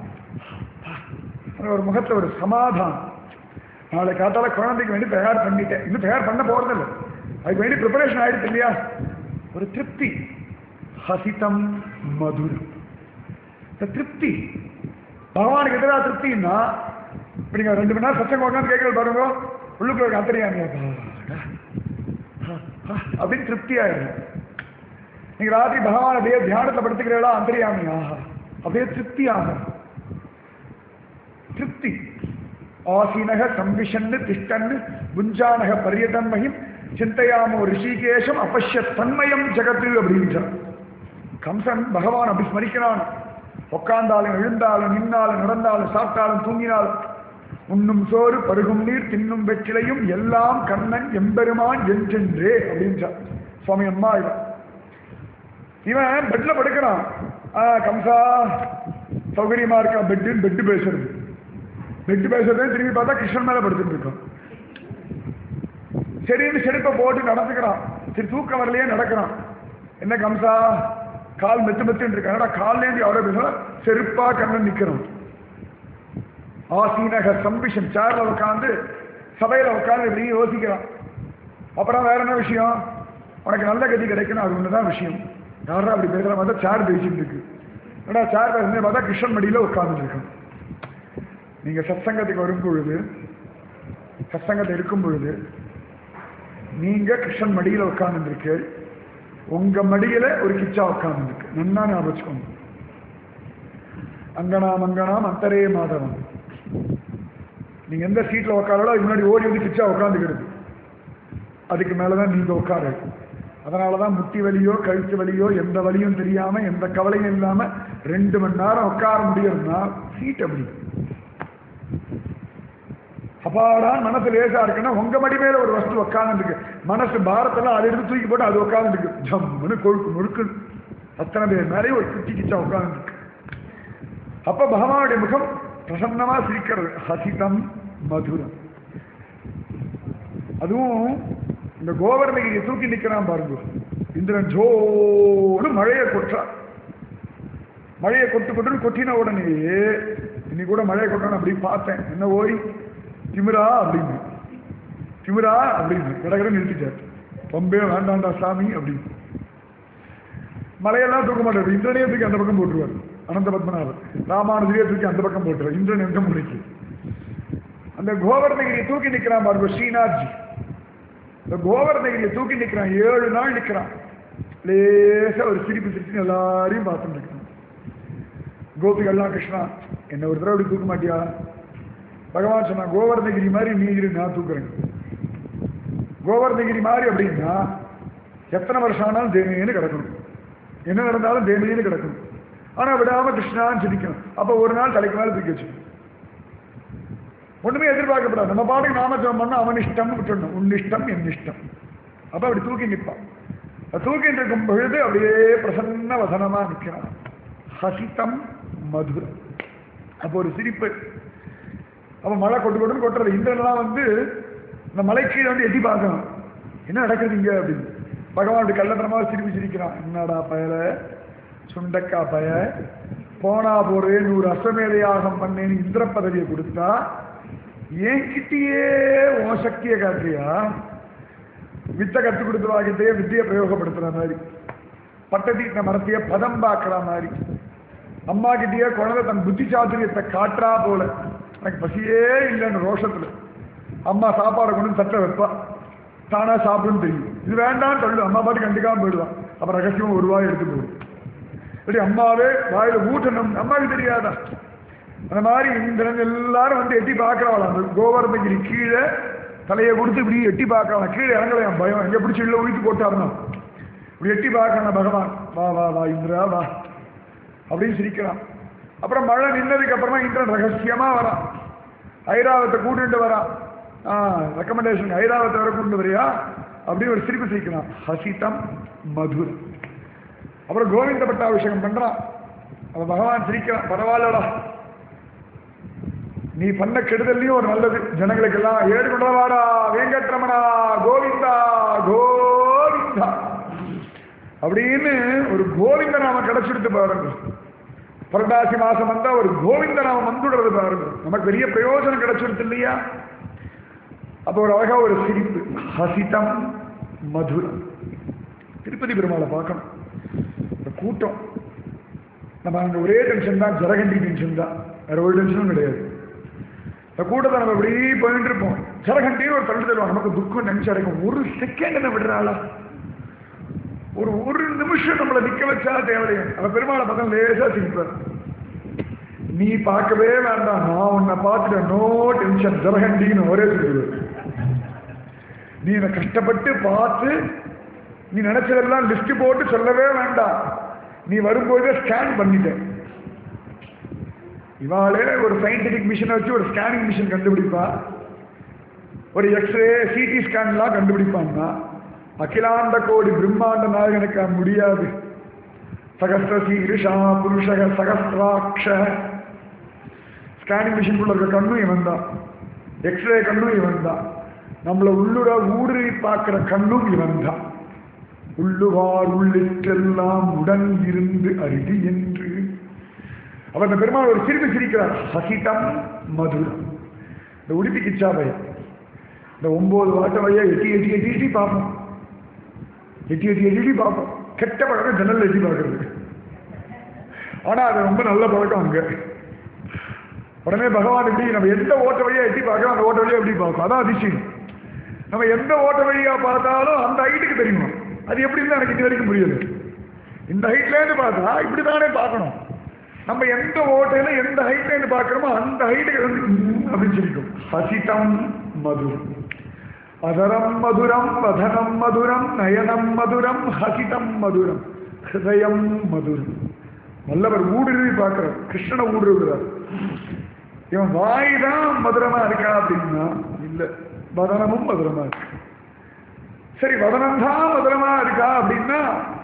ஒரு முகத்துல ஒரு சமாதானம் நாளை காத்தால குழந்தைக்கு வேண்டி தயார் பண்ணிட்டேன் இன்னும் தயார் பண்ண போறதில்லை அதுக்கு வேண்டி ப்ரிப்பரேஷன் ஆயிடுச்சு இல்லையா ஒரு திருப்தி ஹசிதம் மதுரம் இந்த திருப்தி பகவானுக்கு எதிராக திருப்தின்னா இப்ப நீங்க ரெண்டு மணி நேரம் சச்சங்க உட்காந்து கேட்கறது பாருங்க உள்ளுக்குள்ள இருக்க அத்தனையாமியா பாடா. ஆ, ஆ, அப்படின்னு திருப்தி ஆயிடும் நீங்க ராத்திரி பகவான் அப்படியே தியானத்துல படுத்துக்கிறீங்களா அந்தரியாமியா அப்படியே திருப்தி ஆகும் திருப்தி ஆசீனக சம்பிஷன்னு திஷ்டன்னு புஞ்சானக பரியதன் மகிம் சிந்தையாமோ ரிஷிகேஷம் அபஷ்ய தன்மயம் ஜெகத்து அப்படின்றான் கம்சன் பகவான் அப்படி ஸ்மரிக்கிறான் உட்கார்ந்தாலும் எழுந்தாலும் நின்னாலும் நடந்தாலும் சாப்பிட்டாலும் தூங்கினாலும் உண்ணும் சோறு பருகும் நீர் தின்னும் வெற்றிலையும் எல்லாம் கண்ணன் எம்பெருமான் என்றென்றே அப்படின்றார் சுவாமி அம்மா இவன் இவன் பெட்ல படுக்கிறான் ஆ, கம்சா சௌகரியமா இருக்கா பெட்டு பெட்டு பேசுறது பெட்டு பேசுறதே திரும்பி பார்த்தா கிருஷ்ணன் மேல படுத்துட்டு இருக்கான் சரின்னு செருப்பை போட்டு நடந்துக்கிறான் சரி தூக்கம் வரலையே நடக்கிறான் என்ன கம்சா கால் மெத்து மெத்துன்னு இருக்காங்கடா கால்லேருந்து அவரே பேசுறா செருப்பா கண்ணன் நிக்கிறான் ஆசீனக சம்பிஷன் சேர்ல உட்காந்து சபையில உட்காந்து இப்படி யோசிக்கிறான் அப்புறம் வேற என்ன விஷயம் உனக்கு நல்ல கதி கிடைக்கணும் அது ஒண்ணுதான் விஷயம் யாரா அப்படி பேசுற பார்த்தா சேர் பேசிட்டு இருக்கு ஏடா சேர் பேசுறதே பார்த்தா கிருஷ்ணன் மடியில உட்கார்ந்து இருக்கான் நீங்க சத்சங்கத்துக்கு வரும் பொழுது சத்சங்கத்தில் இருக்கும் பொழுது நீங்க கிருஷ்ணன் மடியில உட்கார்ந்து உங்க மடியில ஒரு கிச்சா உட்கார்ந்து இருக்கு நன்னா ஞாபகம் வச்சுக்கோங்க அங்கனா மங்கனாம் அந்தரே மாதவன் நீங்க எந்த சீட்ல உட்காரோ அதுக்கு முன்னாடி ஓடி வந்து கிச்சா உட்காந்துக்கிடுது அதுக்கு மேலதான் நீங்க உட்காரு அதனாலதான் முட்டி வலியோ கழுத்து வலியோ எந்த வலியும் தெரியாம எந்த கவலையும் இல்லாம ரெண்டு மணி நேரம் உட்கார முடியும்னா சீட் அப்படி அப்பாடா மனசு லேசா இருக்குன்னா உங்க மடி மேல ஒரு வஸ்து உட்காந்துருக்கு மனசு பாரத்தெல்லாம் அதை எடுத்து தூக்கி போட்டு அது உட்காந்துருக்கு ஜம்முன்னு கொழுக்கு முழுக்கு அத்தனை பேர் மேலே ஒரு குட்டி கிச்சா உட்காந்துருக்கு அப்ப பகவானுடைய முகம் பிரசன்னமா சிரிக்கிறது ஹசிதம் மதுரம் அதுவும் இந்த கோவர்ணகிரியை தூக்கி நிக்கிறான் பாருங்க இந்திரன் ஜோடு மழையை கொட்டுறான் மழையை கொட்டு கொட்டுன்னு கொட்டின உடனேயே இன்னைக்கு கூட மழையை கொட்டணும் அப்படி பார்த்தேன் என்ன ஓய் திமிரா அப்படின்னு திமிரா அப்படின்னு கடகட நிறுத்திட்டார் பம்பே வேண்டாண்டா சாமி அப்படின்னு மலையெல்லாம் தூக்க மாட்டார் இந்திரனையே தூக்கி அந்த பக்கம் போட்டுருவார் அனந்த பத்மநாபர் ராமானுஜரையே தூக்கி அந்த பக்கம் போட்டுருவார் இந்திரன் எந்த முறைக்கு அந்த கோவர்ணகிரியை தூக்கி நிற்கிறான் பாருங்க ஸ்ரீநாத்ஜி இந்த கோவர்ணகிரியை தூக்கி நிற்கிறான் ஏழு நாள் நிற்கிறான் லேசா ஒரு சிரிப்பு சிரிச்சு எல்லாரையும் பார்த்துட்டு இருக்கான் கோபிகள்லாம் கிருஷ்ணா என்ன ஒரு தடவை இப்படி தூக்க மாட்டியா பகவான் சொன்னா கோவர்ணகிரி மாதிரி நீ இரு நான் தூக்குறேன் கோவர்ணகிரி மாதிரி அப்படின்னா எத்தனை வருஷம் ஆனாலும் தேனின்னு கிடக்கணும் என்ன நடந்தாலும் தேனின்னு கிடக்கணும் ஆனா விடாம கிருஷ்ணான்னு சிரிக்கணும் அப்ப ஒரு நாள் தலைக்கு மேல தூக்கி வச்சு ஒண்ணுமே எதிர்பார்க்கப்படாது நம்ம பாட்டுக்கு நாம ஜெபம் பண்ணா அவன் இஷ்டம்னு விட்டுடணும் உன் இஷ்டம் என் இஷ்டம் அப்ப அப்படி தூக்கி நிற்பான் அது தூக்கிட்டு இருக்கும் பொழுது அப்படியே பிரசன்ன வசனமா நிற்கிறான் ஹசிதம் மதுரம் அப்போ ஒரு சிரிப்பு அப்ப மழை கொட்டு கொட்டுன்னு கொட்டுறது இந்திரன்லாம் வந்து இந்த மலை கீழே வந்து எட்டி பார்க்கணும் என்ன நடக்குது இங்க அப்படின்னு பகவான் அப்படி கள்ளத்தனமா சிரிப்பு சிரிக்கிறான் என்னடா பயல சுண்டக்கா பய போனா போறே நூறு அஸ்வமேதையாகம் பண்ணேன்னு இந்திர பதவியை கொடுத்தா ஏன் கிட்டேயே உன் சக்தியை காட்டுறியா வித்தை கத்து கொடுத்தவாகிட்டே வித்தியை பிரயோகப்படுத்துற மாதிரி பட்டத்தீட்டின மரத்தையே பதம் பார்க்கிற மாதிரி அம்மா கிட்டேயே குழந்தை தன் புத்தி சாதுரியத்தை காட்டுறா போல எனக்கு பசியே இல்லைன்னு ரோஷத்துல அம்மா சாப்பாடை கொண்டு வந்து தட்டை வைப்பா தானா சாப்பிடுன்னு தெரியும் இது வேண்டாம் சொல்லு அம்மா பாட்டு கண்டுக்காம போயிடுவான் அப்ப ரகசியமா ஒரு ரூபாய் எடுத்து போடும் இப்படி அம்மாவே வாயில ஊட்டணும் அம்மாவுக்கு தெரியாதா அந்த மாதிரி இந்திரன் எல்லாரும் வந்து எட்டி பார்க்கறாள் அந்த கோவர்தகிரி கீழே தலையை கொடுத்து இப்படி எட்டி பார்க்கலாம் கீழே இறங்கலையாம் பயம் எங்க பிடிச்சி உள்ள உயிர்த்து போட்டாருன்னா இப்படி எட்டி பார்க்கணும் பகவான் வா வா வா இந்திரா வா அப்படின்னு சிரிக்கிறான் அப்புறம் மழை நின்னதுக்கு அப்புறமா இந்திரன் ரகசியமா வரான் ஐராவத்தை கூட்டிட்டு வரான் ரெக்கமெண்டேஷன் ஐராவத்தை வர கூட்டு வரியா அப்படின்னு ஒரு சிரிப்பு சிரிக்கிறான் ஹசிதம் மதுரம் அப்புறம் கோவிந்த பட்டாபிஷேகம் பண்றான் அவன் பகவான் சிரிக்கிறான் பரவாயில்லடா நீ பண்ண கெடுதல்லையும் ஒரு நல்லது ஜனங்களுக்கு எல்லாம் ஏடு கொண்டவாடா வேங்கட்ரமணா கோவிந்தா கோவிந்தா அப்படின்னு ஒரு கோவிந்த நாம கிடைச்சிடுத்து பாருங்க புரட்டாசி மாசம் வந்தா ஒரு கோவிந்த நாம வந்துடுறது பாருங்க நமக்கு பெரிய பிரயோஜனம் கிடைச்சிடுது இல்லையா அப்போ ஒரு அழகா ஒரு சிரிப்பு ஹசிதம் மதுரம் திருப்பதி பெருமாளை பார்க்கணும் இந்த கூட்டம் நம்ம அங்கே ஒரே டென்ஷன் தான் ஜரகண்டி டென்ஷன் தான் வேற ஒரு டென்ஷனும் கிடையாது இந்த கூட்டத்தை நம்ம இப்படி போயிட்டு இருப்போம் ஜரகண்டின்னு ஒரு தள்ளு தருவாங்க நமக்கு துக்கம் நினைச்சு அடைக்கும் ஒரு செகண்ட் என்ன விடுறாளா ஒரு ஒரு நிமிஷம் நம்மளை நிக்க வச்சா தேவையில்லை அவ பெருமாளை பக்கம் லேசா சிரிப்பார் நீ பார்க்கவே வேண்டாம் நான் உன்னை பார்த்துட்டேன் நோ டென்ஷன் ஜரகண்டின்னு ஒரே சொல்லுவேன் நீ என்னை கஷ்டப்பட்டு பார்த்து நீ நினைச்சதெல்லாம் லிஸ்ட் போட்டு சொல்லவே வேண்டாம் நீ வரும்போதே ஸ்கேன் பண்ணிட்ட இவாளே ஒரு சயின்டிபிக் மிஷினை வச்சு ஒரு ஸ்கேனிங் மிஷின் கண்டுபிடிப்பா ஒரு எக்ஸ்ரே சிடி ஸ்கேன்லாம் கண்டுபிடிப்பான்னா அகிலாண்ட கோடி பிரம்மாண்ட நாயகனுக்கு அது முடியாது சகஸ்ர சீரிஷா புருஷக சகஸ்ராட்ச ஸ்கேனிங் மிஷினுக்குள்ள இருக்க கண்ணும் இவன் தான் எக்ஸ்ரே கண்ணும் இவன் தான் நம்மளை உள்ளுர ஊடுருவி பார்க்கிற கண்ணும் இவன் தான் உள்ளுவார் உள்ளிட்டெல்லாம் உடன் இருந்து அருதி என்று அவர் அந்த பெருமாள் ஒரு சிரிப்பு சிரிக்கிறார் ஹசிதம் மதுரம் இந்த உடுப்பி கிச்சாவை இந்த ஒன்பது வாட்ட வழியா எட்டி எட்டி எட்டி எட்டி பார்ப்போம் எட்டி எட்டி எட்டி எட்டி பார்ப்போம் கெட்ட பழக்கம் ஜன்னல் எட்டி பார்க்கறது ஆனா அது ரொம்ப நல்ல பழக்கம் அங்க உடனே பகவான் எப்படி நம்ம எந்த ஓட்ட வழியா எட்டி பார்க்கறோம் அந்த ஓட்ட வழியா எப்படி பார்க்கணும் அதான் அதிசயம் நம்ம எந்த ஓட்ட வழியா பார்த்தாலும் அந்த ஹைட்டுக்கு தெரியுமா அது எப்படின்னு எனக்கு இது வரைக்கும் புரியல இந்த ஹைட்ல இருந்து பார்த்தா இப்படிதானே பார்க்கணும் நம்ம எந்த ஓட்டையில எந்த ஹைட்ல இருந்து பார்க்கறோமோ அந்த ஹைட்டுக்கு வந்து ம் அப்படின்னு சொல்லிக்கும் ஹசிதம் மதுரம் அதரம் மதுரம் வதனம் மதுரம் நயனம் மதுரம் ஹசிதம் மதுரம் ஹிருதயம் மதுரம் நல்லவர் ஊடுருவி பார்க்கிறார் கிருஷ்ணனை ஊடுருவுகிறார் இவன் வாய் தான் மதுரமா இருக்கா அப்படின்னா இல்ல வதனமும் மதுரமா இருக்கு சரி வதனம் தான் மதுரமா இருக்கா அப்படின்னா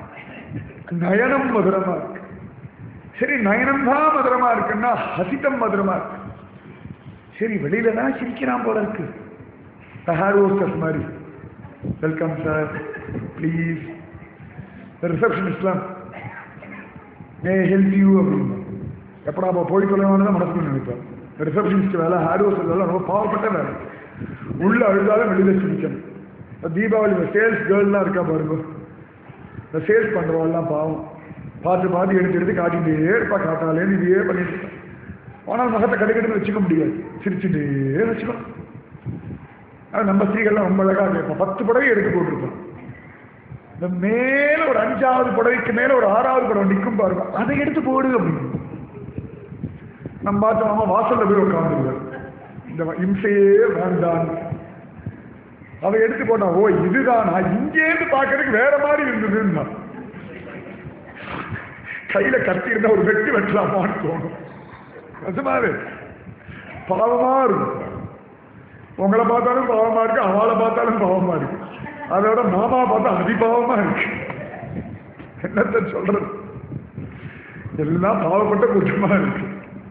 நயனம் மதுரமா இருக்கு சரி நயனம் தான் மதுரமா இருக்குன்னா ஹசிதம் மதுரமா இருக்கு சரி வெளியில தான் சிரிக்கிறான் போல இருக்கு ஹேர் ஹோஸ்டஸ் மாதிரி வெல்கம் சார் ப்ளீஸ் ரிசப்ஷனிஸ்ட்லாம் மே ஹெல்ப் யூ அப்படின்னு எப்படா அப்போ போய் தொலைவானதான் மனசுக்கு நினைப்பேன் ரிசப்ஷனிஸ்ட் வேலை ஹேர் ஹோஸ்டஸ் வேலை ரொம்ப பாவப்பட்ட வேலை உள்ள அழுதாலும் வெளியில சிரிக்கணும் இப்போ தீபாவளி இந்த சேல்ஸ் கேர்ள்லாம் இருக்கா பாருங்க இந்த சேல்ஸ் பண்ணுறவெல்லாம் பாவம் பார்த்து பார்த்து எடுத்து எடுத்து காட்டிகிட்டே இருப்பா காட்டாலேன்னு இதையே பண்ணிட்டு இருப்பா. ஆனால் முகத்தை கடுக்கடுன்னு வச்சுக்க முடியாது சிரிச்சுட்டே வச்சுக்கணும் அது நம்ம ஸ்திரீகள்லாம் ரொம்ப அழகாக கேட்போம் பத்து புடவை எடுத்து போட்டிருப்போம் இந்த மேல ஒரு அஞ்சாவது புடவைக்கு மேல ஒரு ஆறாவது புடவை நிற்கும் பாருங்க அதை எடுத்து போடு அப்படின்னு நம்ம பார்த்தோம் அவன் வாசல்ல போய் உட்காந்துருவார் இந்த இம்சையே வேண்டான் அவ எடுத்து போட்டா ஓ இதுதானா இங்கேருந்து பார்க்கறதுக்கு வேற மாதிரி இருந்ததுன்னா கையில கத்தி இருந்தா ஒரு வெட்டி வெட்டலாமான்னு தோணும் நிஜமாவே பாவமா இருக்கும் உங்களை பார்த்தாலும் பாவமா இருக்கு அவளை பார்த்தாலும் பாவமா இருக்கு அதோட மாமா பார்த்தா அதிபாவமா இருக்கு என்னத்த சொல்றது எல்லாம் பாவப்பட்ட குற்றமா இருக்கு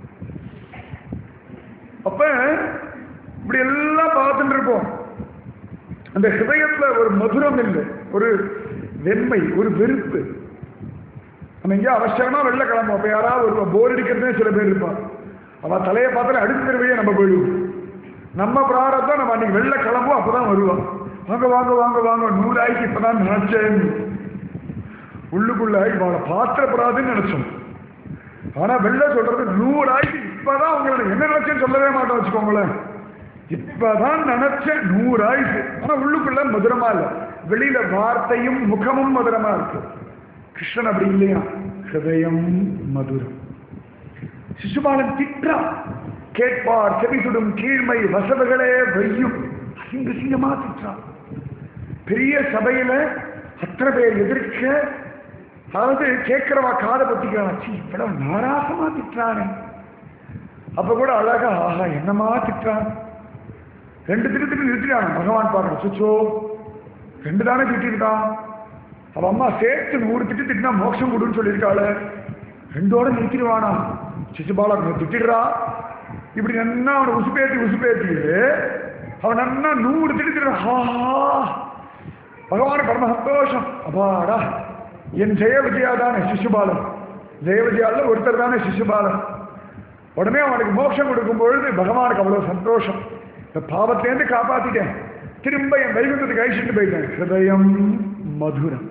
அப்ப இப்படி எல்லாம் பார்த்துட்டு இருப்போம் அந்த ஹிருதயத்துல ஒரு மதுரம் இல்லை ஒரு வெண்மை ஒரு வெறுப்பு நம்ம எங்கேயோ அவசரமா வெளில கிளம்பும் அப்ப யாராவது ஒரு போர் அடிக்கிறதே சில பேர் இருப்பான் அவ தலையை பார்த்தாலே அடுத்த தெருவையே நம்ம போயிடுவோம் நம்ம பிராரத்தம் நம்ம அன்னைக்கு வெளில கிளம்புவோம் அப்பதான் வருவான் வாங்க வாங்க வாங்க வாங்க நூறாய்க்கு இப்பதான் நினைச்சேன் உள்ளுக்குள்ள இவளை பாத்திரப்படாதுன்னு நினைச்சோம் ஆனா வெளில சொல்றது நூறாய்க்கு இப்பதான் உங்களை என்ன நினைச்சேன்னு சொல்லவே மாட்டோம் வச்சுக்கோங்களேன் இப்பதான் நினைச்சேன் நூறாய்க்கு ஆனா உள்ளுக்குள்ள மதுரமா இல்ல வெளியில வார்த்தையும் முகமும் மதுரமா இருக்கு கிருஷ்ணன் அப்படி இல்லையா ஹிருதயம் மதுரம் சிசுபாலன் திட்டான் கேட்பார் செவி சுடும் கீழ்மை வசவுகளே வையும் அசிங்க சிங்கமா திட்டான் பெரிய சபையில அத்தனை பேர் எதிர்க்க அதாவது கேட்கிறவா காதை பத்திக்கிறான் சீ இவ்வளவு நாராசமா திட்டுறானே அப்ப கூட அழகா ஆஹா என்னமா திட்டுறான் ரெண்டு திட்டு திட்டு நிறுத்திட்டான் பகவான் பார்க்கணும் சுச்சோ ரெண்டு தானே திட்டிருக்கான் அவ அம்மா சேர்த்து நூறு திட்டு திட்டினா மோட்சம் கொடுன்னு சொல்லியிருக்காள ரெண்டோட நிறுத்திடுவானா சிசுபாலா திட்டிடுறா இப்படி நன்னா அவனை உசுப்பேத்தி உசுப்பேத்தி அவன் நன்னா நூறு திட்டு திட்டுறான் ஆஹா பகவான் பரம சந்தோஷம் அப்பாடா என் ஜெய விஜயா தானே சிசுபாலன் ஜெய விஜயால ஒருத்தர் தானே சிசுபாலன் உடனே அவனுக்கு மோட்சம் கொடுக்கும் பொழுது பகவானுக்கு அவ்வளவு சந்தோஷம் இந்த பாவத்திலேருந்து காப்பாத்திட்டேன் திரும்ப என் வைகுந்தத்துக்கு அழிச்சுட்டு போயிட்டேன் ஹிருதயம் மதுரம்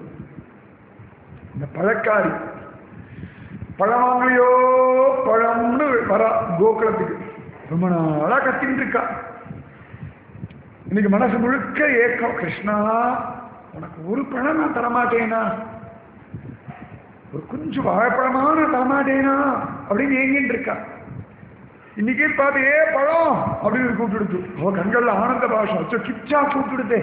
இந்த பழக்காரி பழமாங்கலையோ பழம்னு வரா கோகுலத்துக்கு ரொம்ப நாளா கத்தின்னு இருக்கா இன்னைக்கு மனசு முழுக்க ஏக்கம் கிருஷ்ணா உனக்கு ஒரு பழம் நான் தரமாட்டேனா ஒரு கொஞ்சம் வாழைப்பழமா நான் தரமாட்டேனா அப்படின்னு ஏங்கிட்டு இருக்கா இன்னைக்கே பார்த்து ஏ பழம் அப்படின்னு கூப்பிட்டுடுத்து அவ கண்கள்ல ஆனந்த பாஷம் அச்சோ கிச்சா கூப்பிட்டுடுதே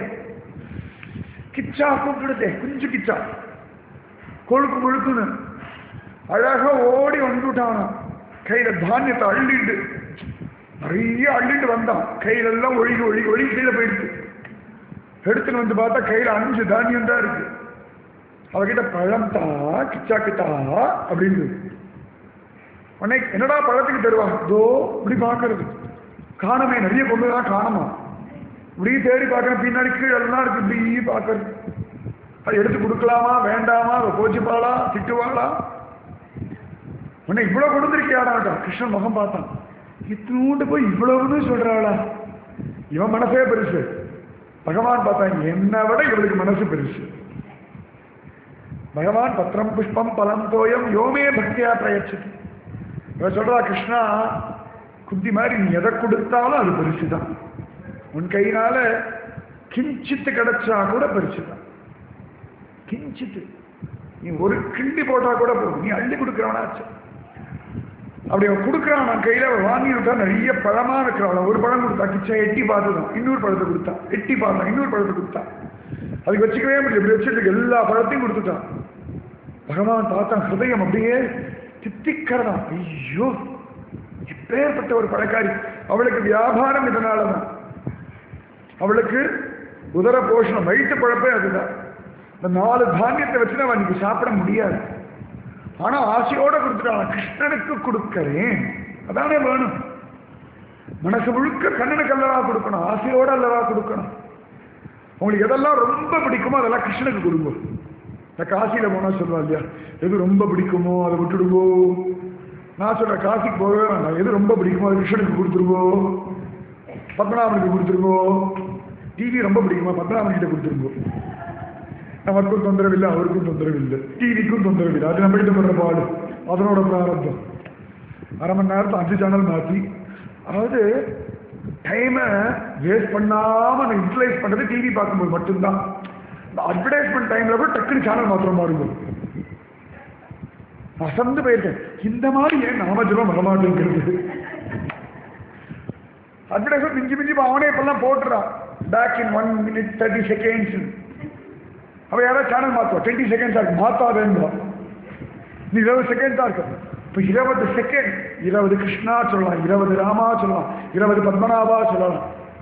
கிச்சா கூப்பிட்டுடுதே குஞ்சு கிச்சா கொழுக்கு முழுக்குன்னு அழகா ஓடி வந்துட்டானா கையில தானியத்தை அள்ளிட்டு நிறைய அள்ளிட்டு வந்தான் கையில எல்லாம் ஒழுகி ஒழுகி ஒழுகி கீழே போயிடுச்சு எடுத்துன்னு வந்து பார்த்தா கையில அஞ்சு தானியம் தான் இருக்கு அவகிட்ட பழம் தா கிச்சா கிட்டா அப்படின்னு உடனே என்னடா பழத்துக்கு தருவா தோ இப்படி பார்க்கறது காணமே நிறைய கொண்டு தான் காணுமா இப்படி தேடி பார்க்கணும் பின்னாடி கீழே எல்லாம் இருக்கு இப்படி பார்க்கறது அது எடுத்து கொடுக்கலாமா வேண்டாமா அவ கோச்சிப்பாளா திட்டுவாளா உன்னை இவ்வளவு கொடுத்துருக்கியாடாட்டா கிருஷ்ணன் முகம் பார்த்தான் இத்தினூண்டு போய் இவ்வளவுன்னு சொல்றாளா இவன் மனசே பெருசு பகவான் பார்த்தான் என்னை விட இவளுக்கு மனசு பெருசு பகவான் பத்திரம் புஷ்பம் பலம் தோயம் யோமே பக்தியா பிரயச்சது இவன் சொல்றா கிருஷ்ணா குந்தி மாதிரி நீ எதை கொடுத்தாலும் அது பெருசு தான் உன் கையினால கிஞ்சித்து கிடைச்சா கூட பெருசு தான் கிஞ்சித்து நீ ஒரு கிண்டி போட்டா கூட போதும் நீ அள்ளி கொடுக்குறவனாச்சு அப்படி அவன் கொடுக்குறான் நான் கையில அவன் வாங்கி விட்டா நிறைய பழமா இருக்கிறான் ஒரு பழம் கொடுத்தா கிச்சா எட்டி பார்த்துதான் இன்னொரு பழத்தை கொடுத்தா எட்டி பார்த்தான் இன்னொரு பழத்தை கொடுத்தா அதுக்கு வச்சுக்கவே முடியும் இப்படி வச்சுட்டு எல்லா பழத்தையும் கொடுத்துட்டான் பகவான் பார்த்தான் ஹிருதயம் அப்படியே தித்திக்கிறதான் ஐயோ இப்பேற்பட்ட ஒரு பழக்காரி அவளுக்கு வியாபாரம் இதனாலதான் அவளுக்கு உதர போஷணம் வயிற்று பழப்பே அதுதான் இந்த நாலு தானியத்தை வச்சு அவன் இன்னைக்கு சாப்பிட முடியாது ஆனா ஆசையோட கொடுத்துட்டான் கிருஷ்ணனுக்கு கொடுக்கிறேன் அதானே வேணும் மனசு முழுக்க கண்ணனுக்கு அல்லவா கொடுக்கணும் ஆசையோட அல்லவா கொடுக்கணும் உங்களுக்கு எதெல்லாம் ரொம்ப பிடிக்குமோ அதெல்லாம் கிருஷ்ணனுக்கு கொடுங்க இந்த காசியில போனா சொல்லுவா இல்லையா எது ரொம்ப பிடிக்குமோ அதை விட்டுடுவோ நான் சொல்றேன் காசிக்கு போகவே வேண்டாம் எது ரொம்ப பிடிக்குமோ அது கிருஷ்ணனுக்கு கொடுத்துருவோ பத்மநாபனுக்கு கொடுத்துருங்கோ டிவி ரொம்ப பிடிக்குமா பத்மநாபன் கிட்ட கொடுத்துருங்கோ நமக்கும் தொந்தரவில்லை அவருக்கும் தொந்தரவில்லை டிவிக்கும் தொந்தரவில்லை அது நம்ம கிட்ட படுற பாடு அதனோட பிராரத்தம் அரை மணி நேரத்தை அஞ்சு சேனல் மாற்றி அதாவது டைமை வேஸ்ட் பண்ணாம நான் யூட்டிலைஸ் பண்றது டிவி பார்க்கும்போது மட்டும்தான் இந்த அட்வர்டைஸ்மெண்ட் டைம்ல கூட டக்குனு சேனல் மாத்திரம் பாருங்க அசந்து போயிருக்கேன் இந்த மாதிரி ஏன் நாமஜபம் வரமாட்டேங்கிறது அட்வர்டைஸ்மெண்ட் மிஞ்சி மிஞ்சி அவனே இப்பெல்லாம் போட்டுறான் back in one minute thirty seconds அவ யாராவது சேனல் மாற்றுவா டுவெண்ட்டி செகண்ட்ஸ் ஆகும் மாத்தாதேன்றா நீ இருபது செகண்ட் தான் இருக்கு இப்போ இருபது செகண்ட் இருபது கிருஷ்ணா சொல்லலாம் இருபது ராமா சொல்லலாம் இருபது பத்மநாபா சொல்லலாம்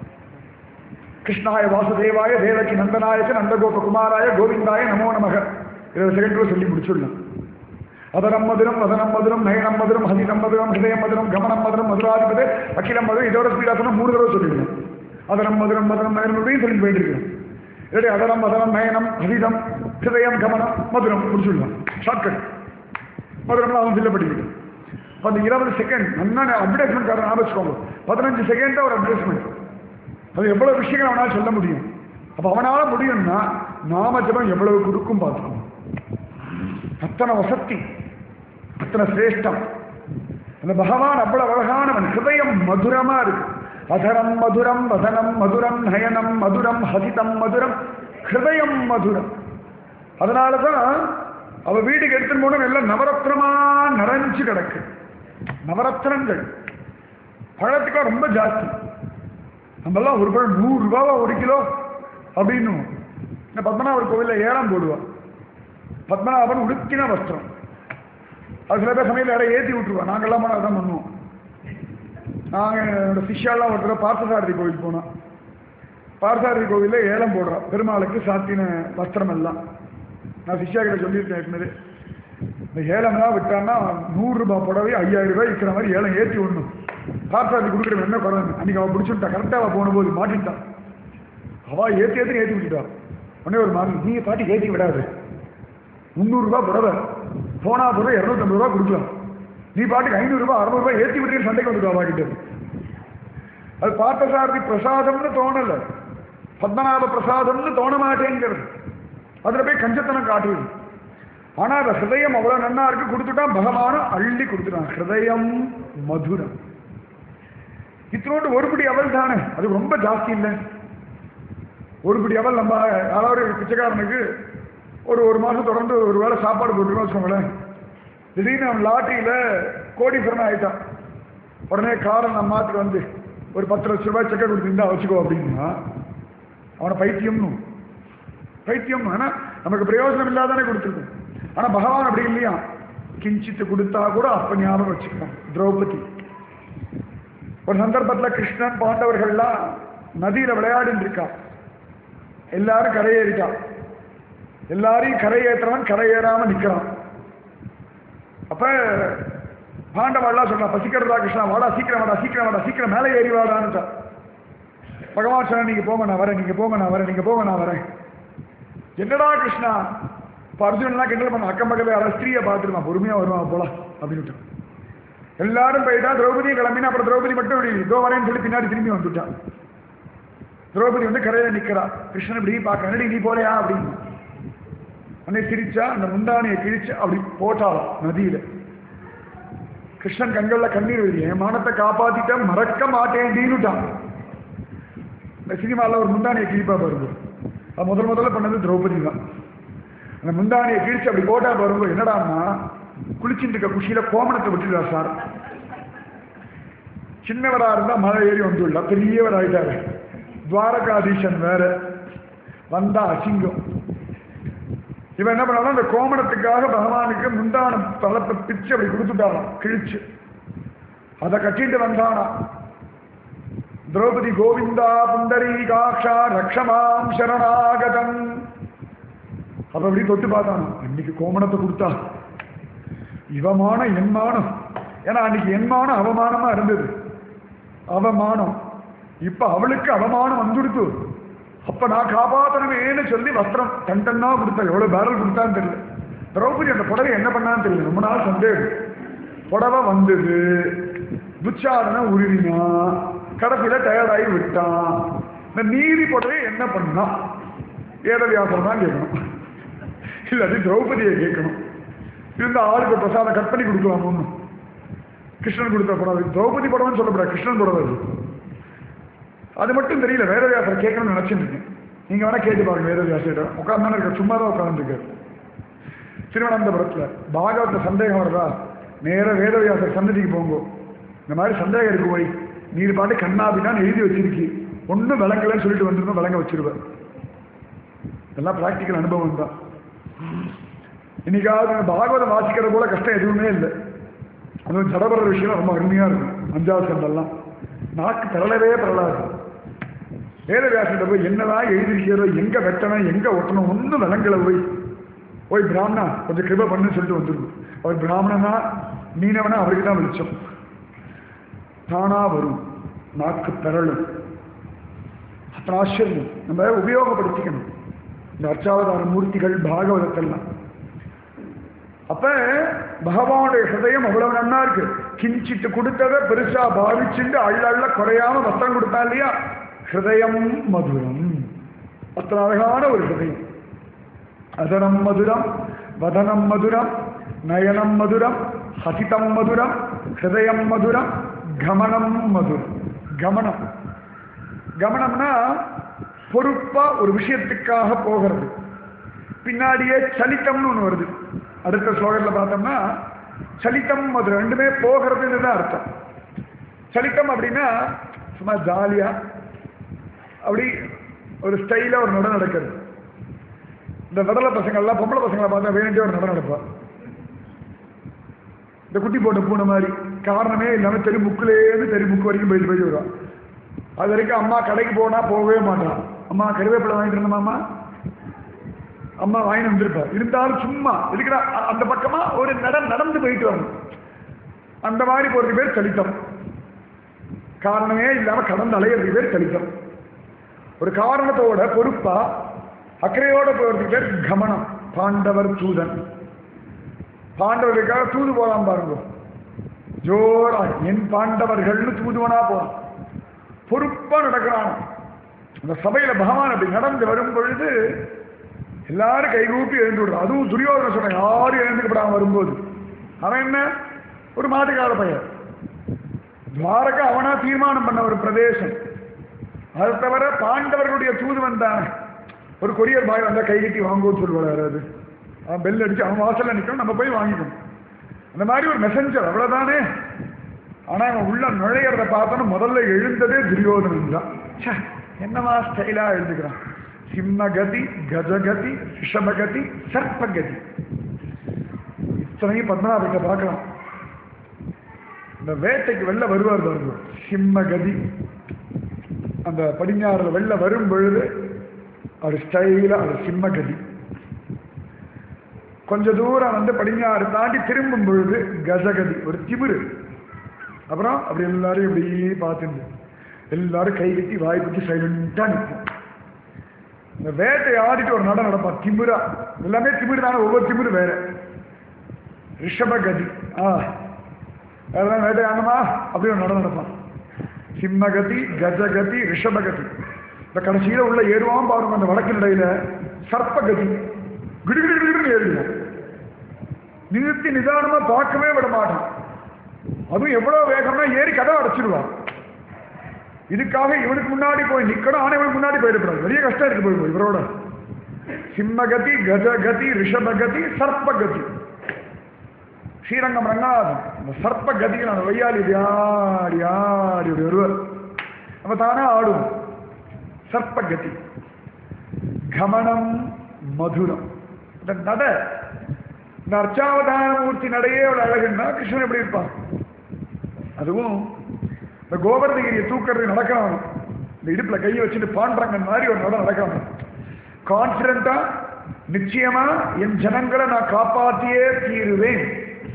கிருஷ்ணாய வாசுதேவாய தேவகி நந்தனாயக்கு நந்தகோப குமாராய கோவிந்தாய நமோ நமக இருபது செகண்ட் சொல்லி முடிச்சுடலாம் அதனம் மதுரம் வதனம் மதுரம் நயனம் மதுரம் ஹதினம் மதுரம் ஹிதயம் மதுரம் கமனம் மதுரம் மதுராதிபதே அகிலம் மதுரம் இதோட ஸ்பீடாசனம் மூணு தடவை சொல்லிடுவேன் அதனம் மதுரம் மதுரம் நயனம் மறுபடியும் சொல்லி போயிட்டு இருக்கேன் இல்லாட்டி அதனம் மதனம் நயனம் ஹரிதம் ஹிதயம் கமனம் மதுரம் முடிச்சுடலாம் ஷார்ட்கட் மதுரம்லாம் அவன் ஃபில்ல பண்ணிக்கிட்டு அப்போ அந்த இருபது செகண்ட் நல்லா அட்வர்டைஸ்மெண்ட் காரன் ஞாபகம் வச்சுக்கோங்க பதினஞ்சு செகண்ட் தான் ஒரு அட்வர்டைஸ்மெண்ட் அது எவ்வளவு விஷயங்கள் அவனால் சொல்ல முடியும் அப்போ அவனால் முடியும்னா நாம ஜபம் எவ்வளவு கொடுக்கும் பார்த்துக்கணும் அத்தனை வசத்தி அத்தனை சிரேஷ்டம் அந்த பகவான் அவ்வளவு அழகானவன் ஹிருதயம் மதுரமா இருக்கு அதரம் மதுரம் வதனம் மதுரம் நயனம் மதுரம் ஹசிதம் மதுரம் ஹிருதயம் மதுரம் அதனால தான் அவ வீட்டுக்கு எடுத்துன்னு போன எல்லாம் நவரத்னமா நிறைஞ்சு கிடக்கு நவரத்னங்கள் பழத்துக்கும் ரொம்ப ஜாஸ்தி நம்மெல்லாம் ஒரு பழம் நூறு ரூபாவா ஒரு கிலோ அப்படின்னு இந்த பத்மநாபர் கோவிலில் ஏலம் போடுவா பத்மநாபன் உடுக்கின வஸ்திரம் அது சில பேர் சமையல் யாரை ஏற்றி விட்டுருவா நாங்கள்லாம் போனால் அதான் பண்ணுவோம் நாங்கள் என்னோட சிஷ்யாலாம் ஒரு தடவை பார்த்தசாரதி கோவில் போனோம் பார்த்தசாரதி கோவிலில் ஏலம் போடுறோம் பெருமாளுக்கு சாத்தின வஸ்திரம் எல்லாம் நான் சிஷ்யா கிட்ட சொல்லியிருக்கேன் ஏற்கனவே இந்த ஏலம்லாம் விட்டான்னா நூறு ரூபாய் புடவை ஐயாயிரம் ரூபாய் இருக்கிற மாதிரி ஏலம் ஏற்றி விடணும் பார்த்தசாரதி கொடுக்குறவன் என்ன குறை அன்னைக்கு அவள் பிடிச்சுட்டா கரெக்டாக அவள் போன போது மாட்டிட்டான் அவள் ஏற்றி ஏற்றி ஏற்றி விட்டுட்டா உடனே ஒரு மாதிரி நீ பாட்டி ஏற்றி விடாது முந்நூறுரூபா புடவை போனா போதும் இரநூத்தம்பது ரூபா கொடுக்கலாம் நீ பாட்டுக்கு ஐநூறுரூபா அறுநூறுபா ஏற்றி விட்டு சண்டைக்கு வந்துட்டு வாங்கிட்டு அது பார்த்தசாரதி பிரசாதம்னு தோணல பத்மநாப பிரசாதம்னு தோண மாட்டேங்கிறது அதுல போய் கஞ்சத்தனம் காட்டுது ஆனா அந்த ஹிருதயம் அவ்வளவு நன்னா இருக்கு கொடுத்துட்டான் பகவானும் அள்ளி கொடுத்துட்டான் ஹிருதயம் மதுரம் இத்தனோண்டு ஒரு பிடி அவல் தானே அது ரொம்ப ஜாஸ்தி இல்லை ஒரு பிடி அவல் நம்ம யாராவது பிச்சைக்காரனுக்கு ஒரு ஒரு மாதம் தொடர்ந்து ஒரு வேளை சாப்பாடு போட்டுருக்கோம் வச்சுக்கோங்களேன் திடீர்னு அவன் லாட்டரியில் கோடீஸ்வரன் ஆயிட்டான் உடனே காரன் நம்ம மாத்துக்கு வந்து ஒரு பத்து லட்ச ரூபாய் செக்கை கொடுத்துருந்தா வச்சுக்கோ அப்படின்னா அவனை பைத்தியம்னு பைத்தியம் ஆனால் நமக்கு பிரயோஜனம் இல்லாதானே கொடுத்துருக்கோம் ஆனால் பகவான் அப்படி இல்லையா கிஞ்சித்து கொடுத்தா கூட அப்ப ஞாபகம் வச்சுக்கணும் திரௌபதி ஒரு சந்தர்ப்பத்துல கிருஷ்ணன் பாண்டவர்கள்லாம் நதியில விளையாடிட்டு இருக்கா எல்லாரும் கரையேறிட்டா எல்லாரையும் கரையேற்றவன் கரையேறாம நிக்கிறான் அப்ப பாண்டவாள்லாம் சொல்றான் பசிக்கிறதா கிருஷ்ணா வாடா சீக்கிரம் வாடா சீக்கிரம் வாடா சீக்கிரம் மேலே ஏறி வாடான்னுட்டா பகவான் சொன்ன நீங்க போங்க நான் வரேன் நீங்க போங்க நான் வரேன் நீங்க போங்க நான் வரேன் என்னடா கிருஷ்ணா இப்போ அர்ஜுனன்லாம் கிண்டல் பண்ண அக்கம் பக்கத்தில் யாராவது ஸ்திரீயை பார்த்துருவான் பொறுமையா வருவான் போலாம் அப்படின்ட்டு எல்லாரும் போயிட்டா திரௌபதி கிளம்பினா அப்புறம் திரௌபதி மட்டும் இப்படி இதோ வரேன்னு சொல்லி பின்னாடி திரும்பி வந்துட்டான் திரௌபதி வந்து கரையில நிக்கிறா கிருஷ்ணன் இப்படி பார்க்க என்னடி நீ போலையா அப்படின்னு அன்னை சிரிச்சா அந்த முந்தானையை கிழிச்சு அப்படி போட்டாளாம் நதியில கிருஷ்ணன் கண்கள்ல கண்ணீர் வருது என் மானத்தை காப்பாத்திட்டேன் மறக்க மாட்டேன்டின்னுட்டான் இந்த சினிமாவில் ஒரு முந்தானியை கிழிப்பா பாருங்க அது முதல் முதல்ல பண்ணது திரௌபதி தான் அந்த முந்தானியை கிழிச்சு அப்படி போட்டா பாருங்க என்னடான்னா குளிச்சுட்டு இருக்க குஷியில கோமணத்தை விட்டுடா சார் சின்னவரா இருந்தா மழை ஏறி வந்துள்ள பெரியவர் ஆயிட்டாரு துவாரகாதீசன் வேற வந்தா அசிங்கம் இவன் என்ன பண்ணாலும் அந்த கோமணத்துக்காக பகவானுக்கு முந்தான தளத்தை பிச்சு அப்படி கொடுத்துட்டாராம் கிழிச்சு அதை கட்டிட்டு வந்தானா திரௌபதி கோவிந்தா புண்டரீகாட்சா ரக்ஷமாம் சரணாகதம் அப்ப அப்படி தொட்டு பார்த்தானா இன்னைக்கு கோமணத்தை கொடுத்தா இவமானம் என்மானம் ஏன்னா அன்னைக்கு என்மானம் அவமானமா இருந்தது அவமானம் இப்ப அவளுக்கு அவமானம் வந்துடுத்து அப்ப நான் காப்பாத்தனமேன்னு சொல்லி வஸ்திரம் டன் டன்னா கொடுத்தா எவ்வளவு பேரல் கொடுத்தான்னு தெரியல திரௌபதி அந்த புடவை என்ன பண்ணான்னு தெரியல ரொம்ப நாள் சந்தேகம் புடவை வந்தது துச்சாதன உருவினா கடைசியில டயர்டாகி விட்டான் இந்த நீதி புடவை என்ன பண்ணா ஏதவியாசம் தான் கேட்கணும் இல்லாட்டி திரௌபதியை கேட்கணும் இருந்த ஆளுக்கு பிரசாதம் கட் பண்ணி கொடுக்கலாம் ஒன்றும் கிருஷ்ணன் கொடுத்த புடவை திரௌபதி புடவைன்னு சொல்லக்கூடாது கிருஷ்ணன் புடவை அது அது மட்டும் தெரியல வேதவியாசர் கேட்கணும்னு நினைச்சிட்டு இருக்கேன் நீங்க வேணா கேட்டு பாருங்க வேதவியாசிடம் உட்கார்ந்து இருக்க சும்மா தான் உட்கார்ந்துருக்காரு திருவனந்தபுரத்துல பாகவத சந்தேகம் வருதா நேர வேதவியாசர் சன்னதிக்கு போங்க இந்த மாதிரி சந்தேகம் இருக்கு போய் நீர் பாட்டு கண்ணாபின்னு எழுதி வச்சிருக்கி ஒன்றும் விளங்கலன்னு சொல்லிட்டு வந்துருந்தோம் விளங்க வச்சிருவேன் எல்லாம் பிராக்டிக்கல் அனுபவம் தான் இன்னைக்காவது பாகவதம் வாசிக்கிற போல கஷ்டம் எதுவுமே இல்லை அதுவும் ஜடபர விஷயம் ரொம்ப அருமையா இருக்கும் அஞ்சாவது சண்டெல்லாம் நாக்கு பிறளவே பிறளாது வேதவியாசிட்ட போய் என்னதான் எழுதிருக்கிறோ எங்க வெட்டணும் எங்க ஒட்டணும் ஒன்றும் விளங்கல போய் போய் பிராமணா கொஞ்சம் கிருப பண்ணுன்னு சொல்லிட்டு வந்துருக்கும் அவர் பிராமணனா மீனவனா அவருக்கு தான் வெளிச்சம் தானா வரும் நாக்கு பிறளும் அத்தனை ஆச்சரியம் நம்ம உபயோகப்படுத்திக்கணும் இந்த அர்ச்சாவதார மூர்த்திகள் பாகவதத்தெல்லாம் அப்ப பகவானுடைய ஹிருதயம் அவ்வளவு நன்னா இருக்கு கிஞ்சிட்டு கொடுத்ததை பெருசா பாவிச்சுட்டு அள்ள அள்ள குறையாம வஸ்திரம் கொடுத்தா இல்லையா ஹிருதயம் மதுரம் அத்தனை அழகான ஒரு ஹிருதயம் அதனம் மதுரம் வதனம் மதுரம் நயனம் மதுரம் ஹசிதம் மதுரம் ஹிருதயம் மதுரம் கமனம் மதுரம் கமனம் கமனம்னா பொறுப்பா ஒரு விஷயத்துக்காக போகிறது பின்னாடியே சலித்தம்னு ஒன்று வருது அடுத்த ஸ்லோகத்தில் பார்த்தோம்னா சலித்தம் அது ரெண்டுமே போகிறதுன்னு தான் அர்த்தம் சலித்தம் அப்படின்னா சும்மா ஜாலியா அப்படி ஒரு ஸ்டைலா ஒரு நட நடக்கிறது இந்த விடலை பசங்கள்லாம் பொம்பளை பசங்களை பார்த்தா வேணுட்டே ஒரு நட நடப்பா இந்த குட்டி போட்ட பூனை மாதிரி காரணமே இல்லாமல் தெரு முக்குலேருந்து தெரு முக்கு வரைக்கும் போயிட்டு போயிட்டு வருவான் அது வரைக்கும் அம்மா கடைக்கு போனா போகவே மாட்டான் அம்மா கருவேப்பிலை வாங்கிட்டு இருந்தோமாம்மா அம்மா வாங்கி வந்திருப்பா இருந்தாலும் சும்மா இருக்கிற அந்த பக்கமா ஒரு நட நடந்து போயிட்டு வரணும் அந்த மாதிரி போறது பேர் சலித்தம் காரணமே இல்லாம கடந்து அலையிறது பேர் சலித்தம் ஒரு காரணத்தோட பொறுப்பா அக்கறையோட போறதுக்கு பேர் கமனம் பாண்டவர் தூதன் பாண்டவர்களுக்காக தூது போலாம் பாருங்க ஜோரா என் பாண்டவர்கள்னு தூதுவனா போறான் பொறுப்பா நடக்கிறான் அந்த சபையில பகவான் அப்படி நடந்து வரும் பொழுது எல்லாரும் கைகூப்பி எழுந்து விடுறான் அதுவும் துரியோதன சொன்ன யாரும் எழுந்துக்கப்படாம வரும்போது அவன் என்ன ஒரு மாட்டுக்கார பையன் துவாரகா அவனா தீர்மானம் பண்ண ஒரு பிரதேசம் அது தவிர பாண்டவர்களுடைய தூது வந்தான் ஒரு கொரியர் பாய் வந்தா கை கட்டி வாங்குவோம்னு சொல்லுவாள் யாராவது அவன் பெல் அடிச்சு அவன் வாசல்ல நிற்கணும் நம்ம போய் வாங்கிக்கணும் அந்த மாதிரி ஒரு மெசஞ்சர் அவ்வளவுதானே ஆனா அவன் உள்ள நுழையிறத பார்த்தோன்னு முதல்ல எழுந்ததே துரியோதனன் தான் ச்சே, என்னவா ஸ்டைலா எழுதுகிறான் சிம்மகதி கஜகதி ரிஷபகதி சர்ப்பகதி சிலங்க பத்மநாபத்தை பார்க்கலாம் இந்த வேட்டைக்கு வெளில வருவார் பாருங்க சிம்மகதி அந்த படிஞ்சாறுல வெளில வரும் பொழுது அவர் ஸ்டைலா அவர் சிம்மகதி கொஞ்ச தூரம் வந்து படிஞ்சாறு தாண்டி திரும்பும் பொழுது கஜகதி ஒரு திமிரு அப்புறம் அப்படி எல்லாரும் இப்படி பார்த்துட்டு எல்லாரும் கை கட்டி வாய் பற்றி சைலண்டா நிற்போம் இந்த வேட்டை ஆடிட்டு ஒரு நடம் நடப்பான் திமிரா எல்லாமே திமிரு தானே ஒவ்வொரு திமிரு வேற ரிஷபகதி ஆ அதெல்லாம் வேட்டை ஆகணுமா அப்படி ஒரு நடம் நடப்பான் சிம்மகதி கஜகதி ரிஷபகதி இந்த கடைசியில உள்ள ஏறுவான் பாருங்க அந்த வடக்கு நடையில சர்ப்பகதி கிடுகிடுகிடுன்னு ஏறுவான் நிறுத்தி நிதானமா பார்க்கவே விட மாட்டான் அதுவும் எவ்வளவு வேகம்னா ஏறி கதை அடைச்சிருவான் இதுக்காக இவனுக்கு முன்னாடி போய் நிக்கணும் ஆனா இவனுக்கு முன்னாடி போயிடக்கூடாது பெரிய கஷ்டம் இருக்கு போய் போய் இவரோட சிம்மகதி கஜகதி ரிஷபகதி சர்ப்பகதி ஸ்ரீரங்கம் ரங்கநாதன் அந்த சர்ப்ப கதியில் அந்த வையாளி இப்படி ஆடி ஆடி இப்படி வருவார் நம்ம தானே ஆடுவோம் சர்ப்ப கதி கமனம் மதுரம் இந்த நட இந்த அர்ச்சாவதான மூர்த்தி நடையே ஒரு அழகுன்னா கிருஷ்ணன் எப்படி இருப்பான் அதுவும் இந்த கோவர்தகிரியை தூக்கிறது நடக்கிறான் இந்த இடுப்புல கையை வச்சுட்டு பாண்டரங்கன் மாதிரி ஒரு நடம் நடக்கிறான் கான்பிடண்டா நிச்சயமா என் ஜனங்களை நான் காப்பாத்தியே தீருவேன்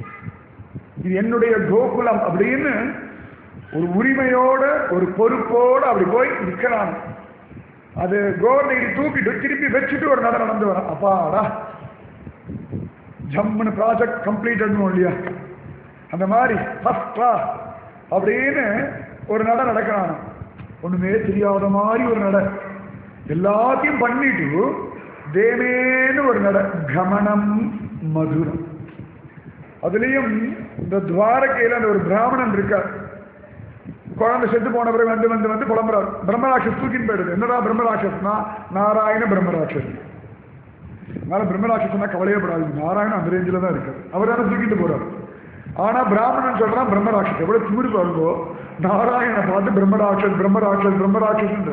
இது என்னுடைய கோகுலம் அப்படின்னு ஒரு உரிமையோட ஒரு பொறுப்போட அப்படி போய் நிற்கிறான் அது கோவர்தகிரி தூக்கிட்டு திருப்பி வச்சுட்டு ஒரு நடம் நடந்து வரான் அப்பாடா ஜம்முன்னு ப்ராஜெக்ட் கம்ப்ளீட்டட்னு இல்லையா அந்த மாதிரி ஃபஸ்டா அப்படின்னு ஒரு நட நடக்கிறான் ஒண்ணுமே தெரியாத மாதிரி ஒரு நட எல்லாத்தையும் பண்ணிட்டு தேவேன்னு ஒரு நட கமனம் மதுரம் அதுலேயும் இந்த துவாரகையில் அந்த ஒரு பிராமணன் இருக்கார் குழந்தை செத்து போன பிறகு வந்து வந்து வந்து புலம்புறார் பிரம்மராட்சஸ் தூக்கின்னு போயிடுது என்னடா பிரம்மராட்சஸ்னா நாராயண பிரம்மராட்சஸ் அதனால பிரம்மராட்சஸ்னா கவலையே படாது நாராயணன் அந்த ரேஞ்சில் தான் இருக்கார் அவர் தானே தூக்கிட்டு போறார் ஆனா பிராமணன் சொல்றான் பிரம்மராட்சஸ் எவ்வளவு திமிரு பாருங்கோ நாராயணனை பார்த்து பிரம்மராட்சஸ் பிரம்மராட்சஸ் பிரம்மராட்சஸ்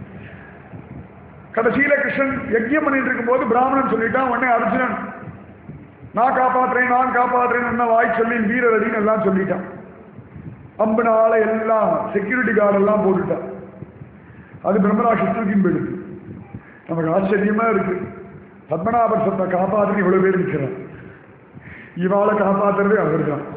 கடைசியில கிருஷ்ணன் யஜ்யம் பண்ணிட்டு இருக்கும்போது பிராமணன் சொல்லிட்டான் உடனே அர்ஜுனன் நான் காப்பாத்துறேன் நான் காப்பாத்துறேன் என்ன வாய் சொல்லி வீரரடின்னு எல்லாம் சொல்லிட்டான் அம்புனால எல்லாம் செக்யூரிட்டி கார்டு எல்லாம் போட்டுட்டான் அது பிரம்மராட்சி தூக்கின் போயிடுது நமக்கு ஆச்சரியமா இருக்கு பத்மநாபன் சொன்ன காப்பாற்றுன்னு இவ்வளவு பேர் நிற்கிறான் இவாளை காப்பாத்துறதே அவர் தான்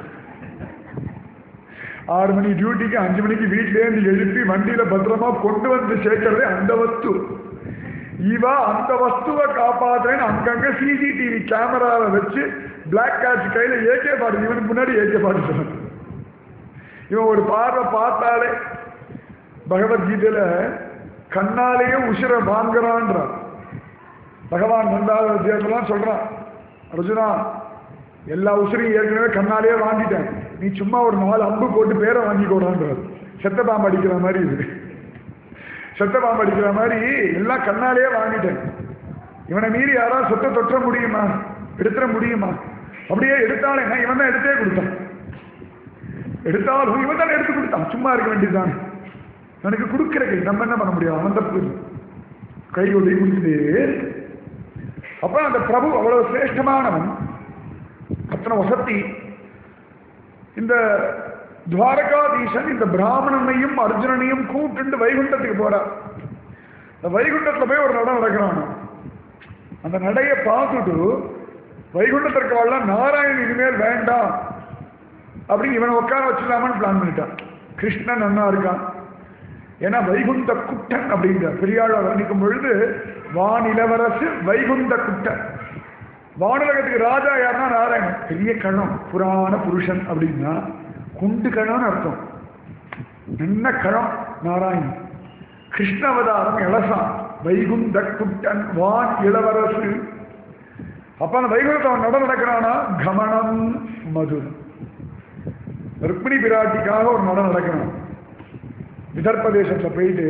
ஆறு மணி டியூட்டிக்கு அஞ்சு மணிக்கு வீட்டிலேருந்து எழுப்பி வண்டியில பத்திரமா கொண்டு வந்து சேர்க்கறதே அந்த வஸ்து இவா அந்த வஸ்துவை காப்பாத்துறேன்னு அங்கங்க சிசிடிவி கேமராவை வச்சு பிளாக் கேட்ச் கையில ஏகே பாட்டு இவனுக்கு முன்னாடி ஏகே பாட்டு சொன்னான் இவன் ஒரு பார்வை பார்த்தாலே பகவத்கீதையில கண்ணாலேயே உசிர வாங்குறான்றான் பகவான் வந்தாத வித்தியாசம்லாம் சொல்றான் அர்ஜுனா எல்லா உசிரையும் ஏற்கனவே கண்ணாலேயே வாங்கிட்டேன் நீ சும்மா ஒரு நாலு அம்பு போட்டு பேரை வாங்கிக்கோடான்றார் செத்த பாம்பு அடிக்கிற மாதிரி இது செத்த பாம்பு அடிக்கிற மாதிரி எல்லாம் கண்ணாலேயே வாங்கிட்டேன் இவனை மீறி யாராவது சொத்தை தொற்ற முடியுமா எடுத்துட முடியுமா அப்படியே எடுத்தாலும் என்ன இவன் தான் எடுத்தே கொடுத்தான் எடுத்தாலும் இவன் தானே எடுத்து கொடுத்தான் சும்மா இருக்க வேண்டியதுதான் எனக்கு கொடுக்கிற கை நம்ம என்ன பண்ண முடியும் அவன் தப்பு கை ஒளி கொடுத்துட்டே இருக்கு. அப்ப அந்த பிரபு அவ்வளவு சிரேஷ்டமானவன் அத்தனை வசதி இந்த துவாரகாதீசன் இந்த பிராமணனையும் அர்ஜுனனையும் கூப்பிட்டு வைகுண்டத்துக்கு போறார் இந்த வைகுண்டத்துல போய் ஒரு நடம் நடக்கிறான் அந்த நடையை பார்த்துட்டு வைகுண்டத்திற்கு வாழ நாராயணன் இனிமேல் வேண்டாம் அப்படின்னு இவனை உட்கார வச்சிடலாமான்னு பிளான் பண்ணிட்டான் கிருஷ்ணன் நன்னா இருக்கான் ஏன்னா வைகுந்த குட்டன் அப்படிங்கிற பெரியாள் வர்ணிக்கும் பொழுது வானிலவரசு வைகுந்த குட்டன் வானுலகத்துக்கு ராஜா யாருன்னா நாராயணன் பெரிய கணம் புராண புருஷன் அப்படின்னா குண்டு கணம்னு அர்த்தம் நல்ல கணம் நாராயணன் கிருஷ்ணவதாரம் இளசான் வைகுந்த குட்டன் வான் இளவரசு அப்ப அந்த வைகுண்டத்தை அவன் நட நடக்கிறானா கமனம் மதுரம் ருக்மிணி பிராட்டிக்காக ஒரு நடம் நடக்கணும் விதர்ப்பதேசத்தில் போயிட்டு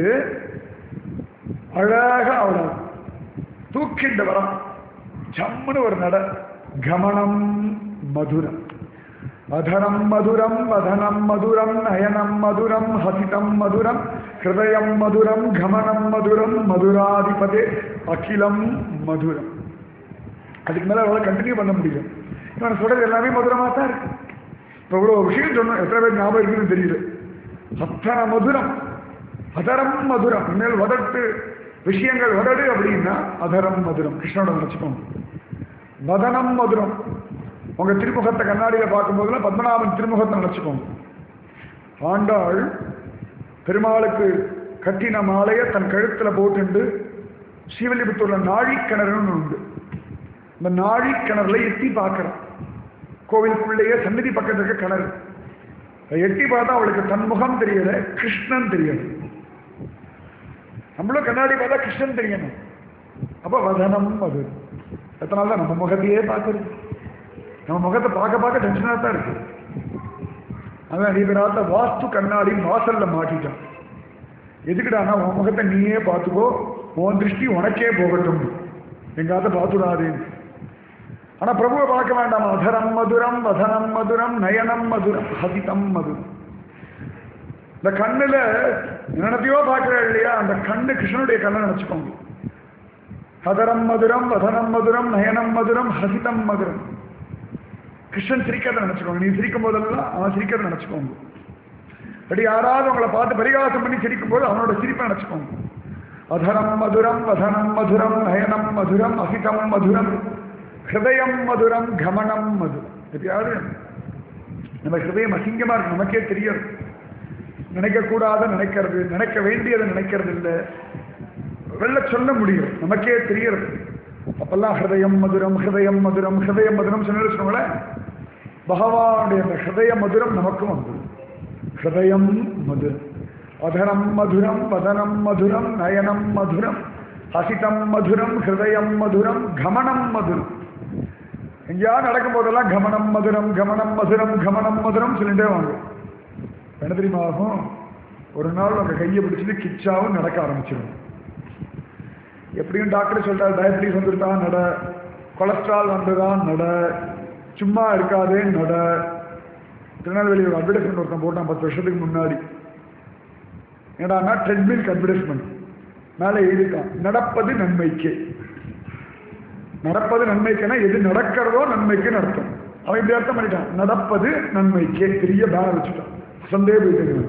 அழகா அவளை தூக்கிண்டு வரான் ஜம்முன்னு ஒரு நட கமனம் மதுரம் அதனம் மதுரம் வதனம் மதுரம் நயனம் மதுரம் ஹசிதம் மதுரம் ஹிருதயம் மதுரம் கமனம் மதுரம் மதுராதிபதே அகிலம் மதுரம் அதுக்கு மேல அவளை கண்டினியூ பண்ண முடியும் நான் சொல்றது எல்லாமே மதுரமாக தான் இருக்கு இப்போ இவ்வளோ விஷயம் சொன்னோம் எத்தனை பேர் ஞாபகம் இருக்குன்னு தெரியல அத்தனை மதுரம் அதரம் மதுரம் இனிமேல் வதட்டு விஷயங்கள் வதடு அப்படின்னா அதரம் மதுரம் கிருஷ்ணனோட நினச்சிக்கோங்க வதனம் மதுரம் உங்க திருமுகத்தை கண்ணாடியில் பார்க்கும்போதெல்லாம் பத்மநாபன் திருமுகத்தை நினச்சிக்கோங்க ஆண்டாள் பெருமாளுக்கு கட்டின மாலையை தன் கழுத்தில் போட்டுண்டு ஸ்ரீவில்லிபுத்தூர்ல நாழிக்கிணறுன்னு உண்டு இந்த நாழிக்கிணறுல எட்டி பார்க்கறான் கோவிலுக்குள்ளேயே சந்நிதி பக்கத்துல இருக்க கிணறு அதை எட்டி பார்த்தா அவளுக்கு தன் முகம் தெரியல கிருஷ்ணன் தெரியல நம்மளும் கண்ணாடி பார்த்தா கிருஷ்ணன் தெரியணும் அப்ப வதனம் அது எத்தனை நாள் தான் நம்ம முகத்தையே பார்க்கறது நம்ம முகத்தை பார்க்க பார்க்க டென்ஷனாக தான் இருக்கு அதான் நீ ராத்த வாஸ்து கண்ணாடி வாசல்ல மாட்டிட்டான் எதுக்குடானா உன் முகத்தை நீயே பார்த்துக்கோ உன் திருஷ்டி உனக்கே போகட்டும் எங்காவது பார்த்துடாதேன்னு ஆனா பிரபுவை பார்க்க வேண்டாம் அதரம் மதுரம் வதனம் மதுரம் நயனம் மதுரம் ஹதிதம் மதுரம் இந்த கண்ணுல என்னத்தையோ பார்க்கிற இல்லையா அந்த கண்ணு கிருஷ்ணனுடைய கண்ணை நினைச்சுக்கோங்க ஹதரம் மதுரம் வதனம் மதுரம் நயனம் மதுரம் ஹசிதம் மதுரம் கிருஷ்ணன் சிரிக்கிறத நினைச்சுக்கோங்க நீ சிரிக்கும் போதெல்லாம் அவன் சிரிக்கிறத நினைச்சுக்கோங்க அப்படி யாராவது உங்களை பார்த்து பரிகாசம் பண்ணி சிரிக்கும் போது அவனோட சிரிப்பை நினைச்சுக்கோங்க அதரம் மதுரம் வதனம் மதுரம் நயனம் மதுரம் அசிதம் மதுரம் ஹிருதயம் மதுரம் கமனம் மதுரம் எப்பயாவது நம்ம ஹிருதயம் அசிங்கமா இருக்கு நமக்கே தெரியாது நினைக்கக்கூடாத நினைக்கிறது நினைக்க வேண்டியதை நினைக்கிறது இல்லை வெளில சொல்ல முடியும் நமக்கே தெரியறது அப்பெல்லாம் ஹிருதயம் மதுரம் ஹிருதயம் மதுரம் ஹிருதயம் மதுரம் சொன்னு வச்சுக்கோங்களேன் பகவானுடைய அந்த ஹிருதய மதுரம் நமக்கும் வந்துடும் ஹிருதயம் மதுரம் அதனம் மதுரம் வதனம் மதுரம் நயனம் மதுரம் ஹசிதம் மதுரம் ஹிருதயம் மதுரம் கமனம் மதுரம் எங்கேயாவது நடக்கும் போதெல்லாம் கமனம் மதுரம் கமனம் மதுரம் கமனம் மதுரம் சொல்லிட்டே வாங்க என்ன தெரியுமா ஆகும் ஒரு நாள் உங்க கையை பிடிச்சிட்டு கிச்சாவும் நடக்க ஆரம்பிச்சிடும் எப்படியும் டாக்டர் சொல்றாரு டயபிட்டிஸ் வந்துருதான் நட கொலஸ்ட்ரால் வந்துதான் நட சும்மா இருக்காதே நட திருநெல்வேலி ஒரு அட்வர்டைஸ்மெண்ட் ஒருத்தன் போட்டான் பத்து வருஷத்துக்கு முன்னாடி என்னடான்னா ட்ரெட்மில்க் அட்வர்டைஸ்மெண்ட் மேலே எழுதியிருக்கான் நடப்பது நன்மைக்கு நடப்பது நன்மைக்குன்னா எது நடக்கிறதோ நன்மைக்கு நடத்தும் அவன் இப்படி அர்த்தம் பண்ணிட்டான் நடப்பது நன்மைக்கு பெரிய பேனர் வச்சுட்டான் சந்தே போயிட்டு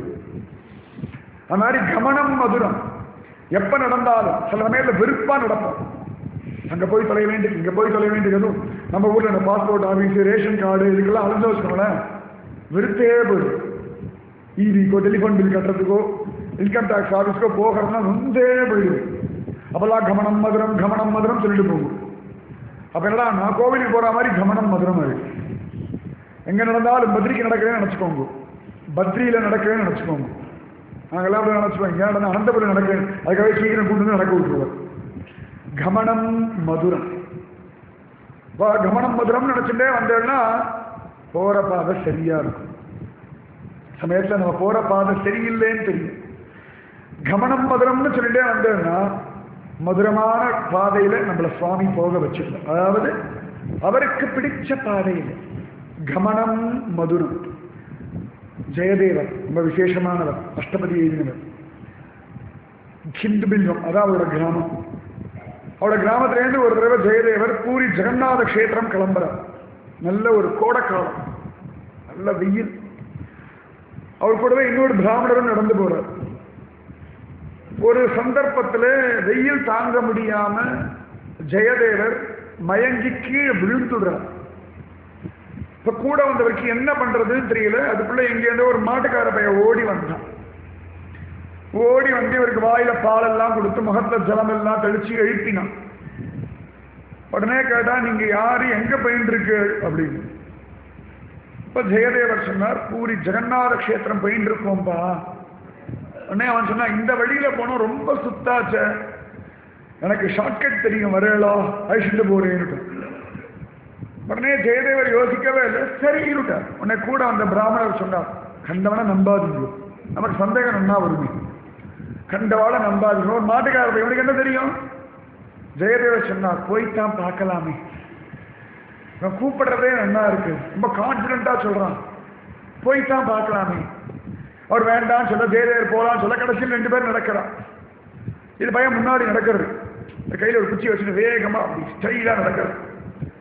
அது மாதிரி கமனம் மதுரம் எப்ப நடந்தாலும் சில சமயத்தில் வெறுப்பா நடப்போம் அங்க போய் தொலை வேண்டியது இங்க போய் தொலை வேண்டியதும் நம்ம ஊர்ல இந்த பாஸ்போர்ட் ஆஃபீஸ் ரேஷன் கார்டு இதுக்கெல்லாம் அழிஞ்சு வச்சுக்கோங்களேன் வெறுத்தே போயிடும் ஈவிக்கோ டெலிஃபோன் பில் கட்டுறதுக்கோ இன்கம் டேக்ஸ் ஆஃபீஸ்க்கோ போகிறதுனா வந்தே போயிடும் அப்பெல்லாம் கமனம் மதுரம் கமனம் மதுரம் சொல்லிட்டு போகும் அப்ப என்னடா நான் கோவிலுக்கு போற மாதிரி கமனம் மதுரம் அது எங்க நடந்தாலும் பத்ரிக்கு நடக்கிறேன்னு நினைச்சுக்கோங்க பத்ரியில நடக்கிறேன்னு நினைச்சுக்கோங்க நாங்கெல்லாம் அப்படி நினைச்சுப்போம் இங்கே நடந்து அனந்தபுரம் நடக்கிறேன் அதுக்காக சீக்கிரம் கூட்டு வந்து நடக்க விட்டுருவார் கமனம் மதுரம் இப்போ கமனம் மதுரம்னு நினைச்சுட்டே வந்தேன்னா போற பாதை சரியா இருக்கும் சமயத்தில் நம்ம போற பாதை சரியில்லைன்னு தெரியும் கமனம் மதுரம்னு சொல்லிட்டே வந்தேன்னா மதுரமான பாதையில நம்மளை சுவாமி போக வச்சிருந்தோம் அதாவது அவருக்கு பிடிச்ச பாதையில் கமனம் மதுரம் ஜெயதேவர் ரொம்ப விசேஷமானவர் அஷ்டபதி எழுதினவர் ஹிந்து பில்வம் அதான் அவரோட கிராமம் அவரோட கிராமத்திலேருந்து ஒரு தடவை ஜெயதேவர் பூரி ஜெகநாத கஷேத்திரம் கிளம்புறார் நல்ல ஒரு கோடைக்காலம் நல்ல வெயில் அவர் கூடவே இன்னொரு பிராமணரும் நடந்து போறார் ஒரு சந்தர்ப்பத்தில் வெயில் தாங்க முடியாம ஜெயதேவர் மயங்கி கீழே விழுந்துடுறார் இப்ப கூட வந்தவருக்கு என்ன பண்றதுன்னு தெரியல அதுக்குள்ள எங்கேருந்து ஒரு மாட்டுக்கார பையன் ஓடி வந்தான் ஓடி வந்து இவருக்கு வாயில பாலெல்லாம் கொடுத்து முகத்துல ஜலம் எல்லாம் தெளிச்சு எழுப்பினான் உடனே கேட்டா நீங்க யாரு எங்க போயிட்டு இருக்கு அப்படின்னு இப்ப ஜெயதேவர் சொன்னார் பூரி ஜெகநாத கஷேத்திரம் போயிட்டு இருக்கோம்பா உடனே அவன் சொன்னா இந்த வழியில போனோம் ரொம்ப சுத்தாச்ச எனக்கு ஷார்ட்கட் தெரியும் வரலா அழிச்சுட்டு போறேன்னு உடனே ஜெயதேவர் யோசிக்கவே இல்லை சரி இருட்டார் உடனே கூட அந்த பிராமணர் சொன்னார் கண்டவனை நம்பாதீங்க நமக்கு சந்தேகம் நன்னா வருமே கண்டவாளை நம்பாதீங்க ஒரு மாட்டுக்காரர் இவனுக்கு என்ன தெரியும் ஜெயதேவர் சொன்னார் போய்த்தான் பார்க்கலாமே இவன் கூப்பிடுறதே நல்லா இருக்கு ரொம்ப கான்பிடண்டா சொல்றான் போய்த்தான் பார்க்கலாமே அவர் வேண்டாம் சொல்ல ஜெயதேவர் போலாம் சொல்ல கடைசியில் ரெண்டு பேரும் நடக்கிறான் இது பையன் முன்னாடி நடக்கிறது இந்த கையில் ஒரு குச்சி வச்சுட்டு வேகமா அப்படி ஸ்டைலா நடக்கிறது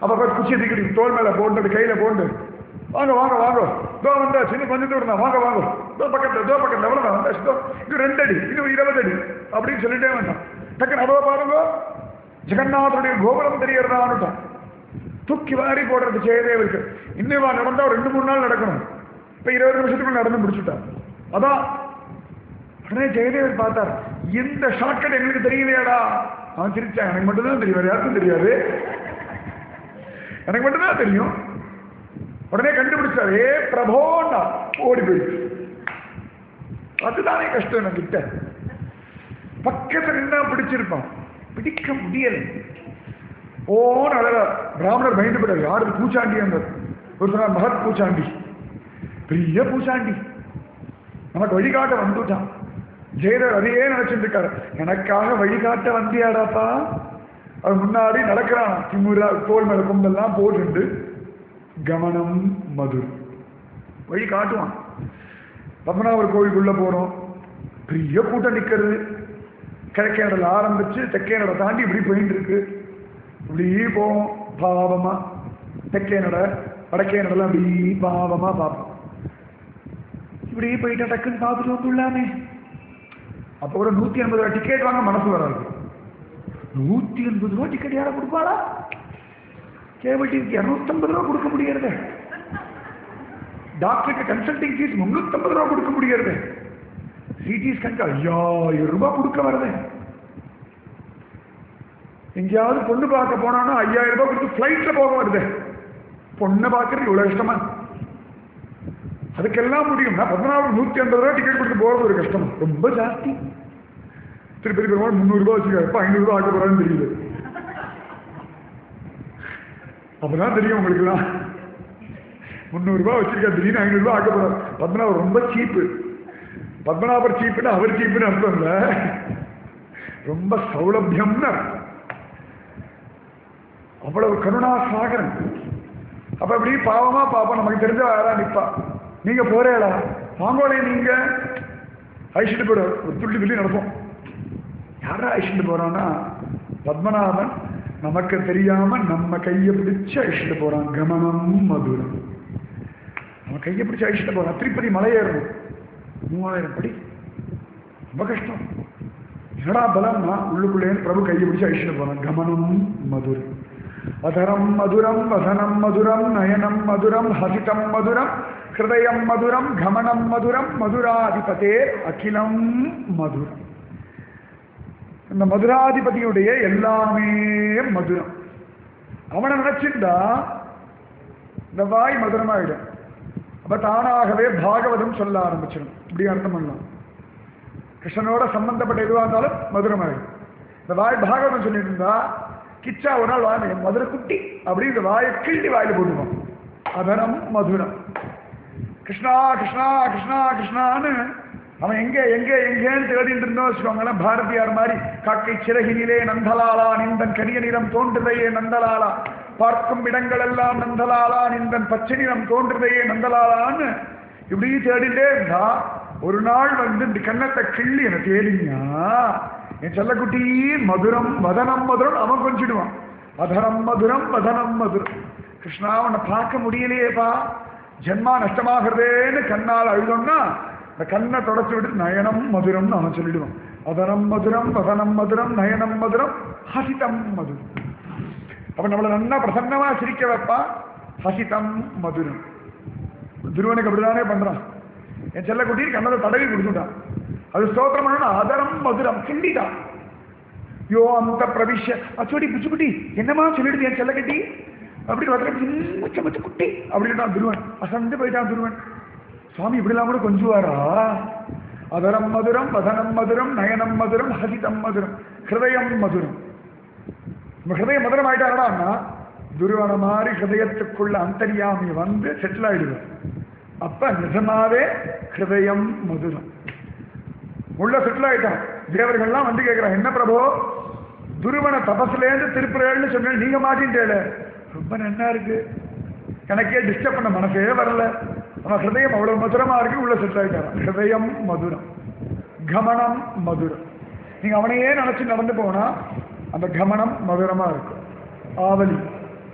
அப்ப போய் குச்சி தூக்கிட்டு தோல் மேல போட்டு கையில போட்டு வாங்க வாங்க வாங்க தோ வந்தா சின்ன கொஞ்சம் தூரம் தான் வாங்க வாங்க தோ பக்கத்துல தோ பக்கத்துல எவ்வளவு தான் வந்தாச்சு தோ இது ரெண்டு அடி இது இருபது அடி அப்படின்னு சொல்லிட்டே வேண்டாம் டக்குன்னு அதோ பாருங்க ஜெகநாதனுடைய கோபுரம் தெரியறதான்னுட்டான் தூக்கி வாரி போடுறது ஜெயதேவருக்கு இன்னும் வா நடந்தா ஒரு ரெண்டு மூணு நாள் நடக்கணும் இப்ப இருபது நிமிஷத்துக்குள்ள நடந்து முடிச்சுட்டான் அதான் உடனே ஜெயதேவர் பார்த்தார் இந்த ஷார்ட்கட் எங்களுக்கு தெரியலையாடா அவன் சிரிச்சான் எனக்கு மட்டும்தான் தெரியும் வேற யாருக்கும் தெரியாது எனக்கு மட்டும்தான் தெரியும் உடனே கண்டுபிடிச்சார் ஏ பிரபோன்னா ஓடி போயிடுச்சு அதுதானே கஷ்டம் எனக்கு கிட்ட பக்கத்துல நின்னா பிடிச்சிருப்பான் பிடிக்க முடியல ஓன்னு அழகா பிராமணர் பயந்து போயிட்டார் யாரு இது பூச்சாண்டி அந்த ஒரு சொன்னார் மகத் பூச்சாண்டி பெரிய பூச்சாண்டி நமக்கு வழிகாட்ட வந்துட்டான் ஜெயதர் அதையே நினைச்சிட்டு இருக்காரு எனக்காக வழிகாட்ட வந்தியாடாப்பா அது முன்னாடி நடக்கிறான் திமுறா தோல் மேல கொம்பெல்லாம் போட்டுண்டு கமனம் மதுர் வழி காட்டுவான் பத்மநாபர் கோவிலுக்குள்ள போறோம் பெரிய கூட்டம் நிக்கிறது கிழக்கே நடல ஆரம்பிச்சு தெற்கே நட தாண்டி இப்படி போயிட்டு இருக்கு இப்படி போவோம் பாவமா தெற்கே நட வடக்கே நடலாம் அப்படி பாவமா பார்ப்போம் இப்படி போயிட்டா டக்குன்னு பார்த்துட்டு வந்துள்ளாமே அப்போ ஒரு நூத்தி எண்பது ரூபா டிக்கெட் வாங்க மனசு வராது நூத்தி எண்பது ரூபா டிக்கெட் யாரை கொடுப்பாளா கேபிள் டிவிக்கு இரநூத்தம்பது ரூபா கொடுக்க முடியறது டாக்டருக்கு கன்சல்டிங் ஃபீஸ் முன்னூத்தம்பது ரூபா கொடுக்க முடியறது சிடி ஸ்கேனுக்கு ஐயாயிரம் ரூபாய் கொடுக்க வருது எங்கேயாவது பொண்ணு பார்க்க போனான்னா ஐயாயிரம் ரூபாய் கொடுத்து ஃப்ளைட்ல போக வருது பொண்ணை பார்க்கறது இவ்வளவு கஷ்டமா அதுக்கெல்லாம் முடியும் நான் பதினாறு நூத்தி ஐம்பது ரூபாய் டிக்கெட் கொடுத்து போறது ஒரு கஷ்டம் ரொம்ப ஜாஸ்தி திருப்பதி பெருமாள் முந்நூறு ரூபாய் வச்சுக்காரு இப்ப ஐநூறு ரூபாய் ஆக்க போறான்னு தெரியுது அப்பதான் தெரியும் உங்களுக்கு எல்லாம் முந்நூறு ரூபாய் வச்சிருக்காரு திடீர்னு ஐநூறு ரூபாய் ஆக்க போறாரு பத்மநாபர் ரொம்ப சீப்பு பத்மநாபர் சீப்புன்னு அவர் சீப்புன்னு அர்த்தம் இல்ல ரொம்ப சௌலபியம்னு அர்த்தம். அவ்வளவு கருணா சாகரன் அப்ப இப்படி பாவமா பாப்போம் நமக்கு தெரிஞ்ச யாரா நிப்பா நீங்க போறேடா வாங்கோலே நீங்க அழிச்சிட்டு போற ஒரு துள்ளி துள்ளி நடப்போம் யாரா அழிச்சிட்டு போறான்னா பத்மநாபன் நமக்கு தெரியாம நம்ம கையை பிடிச்சு அழிச்சிட்டு போறான் கமனம் மதுரம் நம்ம கையை பிடிச்சு அழிச்சிட்டு போறான் திருப்பதி மலையேறணும் மூவாயிரம் படி ரொம்ப கஷ்டம் என்னடா பலம்னா உள்ளுக்குள்ளேன்னு பிரபு கையை பிடிச்சு அழிச்சிட்டு போறான் கமனம் மதுரம் அதரம் மதுரம் வசனம் மதுரம் நயனம் மதுரம் ஹசிதம் மதுரம் ஹிருதயம் மதுரம் கமனம் மதுரம் மதுராதிபதே அகிலம் மதுரம் இந்த மதுராதிபதியுடைய எல்லாமே மதுரம் அவனை நினைச்சிருந்தா இந்த வாய் மதுரமாயிடும் அப்ப தானாகவே பாகவதம் சொல்ல ஆரம்பிச்சிடும் இப்படி அர்த்தம் பண்ணலாம் கிருஷ்ணனோட சம்பந்தப்பட்ட எதுவாக இருந்தாலும் மதுரமாயிடும் இந்த வாய் பாகவதம் சொல்லிட்டு இருந்தா கிச்சா ஒரு நாள் வாங்க என் மதுரை குட்டி அப்படி இந்த வாயை கிள்ளி வாயில போட்டுவான் அதனம் மதுரம் கிருஷ்ணா கிருஷ்ணா கிருஷ்ணா கிருஷ்ணான்னு அவன் எங்க எங்க எங்கேன்னு தேடிட்டு இருந்தோம் வச்சுக்கோங்களேன் பாரதியார் மாதிரி காக்கை சிறகினிலே நந்தலாலா நிந்தன் கரிய நிறம் தோன்றுதையே நந்தலாலா பார்க்கும் இடங்கள் எல்லாம் நந்தலாலா நிந்தன் பச்சை நிறம் தோன்றுதையே நந்தலாலான்னு இப்படி தேடிட்டே இருந்தா ஒரு நாள் வந்து இந்த கன்னத்தை கிள்ளி என தேடினா என் செல்லக்குட்டி மதுரம் வதனம் மதுரம் அவன் கொஞ்சிடுவான் அதரம் மதுரம் வதனம் மதுரம் கிருஷ்ணா உன்னை பார்க்க முடியலையேப்பா ஜென்மா நஷ்டமாகிறதேன்னு கண்ணால் அழுதோம்னா இந்த கண்ணை தொடச்சு விட்டு நயனம் மதுரம்னு அவன் சொல்லிடுவான் அதனம் மதுரம் வதனம் மதுரம் நயனம் மதுரம் ஹசிதம் மதுரம் அப்ப நம்மளை நல்லா பிரசன்னமா சிரிக்க வைப்பா ஹசிதம் மதுரம் துருவனுக்கு அப்படிதானே பண்றான் என் செல்லக்குட்டி கண்ணதை தடவி கொடுத்துட்டான் அது ஸ்தோத்திரம் பண்ணணும் அதரம் மதுரம் கிண்டிட்டான் யோ அந்த பிரவிஷ்ய அச்சோடி புச்சுக்குட்டி என்னமா சொல்லிடுது என் செல்லக்கட்டி அப்படி முச்ச முச்ச குட்டி அப்படின்ட்டான் துருவன் அசந்து போயிட்டான் துருவன் சுவாமி இப்படிலாம் கூட கொஞ்சுவாரா அதரம் மதுரம் வதனம் மதுரம் நயனம் மதுரம் ஹசிதம் மதுரம் ஹிருதயம் மதுரம் நம்ம ஹிருதயம் மதுரம் ஆயிட்டாரடான்னா துருவன மாதிரி ஹிருதயத்துக்குள்ள அந்தரியாமி வந்து செட்டில் ஆயிடுவார் அப்ப நிஜமாவே ஹிருதயம் மதுரம் உள்ள செட்டில் ஆயிட்டான் தேவர்கள்லாம் வந்து கேட்கிறான் என்ன பிரபு துருவன தபசுலேருந்து திருப்புறேன்னு சொன்னேன் நீங்க மாட்டின்டேல ரொம்ப நன்னா இருக்கு எனக்கே டிஸ்டர்ப் பண்ண மனசே வரல நம்ம ஹிருதயம் அவ்வளவு மதுரமா இருக்கு உள்ள செட்டில் ஆயிட்டாரான் ஹிருதயம் மதுரம் கமனம் மதுரம் நீங்க அவனையே நினைச்சு நடந்து போனா அந்த கமனம் மதுரமா இருக்கும் ஆவலி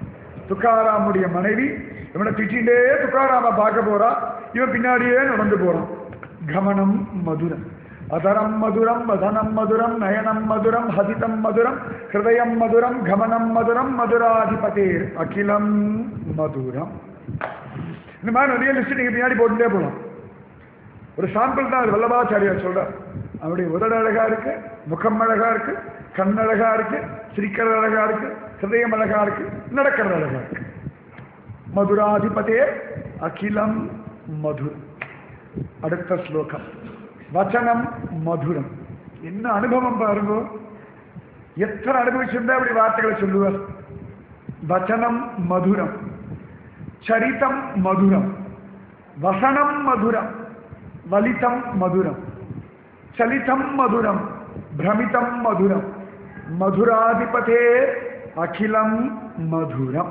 துக்காராமுடைய மனைவி இவனை திட்டிகிட்டே துக்காராம பார்க்க போறா இவன் பின்னாடியே நடந்து போறான் கமனம் மதுரம் அதரம் மதுரம் வதனம் மதுரம் நயனம் மதுரம் ஹதிதம் மதுரம் ஹிருதயம் மதுரம் கமனம் மதுரம் மதுராதிபதேர் அகிலம் மதுரம் இந்த மாதிரி நிறைய லிஸ்ட் நீங்க பின்னாடி போட்டுட்டே போகலாம் ஒரு சாம்பிள் தான் அது வல்லபாச்சாரியார் சொல்றார் அவருடைய உதடு அழகா இருக்கு முகம் அழகா இருக்கு கண் அழகா இருக்கு சிரிக்கிறது அழகா இருக்கு ஹிருதயம் அழகா இருக்கு நடக்கிறது அழகா இருக்கு மதுராதிபதே அகிலம் மதுரம் அடுத்த ஸ்லோகம் வச்சனம் மதுரம் என்ன அனுபவம் பாருங்க எத்தனை அனுபவிச்சிருந்தா அப்படி வார்த்தைகளை சொல்லுவார் வச்சனம் மதுரம் சரிதம் மதுரம் வசனம் மதுரம் வலிதம் மதுரம் சலிதம் மதுரம் பிரமிதம் மதுரம் மதுராதிபதே அகிலம் மதுரம்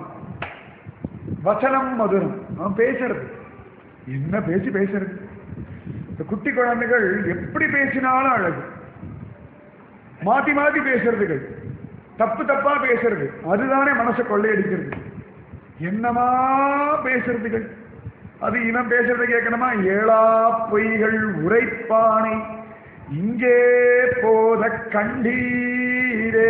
வசனம் மதுரம் அவன் பேசுறது என்ன பேசி பேசுறது இந்த குட்டி குழந்தைகள் எப்படி பேசினாலும் அழகு மாத்தி மாத்தி பேசுறதுகள் தப்பு தப்பா பேசுறது அதுதானே மனசை கொள்ளையடிக்கிறது என்னமா பேசுறதுகள் அது இவன் பேசுறத கேட்கணுமா ஏழா பொய்கள் உரைப்பானை இங்கே போத கண்டீரே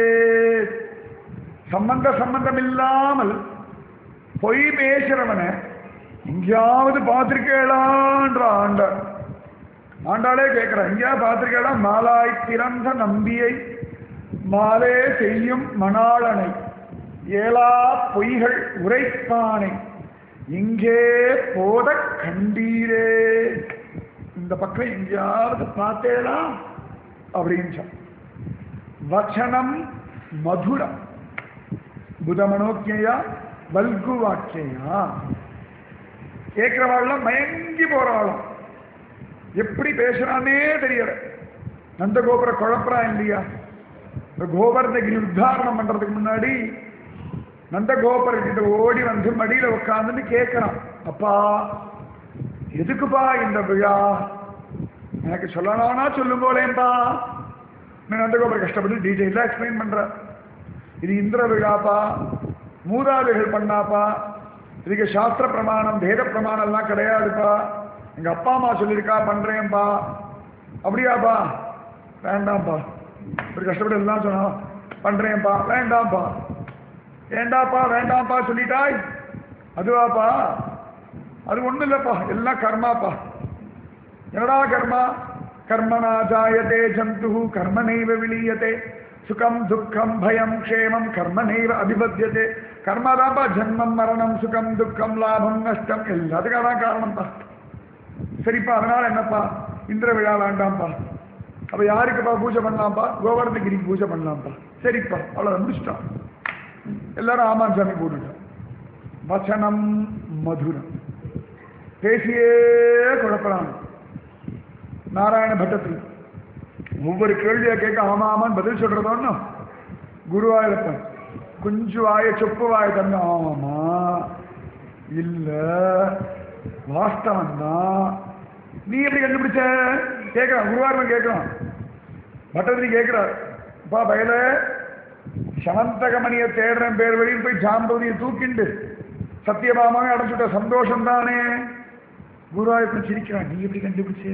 சம்பந்த சம்பந்தம் இல்லாமல் பொய் பேசுறவனை எங்கேயாவது பார்த்திருக்கேளான்ற ஆண்டாள் ஆண்டாளே கேட்கிறா எங்கேயா பார்த்திருக்கேளா மாலாய் பிறந்த நம்பியை மாலே செய்யும் மணாளனை ஏலா பொய்கள் உரைப்பானை இங்கே போத கண்டீரே இந்த பக்கம் எங்கேயாவது பார்த்தேளா அப்படின்னு சொன்ன வச்சனம் மதுரம் புதமனோக்கியா வல்கு வாக்கியா கேட்கிறவாள்லாம் மயங்கி போறாளாம் எப்படி பேசுறானே தெரியல நந்தகோபுர குழப்பறான் இல்லையா இந்த கோபர்தகிரி உத்தாரணம் பண்றதுக்கு முன்னாடி நந்தகோபுர கிட்ட ஓடி வந்து மடியில உட்காந்துன்னு கேட்கிறான் அப்பா எதுக்குப்பா இந்த விழா எனக்கு சொல்லணும்னா சொல்லும் போலேன்பா நந்தகோபுர கஷ்டப்பட்டு டீட்டெயிலாக எக்ஸ்பிளைன் பண்ற இது இந்திர விழாப்பா மூதாதைகள் பண்ணாப்பா இதுக்கு சாஸ்திர பிரமாணம் வேத பிரமாணம் எல்லாம் கிடையாதுப்பா எங்க அப்பா அம்மா சொல்லியிருக்கா பண்றேன்பா அப்படியாப்பா வேண்டாம்ப்பா ஒரு கஷ்டப்பட்டு எல்லாம் சொன்னா பண்றேன்ப்பா வேண்டாம்ப்பா வேண்டாப்பா வேண்டாம்ப்பா சொல்லிட்டாய் அதுவாப்பா அது ஒண்ணும் இல்லப்பா எல்லாம் கர்மாப்பா என்னடா கர்மா கர்மனா ஜாயதே ஜந்து கர்மனைவ விலீயதே சுகம் துக்கம் பயம் க்ஷேமம் கர்மனைவ அபிபத்தியதே கர்மாதான்ப்பா ஜென்மம் மரணம் சுகம் துக்கம் லாபம் நஷ்டம் எல்லாத்துக்கும் அதான் காரணம்ப்பா சரிப்பா அதனால என்னப்பா இந்திர விழா வேண்டாம்ப்பா அப்ப யாருக்குப்பா பூஜை பண்ணலாம்ப்பா கோவர்தகிரிக்கு பூஜை பண்ணலாம்ப்பா சரிப்பா அவ்வளோ முடிச்சிட்டான் எல்லாரும் ஆமான் சாமி போட்டுட்டோம் வச்சனம் மதுரம் பேசியே குழப்பலாம் நாராயண பட்டத்தில் ஒவ்வொரு கேள்வியா கேட்க ஆமா ஆமான்னு பதில் சொல்றதோன்னு குருவாயூரப்பன் குஞ்சு வாய சொப்பு வாய தந்த ஆமாமா இல்ல வாஸ்தவம் தான் நீ எப்படி கண்டுபிடிச்ச கேட்கிறான் குருவாயூரப்பன் கேட்கிறான் பட்டத்திரி கேட்கிறார் அப்பா பயல சமந்தகமணியை தேடுறேன் பேர் வழியில் போய் ஜாம்பவதியை தூக்கிண்டு சத்தியபாமாவை அடைச்சுட்ட சந்தோஷம் தானே குருவாயூரப்பன் சிரிக்கிறான் நீ எப்படி கண்டுபிடிச்ச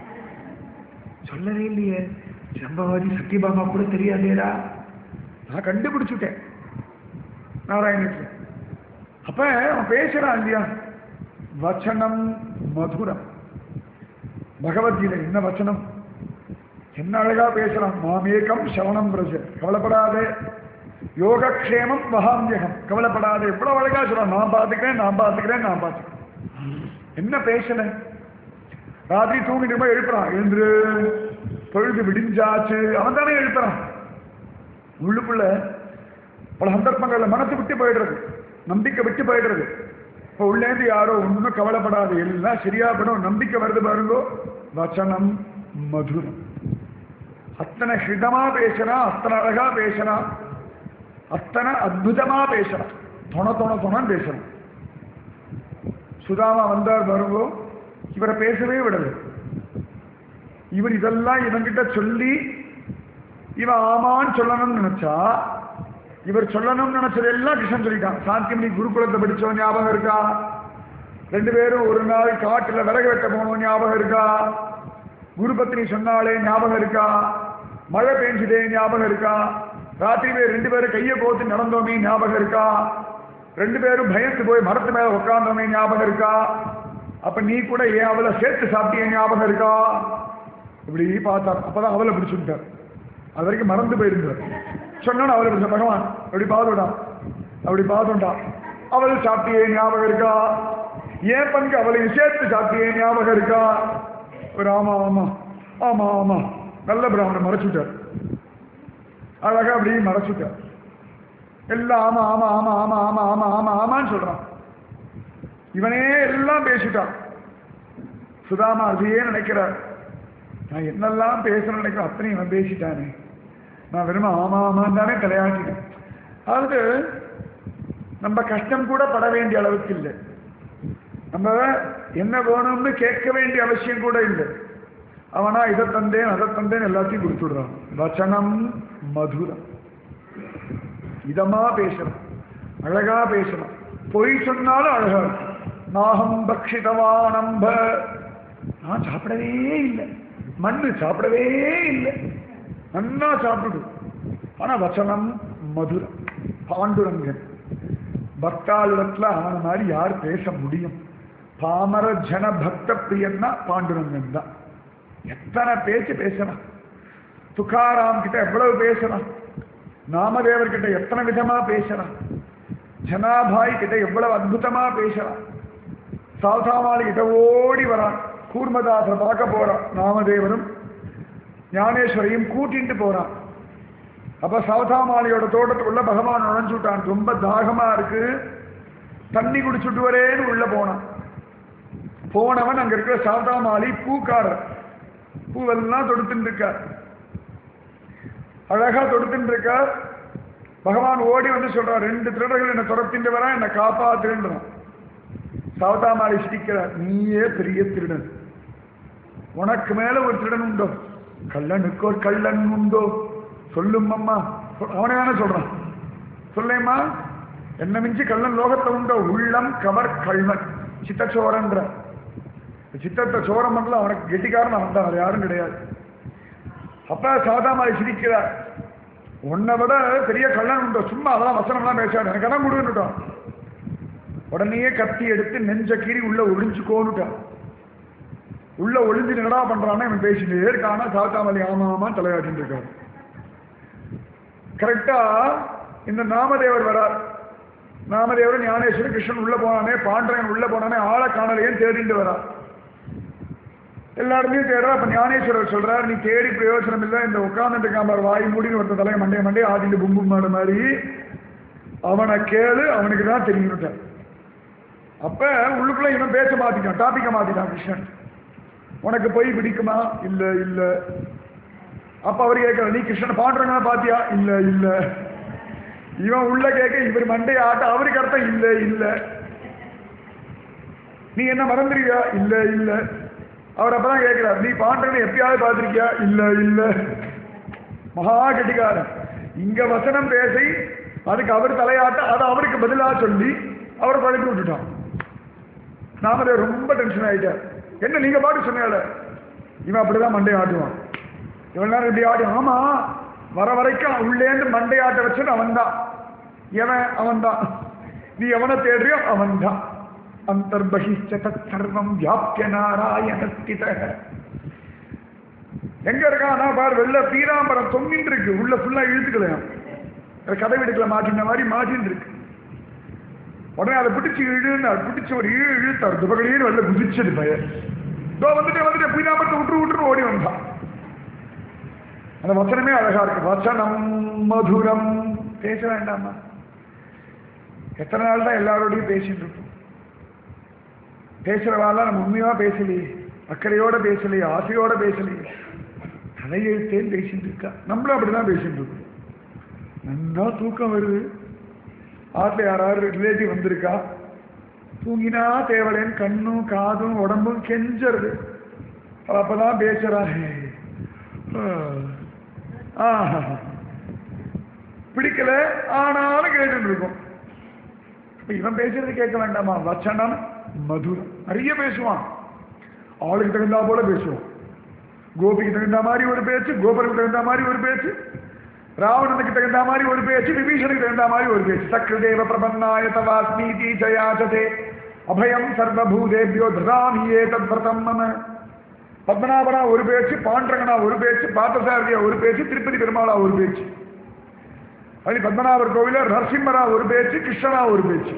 சொல்லவே இல்லையே ஜம்பவாதி சத்தியபாமா கூட தெரியாதேடா நான் கண்டுபிடிச்சுட்டேன் நாராயணத்துல அப்ப அவன் பேசுறான் இல்லையா வச்சனம் மதுரம் பகவத்கீதை என்ன வச்சனம் என்ன அழகா பேசுறான் மாமேகம் சவணம் பிரஜ கவலைப்படாதே யோகக்ஷேமம் மகாமியகம் கவலைப்படாதே எவ்வளவு அழகா சொல்றான் நான் பார்த்துக்கிறேன் நான் பார்த்துக்கிறேன் நான் பார்த்துக்கிறேன் என்ன பேசல ராத்திரி தூங்கிட்டு போய் எழுப்புறான் எழுந்துரு பொழுது விடிஞ்சாச்சு அவன் தானே எழுப்புறான் உள்ளுக்குள்ள பல சந்தர்ப்பங்கள்ல மனசு விட்டு போயிடுறது நம்பிக்கை விட்டு போயிடுறது இப்போ உள்ளேந்து யாரோ ஒன்றும் கவலைப்படாது எல்லாம் சரியா படும் நம்பிக்கை வருது பாருங்கோ வச்சனம் மதுரம் அத்தனை ஹிதமா பேசுறான் அத்தனை அழகா பேசுறான் அத்தனை அற்புதமா பேசுறான் தொண தொண தொணன்னு பேசுறான் சுதாமா வந்தார் பாருங்கோ இவரை பேசவே விடல இவர் இதெல்லாம் இவன்கிட்ட சொல்லி இவன் ஆமான்னு சொல்லணும்னு நினைச்சா இவர் சொல்லணும்னு நினைச்சது எல்லாம் கிருஷ்ணன் சொல்லிட்டான் சாந்திமணி குருகுலத்தை படிச்சவன் ஞாபகம் இருக்கா ரெண்டு பேரும் ஒரு நாள் காட்டுல விறகு வெட்ட போனோம் ஞாபகம் இருக்கா குருபத்னி சொன்னாலே ஞாபகம் இருக்கா மழை பெஞ்சுதே ஞாபகம் இருக்கா ராத்திரி பேர் ரெண்டு பேரும் கையை கோத்து நடந்தோமே ஞாபகம் இருக்கா ரெண்டு பேரும் பயந்து போய் மரத்து மேல உட்கார்ந்தோமே ஞாபகம் இருக்கா அப்ப நீ கூட ஏன் அவளை சேர்த்து சாப்பிட்டிய ஞாபகம் இருக்கா இப்படி பார்த்தார் அப்பதான் அவளை பிடிச்சுட்டார் அது வரைக்கும் மறந்து போயிருந்தார் சொன்னா அவளை பிடிச்ச பகவான் அப்படி பாதுடா அப்படி பாதுண்டா அவள் சாப்பிட்டியே ஞாபகம் இருக்கா ஏன் பங்கு அவளை சேர்த்து சாப்பிட்டியே ஞாபகம் இருக்கா ஒரு ஆமா ஆமா ஆமா ஆமா நல்ல பிராமணன் மறைச்சுட்டார் அழகா அப்படி மறைச்சுட்டார் எல்லாம் ஆமா ஆமா ஆமா ஆமா ஆமா ஆமா ஆமா ஆமான்னு சொல்றான் இவனே எல்லாம் பேசிட்டான் சுதாமா அதையே நினைக்கிறார் நான் என்னெல்லாம் பேசணும்னு நினைக்கிறேன் அத்தனையும் இவன் பேசிட்டானே நான் வெறும் ஆமா ஆமான்னு தானே தலையாட்டினேன் அதாவது நம்ம கஷ்டம் கூட பட வேண்டிய அளவுக்கு இல்லை நம்ம என்ன வேணும்னு கேட்க வேண்டிய அவசியம் கூட இல்லை அவனா இதை தந்தேன் அதை தந்தேன் எல்லாத்தையும் கொடுத்துடுறான் வச்சனம் மதுரம் இதமா பேசணும் அழகா பேசணும் பொய் சொன்னாலும் அழகா இருக்கும் நாகம் பக்ஷிதவானம்ப நான் சாப்பிடவே இல்லை மண்ணு சாப்பிடவே இல்லை நன்னா சாப்பிடு ஆனா வச்சனம் மதுரம் பாண்டுரங்கன் பக்தாளிடத்துல அவன மாதிரி யார் பேச முடியும் பாமர ஜன பக்த பிரியன்னா பாண்டுரங்கன் தான் எத்தனை பேச்சு பேசலாம் துக்காராம் கிட்ட எவ்வளவு பேசலாம் நாமதேவர் கிட்ட எத்தனை விதமா பேசலாம் ஜனாபாய் கிட்ட எவ்வளவு அற்புதமா பேசலாம் சால்தாமாலி கிட்ட ஓடி வரான் கூர்மதாசரை பார்க்க போறான் நாமதேவரும் ஞானேஸ்வரையும் கூட்டிட்டு போறான் அப்ப சவதாமாலியோட தோட்டத்துக்குள்ள பகவான் நுழைஞ்சுட்டான் ரொம்ப தாகமா இருக்கு தண்ணி குடிச்சுட்டு வரேன்னு உள்ள போனான் போனவன் அங்க இருக்கிற சாவதாமாலி பூக்காரர் பூவெல்லாம் தொடுத்துட்டு இருக்கார் அழகா தொடுத்துட்டு இருக்கார் பகவான் ஓடி வந்து சொல்றார் ரெண்டு திருடர்கள் என்ன துரத்திட்டு வரா என்னை காப்பாத்துன்றான் சாவதாமாலி சிரிக்கிறார் நீயே பெரிய திருடன் உனக்கு மேல ஒரு திருடன் உண்டோ கள்ளனுக்கு ஒரு கள்ளன் உண்டோ சொல்லும் அம்மா அவனே தானே சொல்றான் சொல்லேம்மா என்ன மிஞ்சி கள்ளன் லோகத்தை உண்டோ உள்ளம் கவர் கள்வன் சித்தச்சோரன்ற சித்தத்தை சோரம் பண்ணல அவனுக்கு கெட்டிக்காரன் அவன் தான் வேற யாரும் கிடையாது அப்ப சாதாமாரி சிரிக்கிறார் உன்னை விட பெரிய கள்ளன் உண்டோ சும்மா அதெல்லாம் வசனம்லாம் பேசாது எனக்கு இடம் கொடுன்னுட்டான் உடனே கத்தி எடுத்து நெஞ்ச கீறி உள்ள ஒளிஞ்சுக்கோன்னுட்டான் உள்ள ஒளிஞ்சு என்னடா பண்றான்னு இவன் பேசிட்டே இருக்கானா சாத்தாமலி ஆமா ஆமா தலையாட்டின்னு இருக்காரு கரெக்டா இந்த நாமதேவர் வரார் நாமதேவர் ஞானேஸ்வரன் கிருஷ்ணன் உள்ள போனானே பாண்டவன் உள்ள போனானே ஆளை காணலையேன்னு தேடிட்டு வரார் எல்லா இடத்துலையும் தேடுறா அப்ப ஞானேஸ்வரர் சொல்றார் நீ தேடி பிரயோஜனம் இல்லை இந்த உட்கார்ந்துட்டு இருக்கான் வாய் மூடின்னு ஒருத்த தலையை மண்டைய மண்டைய ஆடிட்டு பும்பு மாடு மாதிரி அவனை கேளு அவனுக்கு தான் தெரியும் அப்ப உள்ளுக்குள்ள இவன் பேச மாத்திட்டான் டாபிக்க மாத்திட்டான் கிருஷ்ணன் உனக்கு போய் பிடிக்குமா இல்ல இல்ல அப்ப அவர் கேட்கிற நீ கிருஷ்ணன் பாண்டுறங்க பாத்தியா இல்ல இல்ல இவன் உள்ள கேட்க இவர் மண்டைய ஆட்ட அவருக்கு அர்த்தம் இல்ல இல்ல நீ என்ன மறந்துருக்கியா இல்ல இல்ல அவர் அப்பதான் கேட்கிறார் நீ பாண்டவனை எப்பயாவது பார்த்திருக்கியா இல்ல இல்ல மகா கெட்டிக்காரன் இங்க வசனம் பேசி அதுக்கு அவர் தலையாட்ட அதை அவருக்கு பதிலா சொல்லி அவரை பழக்கி விட்டுட்டான் நாமதே ரொம்ப டென்ஷன் ஆயிட்டார் என்ன நீங்க பாட்டு சொன்னால இவன் அப்படிதான் மண்டை ஆட்டுவான் இவன் நேரம் இப்படி ஆடி ஆமா வர வரைக்கும் உள்ளேந்து மண்டை ஆட்ட வச்சது அவன் தான் எவன் அவன் தான் நீ எவனை தேடுறியோ அவன் தான் அந்தர்பகிஷ்ட சர்வம் வியாபிய நாராயணஸ்தித எங்க இருக்கான் பார் வெள்ள பீராம்பரம் தொங்கிட்டு இருக்கு உள்ள ஃபுல்லா இழுத்துக்கலையாம் கதை விடுக்கல மாட்டின மாதிரி மாட்டின்னு இருக்கு உடனே அதை பிடிச்சி இழுன்னு அது பிடிச்சி ஒரு இழு இழுத்தார் துபகடின்னு வெளில குதிச்சது பய இதோ வந்துட்டு வந்துட்டு பீராம்பரத்தை விட்டுரு விட்டுரு ஓடி வந்தான் அந்த வசனமே அழகா இருக்கு வசனம் மதுரம் பேச வேண்டாமா எத்தனை நாள் தான் எல்லாரோடையும் பேசிட்டு இருப்போம் பேசுறவாள் நம்ம உண்மையா பேசலையே அக்கறையோட பேசலையே ஆசையோட பேசலையே தலையெழுத்தேன்னு பேசிட்டு இருக்கா நம்மளும் அப்படிதான் பேசிட்டு இருக்கோம் நல்லா தூக்கம் வருது ஆற்றுல யாராவது ரிலேட்டிவ் வந்திருக்கா தூங்கினா தேவலேன்னு கண்ணும் காதும் உடம்பும் கெஞ்சறது அவ அப்பதான் பேசுறா ஆஹா. பிடிக்கல ஆனாலும் கேட்டுட்டு இருக்கும் இப்ப இவன் பேசுறது கேட்க வேண்டாமா வச்சனம் மதுரம் நிறைய பேசுவான் ஆளுக்கு தகுந்தா போல பேசுவான் கோபிக்கு தகுந்த மாதிரி ஒரு பேச்சு கோபருக்கு தகுந்த மாதிரி ஒரு பேச்சு ராவணனுக்கு தகுந்த மாதிரி ஒரு பேச்சு விபீஷனுக்கு தகுந்த மாதிரி ஒரு பேச்சு சக்ரதேவ பிரபன்னாய தவாஸ்மீதி ஜயாச்சதே அபயம் சர்வபூதேபியோ ததாமி ஏதத் விரதம் மம பத்மநாபனா ஒரு பேச்சு பாண்டரங்கனா ஒரு பேச்சு பார்த்தசாரதியா ஒரு பேச்சு திருப்பதி பெருமாளா ஒரு பேச்சு அது பத்மநாபர் கோவில நரசிம்மரா ஒரு பேச்சு கிருஷ்ணனா ஒரு பேச்சு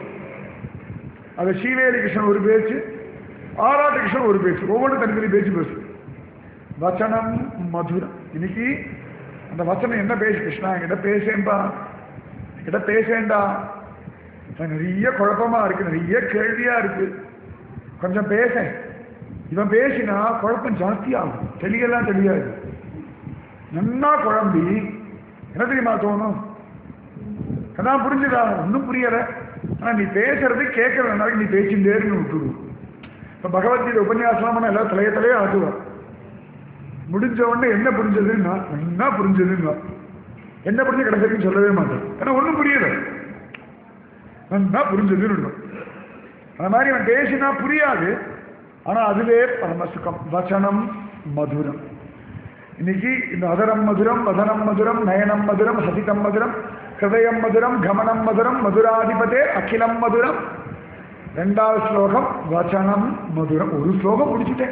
அது ஸ்ரீவேலி கிருஷ்ணன் ஒரு பேச்சு ஆராட்டு கிருஷ்ணன் ஒரு பேச்சு ஒவ்வொன்றும் தனித்தனி பேச்சு பேசு வச்சனம் மதுரம் இன்னைக்கு அந்த வச்சனம் என்ன பேசு கிருஷ்ணா என்கிட்ட பேசேன்பா என்கிட்ட பேசேண்டா எனக்கு நிறைய குழப்பமா இருக்கு நிறைய கேள்வியா இருக்கு கொஞ்சம் பேசேன் இவன் பேசினா குழப்பம் ஜாஸ்தி ஆகும் தெளியெல்லாம் தெரியாது நன்னா குழம்பி என்ன தெரியுமா தோணும் அதான் புரிஞ்சுதா ஒன்றும் புரியல ஆனா நீ பேசுறது கேட்கற நாளைக்கு நீ பேச்சுட்டேன்னு விட்டுடும் இப்ப பகவத்கீதை உபன்யாசம் பண்ண எல்லாம் தலைய தலையே ஆட்டுவார் முடிஞ்ச உடனே என்ன புரிஞ்சதுன்னா என்ன புரிஞ்சதுன்னா என்ன புரிஞ்ச கடைசிக்கு சொல்லவே மாட்டேன் ஏன்னா ஒன்றும் புரியல நல்லா புரிஞ்சதுன்னு அந்த மாதிரி அவன் பேசினா புரியாது ஆனா அதுவே பரமசுகம் வச்சனம் மதுரம் இன்னைக்கு இந்த அதரம் மதுரம் வதனம் மதுரம் நயனம் மதுரம் ஹசிதம் மதுரம் ஹிருதயம் மதுரம் கமனம் மதுரம் மதுராதிபதே அகிலம் மதுரம் ரெண்டாவது ஸ்லோகம் வச்சனம் மதுரம் ஒரு ஸ்லோகம் முடிச்சுட்டேன்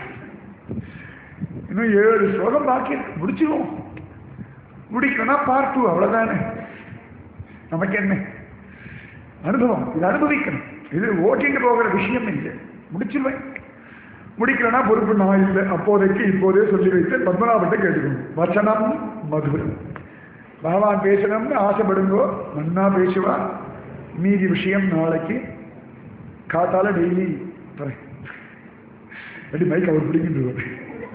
இன்னும் ஏழு ஸ்லோகம் பாக்கி இருக்கு முடிச்சிருவோம் முடிக்கணும்னா பார்ட் டூ அவ்வளவுதானே நமக்கு என்ன அனுபவம் இது அனுபவிக்கணும் இது ஓட்டிட்டு போகிற விஷயம் இல்லை முடிச்சிருவேன் முடிக்கலன்னா பொறுப்பு நான் இல்லை அப்போதைக்கு இப்போதே சொல்லி வைத்து பத்மநாபத்தை கேட்டுக்கணும் வச்சனம் மதுரம் பகவான் பேசணும்னு ஆசைப்படுங்கோ நன்னா பேசுவா மீதி விஷயம் நாளைக்கு காத்தால டெய்லி தரேன் அப்படி மைக் அவர் பிடிக்கின்றார்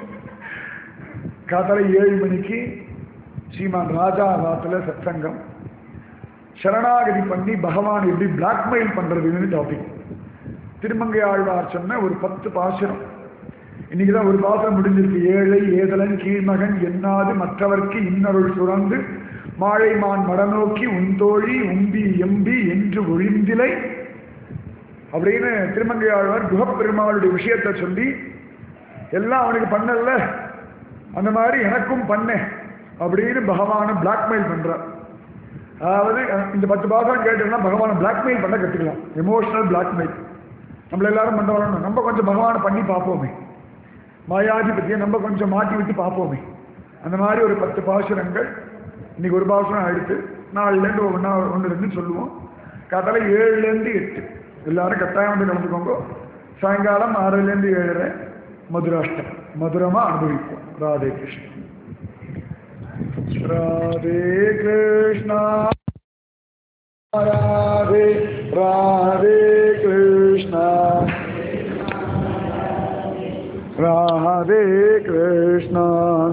காத்தால ஏழு மணிக்கு ஸ்ரீமான் ராஜா வாத்துல சத்சங்கம் சரணாகதி பண்ணி பகவான் எப்படி பிளாக்மெயில் பண்றதுன்னு டாபிக் திருமங்கை ஆழ்வார் சொன்ன ஒரு பத்து பாசுரம் இன்னைக்கு தான் ஒரு பாசுரம் முடிஞ்சிருக்கு ஏழை ஏதலன் கீழ்மகன் எண்ணாது மற்றவர்க்கு இன்னருள் சுரந்து மாழைமான் மடநோக்கி உந்தோழி உம்பி எம்பி என்று ஒழிந்திலை அப்படின்னு திருமங்கை ஆழ்வார் குகப்பெருமாளுடைய விஷயத்தை சொல்லி எல்லாம் அவனுக்கு பண்ணல அந்த மாதிரி எனக்கும் பண்ணேன் அப்படின்னு பகவானை பிளாக்மெயில் பண்றார் அதாவது இந்த பத்து பாசம் கேட்டோம்னா பகவானை பிளாக்மெயில் பண்ண கற்றுக்கலாம் எமோஷனல் பிளாக்மெயில் நம்மள எல்லாரும் பண்ண வரணும் நம்ம கொஞ்சம் பகவானை பண்ணி பார்ப்போமே மாயாதிபதியை நம்ம கொஞ்சம் மாட்டி விட்டு பார்ப்போமே அந்த மாதிரி ஒரு பத்து பாசுரங்கள் இன்னைக்கு ஒரு பாசுரம் எடுத்து நாலுலேருந்து ஒன்றா ஒன்று ரெண்டு சொல்லுவோம் காத்தால ஏழுலேருந்து எட்டு எல்லாரும் கட்டாயம் வந்து கலந்துக்கோங்க சாயங்காலம் ஆறுலேருந்து ஏழரை மதுராஷ்டம் மதுரமா அனுபவிப்போம் ராதே கிருஷ்ணன் ராதே கிருஷ்ணா ராதே ராதே கிருஷ்ணா ராதே கிருஷ்ணா